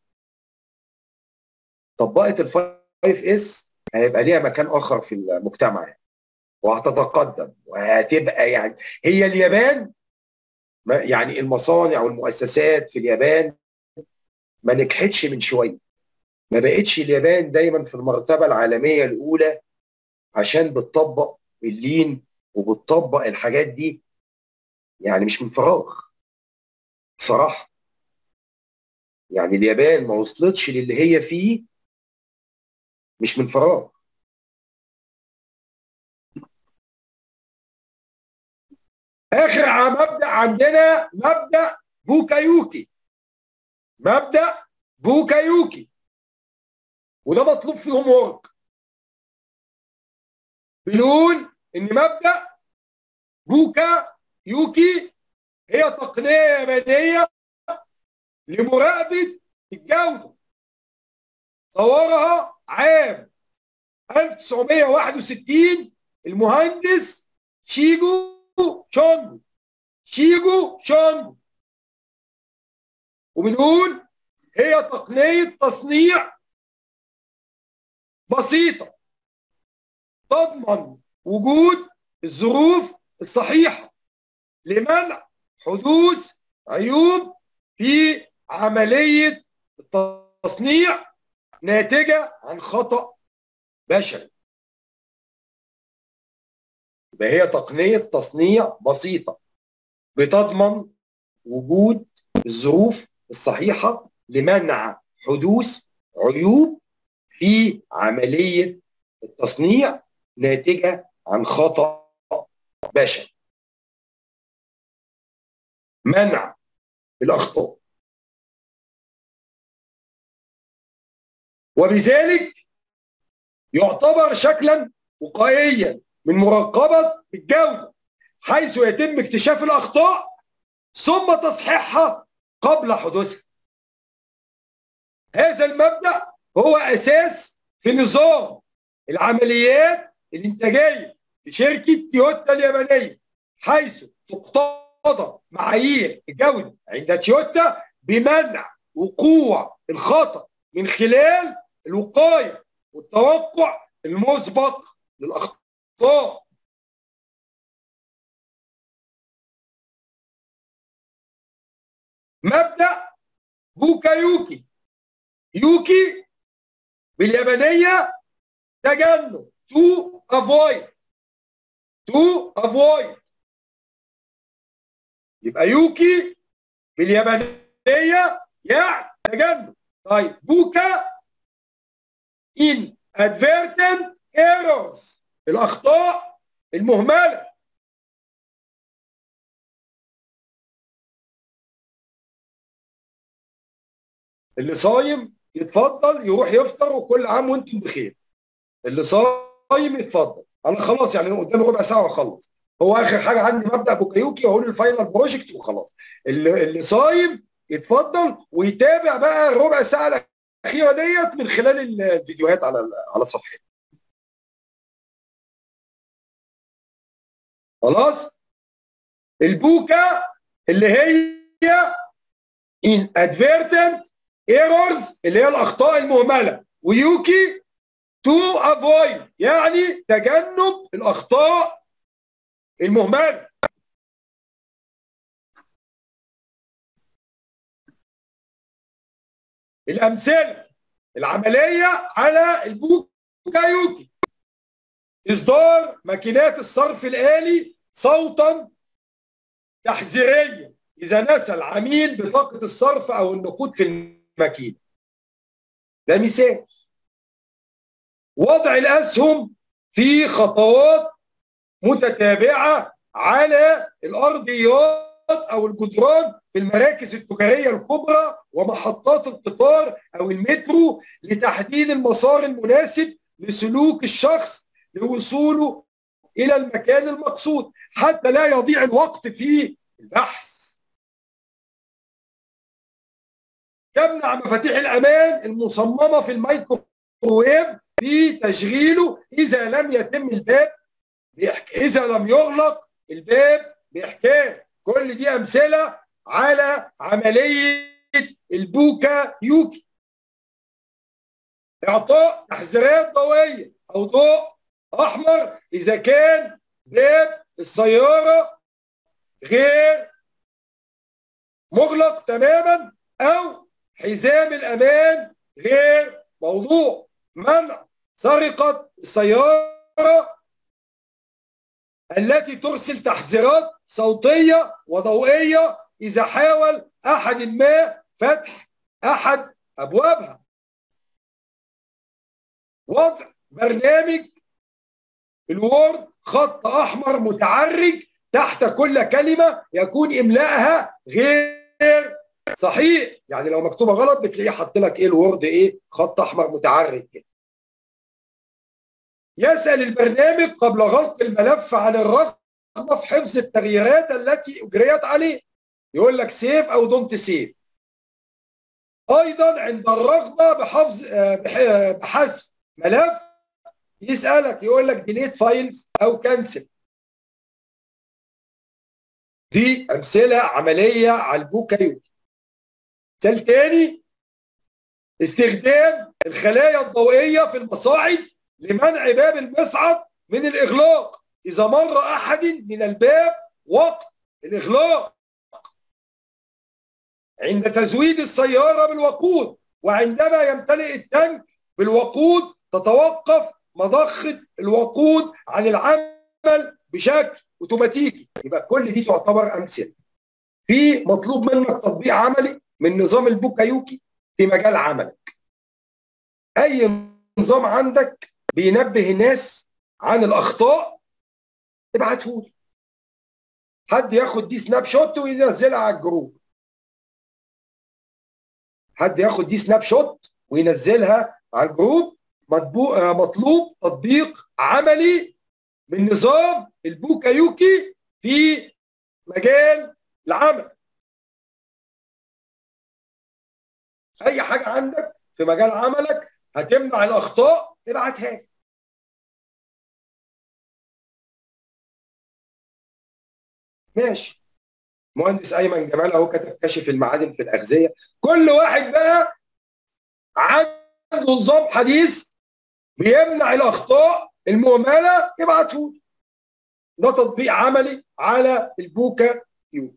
طبقت الفايف اس هيبقى ليها مكان اخر في المجتمع يعني. وهتتقدم وهتبقى يعني هي اليابان يعني المصانع والمؤسسات في اليابان ما نجحتش من شويه ما بقتش اليابان دايما في المرتبه العالميه الاولى عشان بتطبق اللين وبتطبق الحاجات دي يعني مش من فراغ بصراحه يعني اليابان ما وصلتش للي هي فيه مش من فراغ اخر مبدا عندنا مبدا بوكايوكي مبدا بوكايوكي وده مطلوب فيهم ورك بنقول ان مبدا بوكا يوكي هي تقنيه يابانيه لمراقبه الجوده طورها عام 1961 المهندس شيجو شونجو شيجو شونجو وبنقول هي تقنية تصنيع بسيطة تضمن وجود الظروف الصحيحة لمنع حدوث عيوب في عملية التصنيع ناتجة عن خطأ بشري يبقى هي تقنية تصنيع بسيطة بتضمن وجود الظروف الصحيحة لمنع حدوث عيوب في عملية التصنيع ناتجة عن خطأ بشري منع الأخطاء وبذلك يعتبر شكلا وقائيا من مراقبة الجودة حيث يتم اكتشاف الأخطاء ثم تصحيحها قبل حدوثها هذا المبدأ هو أساس في نظام العمليات الإنتاجية في شركة تويوتا اليابانية حيث تقتضى معايير الجودة عند تويوتا بمنع وقوع الخطأ من خلال الوقاية والتوقع المسبق للأخطاء مبدأ بوكا يوكي يوكي باليابانية تجنب to avoid to avoid يبقى يوكي باليابانية يعني تجنب طيب بوكا inadvertent errors الأخطاء المهملة اللي صايم يتفضل يروح يفطر وكل عام وانتم بخير اللي صايم يتفضل انا خلاص يعني قدامي ربع ساعه واخلص هو اخر حاجه عندي مبدا بوكايوكي واقول الفاينل بروجكت وخلاص اللي, اللي صايم يتفضل ويتابع بقى الربع ساعه الاخيره ديت من خلال الفيديوهات على على الصفحه خلاص البوكا اللي هي inadvertent errors اللي هي الاخطاء المهمله ويوكي تو افويد يعني تجنب الاخطاء المهمله الامثله العمليه على البوكايوكي اصدار ماكينات الصرف الالي صوتا تحذيريا اذا نسى العميل بطاقه الصرف او النقود في الماكينه ده مثال وضع الاسهم في خطوات متتابعه على الارضيات او الجدران في المراكز التجاريه الكبرى ومحطات القطار او المترو لتحديد المسار المناسب لسلوك الشخص لوصوله الى المكان المقصود حتى لا يضيع الوقت في البحث تمنع مفاتيح الامان المصممه في الميكروويف في تشغيله اذا لم يتم الباب بيحك... اذا لم يغلق الباب باحكام كل دي امثله على عمليه البوكا يوكي اعطاء تحذيرات ضوئيه او ضوء احمر اذا كان باب السياره غير مغلق تماما او حزام الامان غير موضوع منع سرقه السياره التي ترسل تحذيرات صوتيه وضوئيه اذا حاول احد ما فتح احد ابوابها وضع برنامج الوورد خط احمر متعرج تحت كل كلمه يكون املاءها غير صحيح يعني لو مكتوبه غلط بتلاقيه حط لك ايه الوورد ايه خط احمر متعرج كده يسال البرنامج قبل غلق الملف عن الرغبه في حفظ التغييرات التي اجريت عليه يقول لك سيف او دونت سيف ايضا عند الرغبه بحفظ بحذف ملف يسالك يقول لك ديليت فايلز او كنسل دي امثله عمليه على البوكايوكي مثال تاني استخدام الخلايا الضوئيه في المصاعد لمنع باب المصعد من الاغلاق اذا مر احد من الباب وقت الاغلاق عند تزويد السياره بالوقود وعندما يمتلئ التانك بالوقود تتوقف مضخه الوقود عن العمل بشكل اوتوماتيكي يبقى كل دي تعتبر امثله في مطلوب منك تطبيق عملي من نظام البوكايوكي في مجال عملك اي نظام عندك بينبه الناس عن الاخطاء ابعته لي حد ياخد دي سناب شوت وينزلها على الجروب حد ياخد دي سناب شوت وينزلها على الجروب مطلوب تطبيق عملي من نظام البوكايوكي في مجال العمل اي حاجه عندك في مجال عملك هتمنع الاخطاء ابعتها لي ماشي مهندس ايمن جمال اهو كتب كشف المعادن في الاغذيه كل واحد بقى عنده نظام حديث بيمنع الاخطاء المهمله ابعته لي ده تطبيق عملي على البوكا يو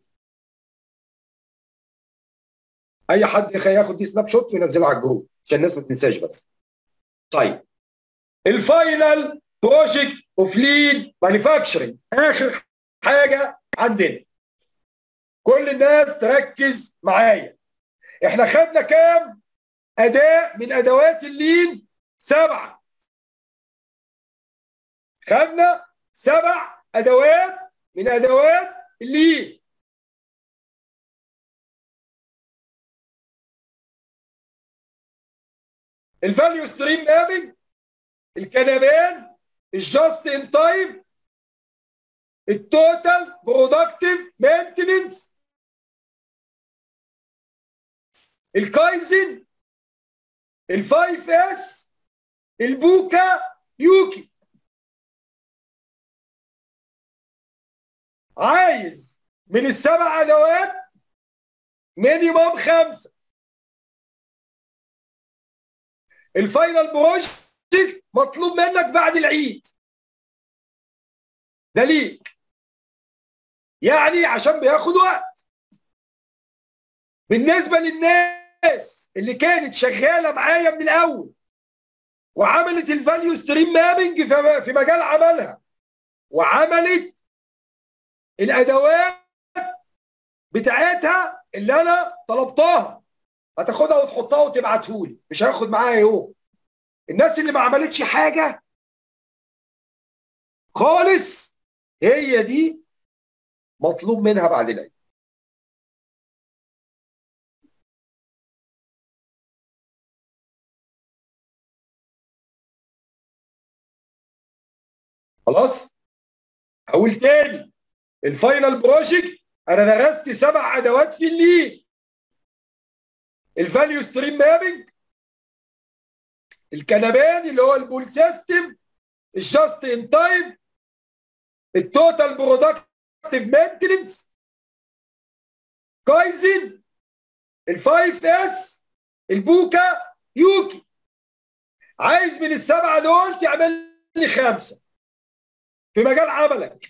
اي حد ياخد دي سناب شوت وينزلها على الجروب عشان الناس ما تنساش بس طيب الفاينل بروجكت اوف لين مانيفاكتشرنج اخر حاجه عندنا كل الناس تركز معايا احنا خدنا كام اداه من ادوات اللين سبعه خدنا سبع ادوات من ادوات اللين الفاليو ستريم مابنج الكنبان الجاست ان تايم التوتال برودكتيف مينتننس الكايزن الفايف اس البوكا يوكي عايز من السبع ادوات مينيموم خمسه الفاينل بروجكت مطلوب منك بعد العيد ده ليك يعني عشان بياخد وقت بالنسبه للناس اللي كانت شغاله معايا من الاول وعملت الفاليو ستريم مابنج في مجال عملها وعملت الادوات بتاعتها اللي انا طلبتها هتاخدها وتحطها وتبعتهولي مش هياخد معايا يوم الناس اللي ما عملتش حاجه خالص هي دي مطلوب منها بعد العيد خلاص هقول تاني الفاينل بروجكت انا درست سبع ادوات في اللين الفاليو ستريم مابنج الكنبان اللي هو البول سيستم الجاست ان تايم التوتال برودكتيف مينتنس كايزن الفايف اس البوكا يوكي عايز من السبعه دول تعمل لي خمسه في مجال عملك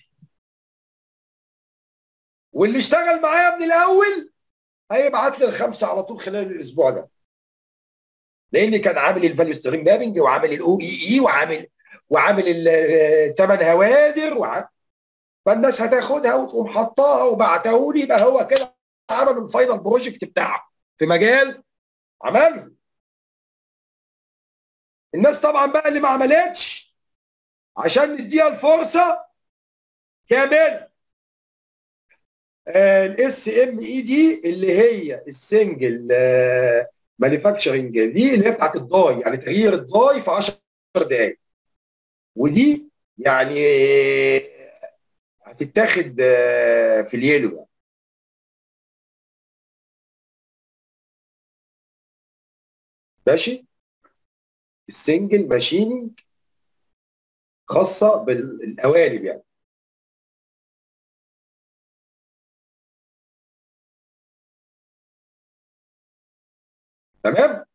واللي اشتغل معايا من الاول هيبعت لي الخمسه على طول خلال الاسبوع ده لاني كان عامل الفاليو ستريم مابنج وعامل الاو اي اي وعامل وعامل الثمان هوادر وعامل فالناس هتاخدها وتقوم حطاها وبعتها لي يبقى هو كده عملوا الفاينل بروجكت بتاعه في مجال عملهم الناس طبعا بقى اللي ما عملتش عشان نديها الفرصه كامل الاس ام اي دي اللي هي السنجل مانيفاكتشرنج دي اللي هي بتاعت الضاي يعني تغيير الضاي في 10 دقائق ودي يعني هتتاخد في اليلو يعني. ماشي السنجل ماشيننج خاصه بالقوالب يعني تمام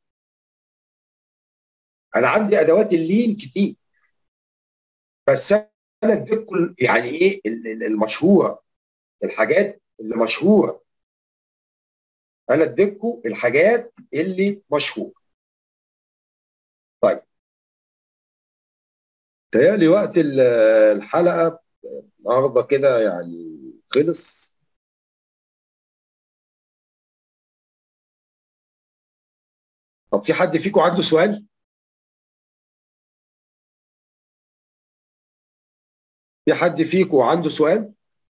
انا عندي ادوات اللين كتير بس انا اديتكم يعني ايه المشهوره الحاجات اللي مشهوره انا اديتكم الحاجات اللي مشهوره طيب تهيألي وقت الحلقه النهارده كده يعني خلص طب في حد فيكم عنده سؤال؟ في حد فيكم عنده سؤال؟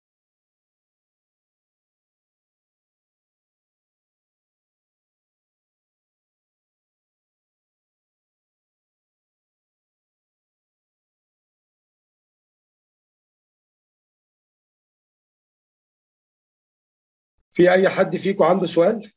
في اي حد فيكم عنده سؤال؟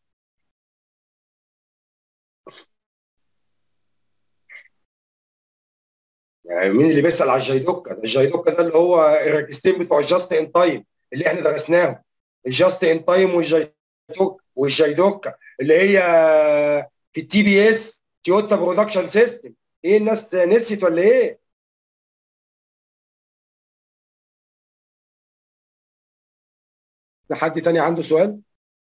يعني مين اللي بيسال على الجيدوكا؟ الجيدوكا ده اللي هو الريكستين بتوع الجاست ان تايم اللي احنا درسناهم الجاست ان تايم والجيدوكا والجيدوكا اللي هي في التي بي اس تويوتا برودكشن سيستم ايه الناس نسيت ولا ايه؟ في حد تاني عنده سؤال؟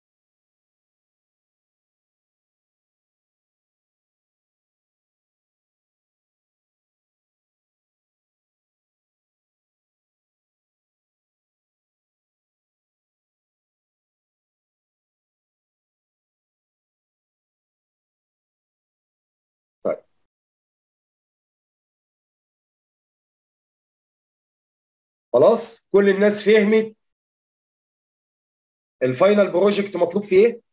خلاص كل الناس فهمت الفاينل بروجكت مطلوب فيه ايه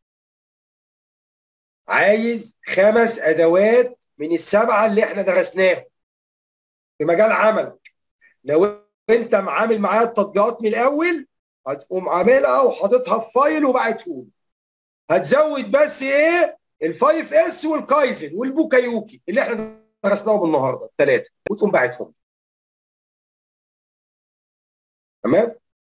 عايز خمس ادوات من السبعه اللي احنا درسناهم في مجال عملك لو انت عامل معايا التطبيقات من الاول هتقوم عاملها وحاططها في فايل وبعته هتزود بس ايه الفايف اس والكايزن والبوكايوكي اللي احنا درسناهم النهارده الثلاثه وتقوم باعتهم تمام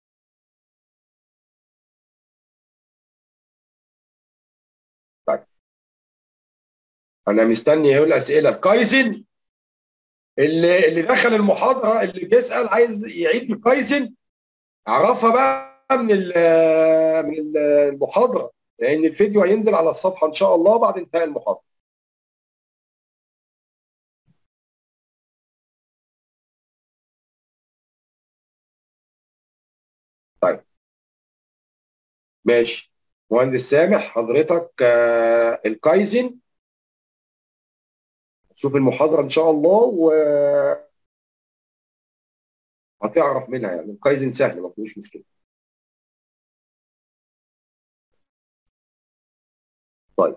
طيب انا مستني ايه الاسئله الكايزن اللي اللي دخل المحاضره اللي بيسال عايز يعيد الكايزن اعرفها بقى من من المحاضره لان الفيديو هينزل على الصفحه ان شاء الله بعد انتهاء المحاضره طيب ماشي مهندس سامح حضرتك آه الكايزن شوف المحاضرة إن شاء الله و هتعرف منها يعني الكايزن سهل ما فيهوش مشكلة طيب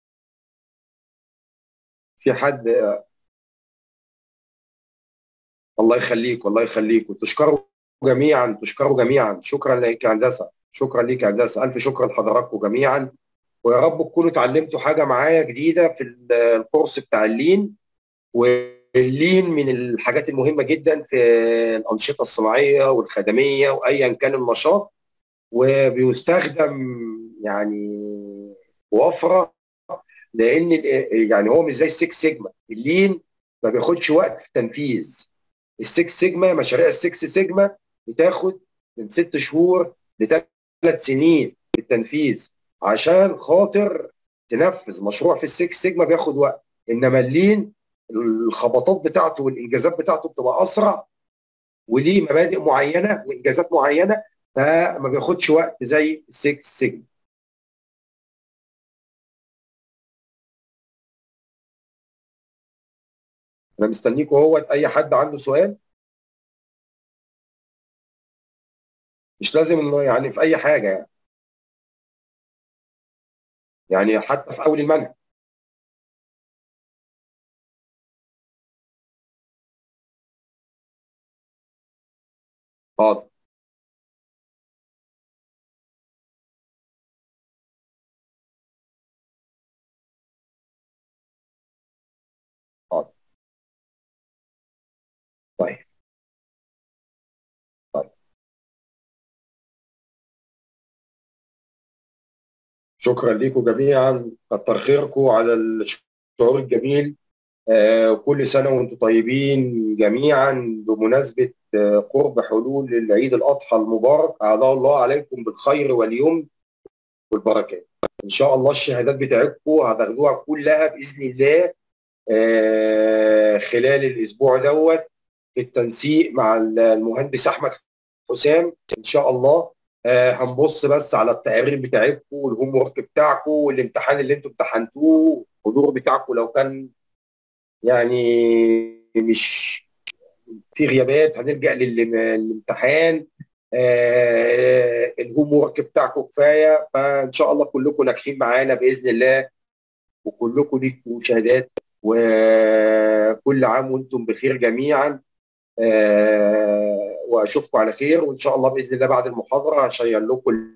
في حد الله يخليك الله يخليك وتشكروا جميعا تشكروا جميعا شكرا لك يا هندسه شكرا لك يا هندسه الف شكر لحضراتكم جميعا ويا رب تكونوا اتعلمتوا حاجه معايا جديده في الكورس بتاع اللين واللين من الحاجات المهمه جدا في الانشطه الصناعيه والخدميه وايا كان النشاط وبيستخدم يعني بوفره لان يعني هو مش زي السكس سيجما اللين ما بياخدش وقت في التنفيذ السكس سيجما مشاريع السكس سيجما بتاخد من ست شهور لثلاث سنين في التنفيذ عشان خاطر تنفذ مشروع في السكس سيجما بياخد وقت انما اللين الخبطات بتاعته والانجازات بتاعته بتبقى اسرع وليه مبادئ معينه وانجازات معينه فما بياخدش وقت زي السكس سيجما انا مستنيكم هو اي حد عنده سؤال مش لازم انه يعني في اي حاجه يعني يعني حتى في اول المنهج حاضر حاضر طيب طيب شكرا لكم جميعا كتر خيركم على الشعور الجميل آه كل سنه وانتم طيبين جميعا بمناسبه آه قرب حلول العيد الاضحى المبارك اعاده الله عليكم بالخير واليمن والبركات ان شاء الله الشهادات بتاعتكم هتاخدوها كلها باذن الله آه خلال الاسبوع دوت بالتنسيق مع المهندس احمد حسام ان شاء الله آه هنبص بس على التقارير بتاعتكم والهوم ورك بتاعكم والامتحان اللي انتم امتحنتوه الحضور بتاعكم لو كان يعني مش في غيابات هنرجع للامتحان آه الهوم ورك بتاعكم كفايه فان شاء الله كلكم ناجحين معانا باذن الله وكلكم ليكم شهادات وكل عام وانتم بخير جميعا آه واشوفكم على خير وان شاء الله باذن الله بعد المحاضره هشير لكم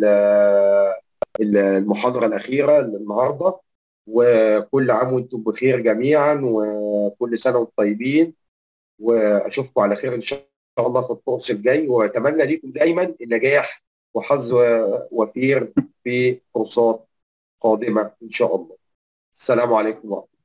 المحاضره الاخيره النهارده وكل عام وانتم بخير جميعا وكل سنه وانتم طيبين واشوفكم على خير ان شاء الله في الكورس الجاي واتمنى لكم دايما النجاح وحظ وفير في كورسات قادمه ان شاء الله. السلام عليكم ورحمه الله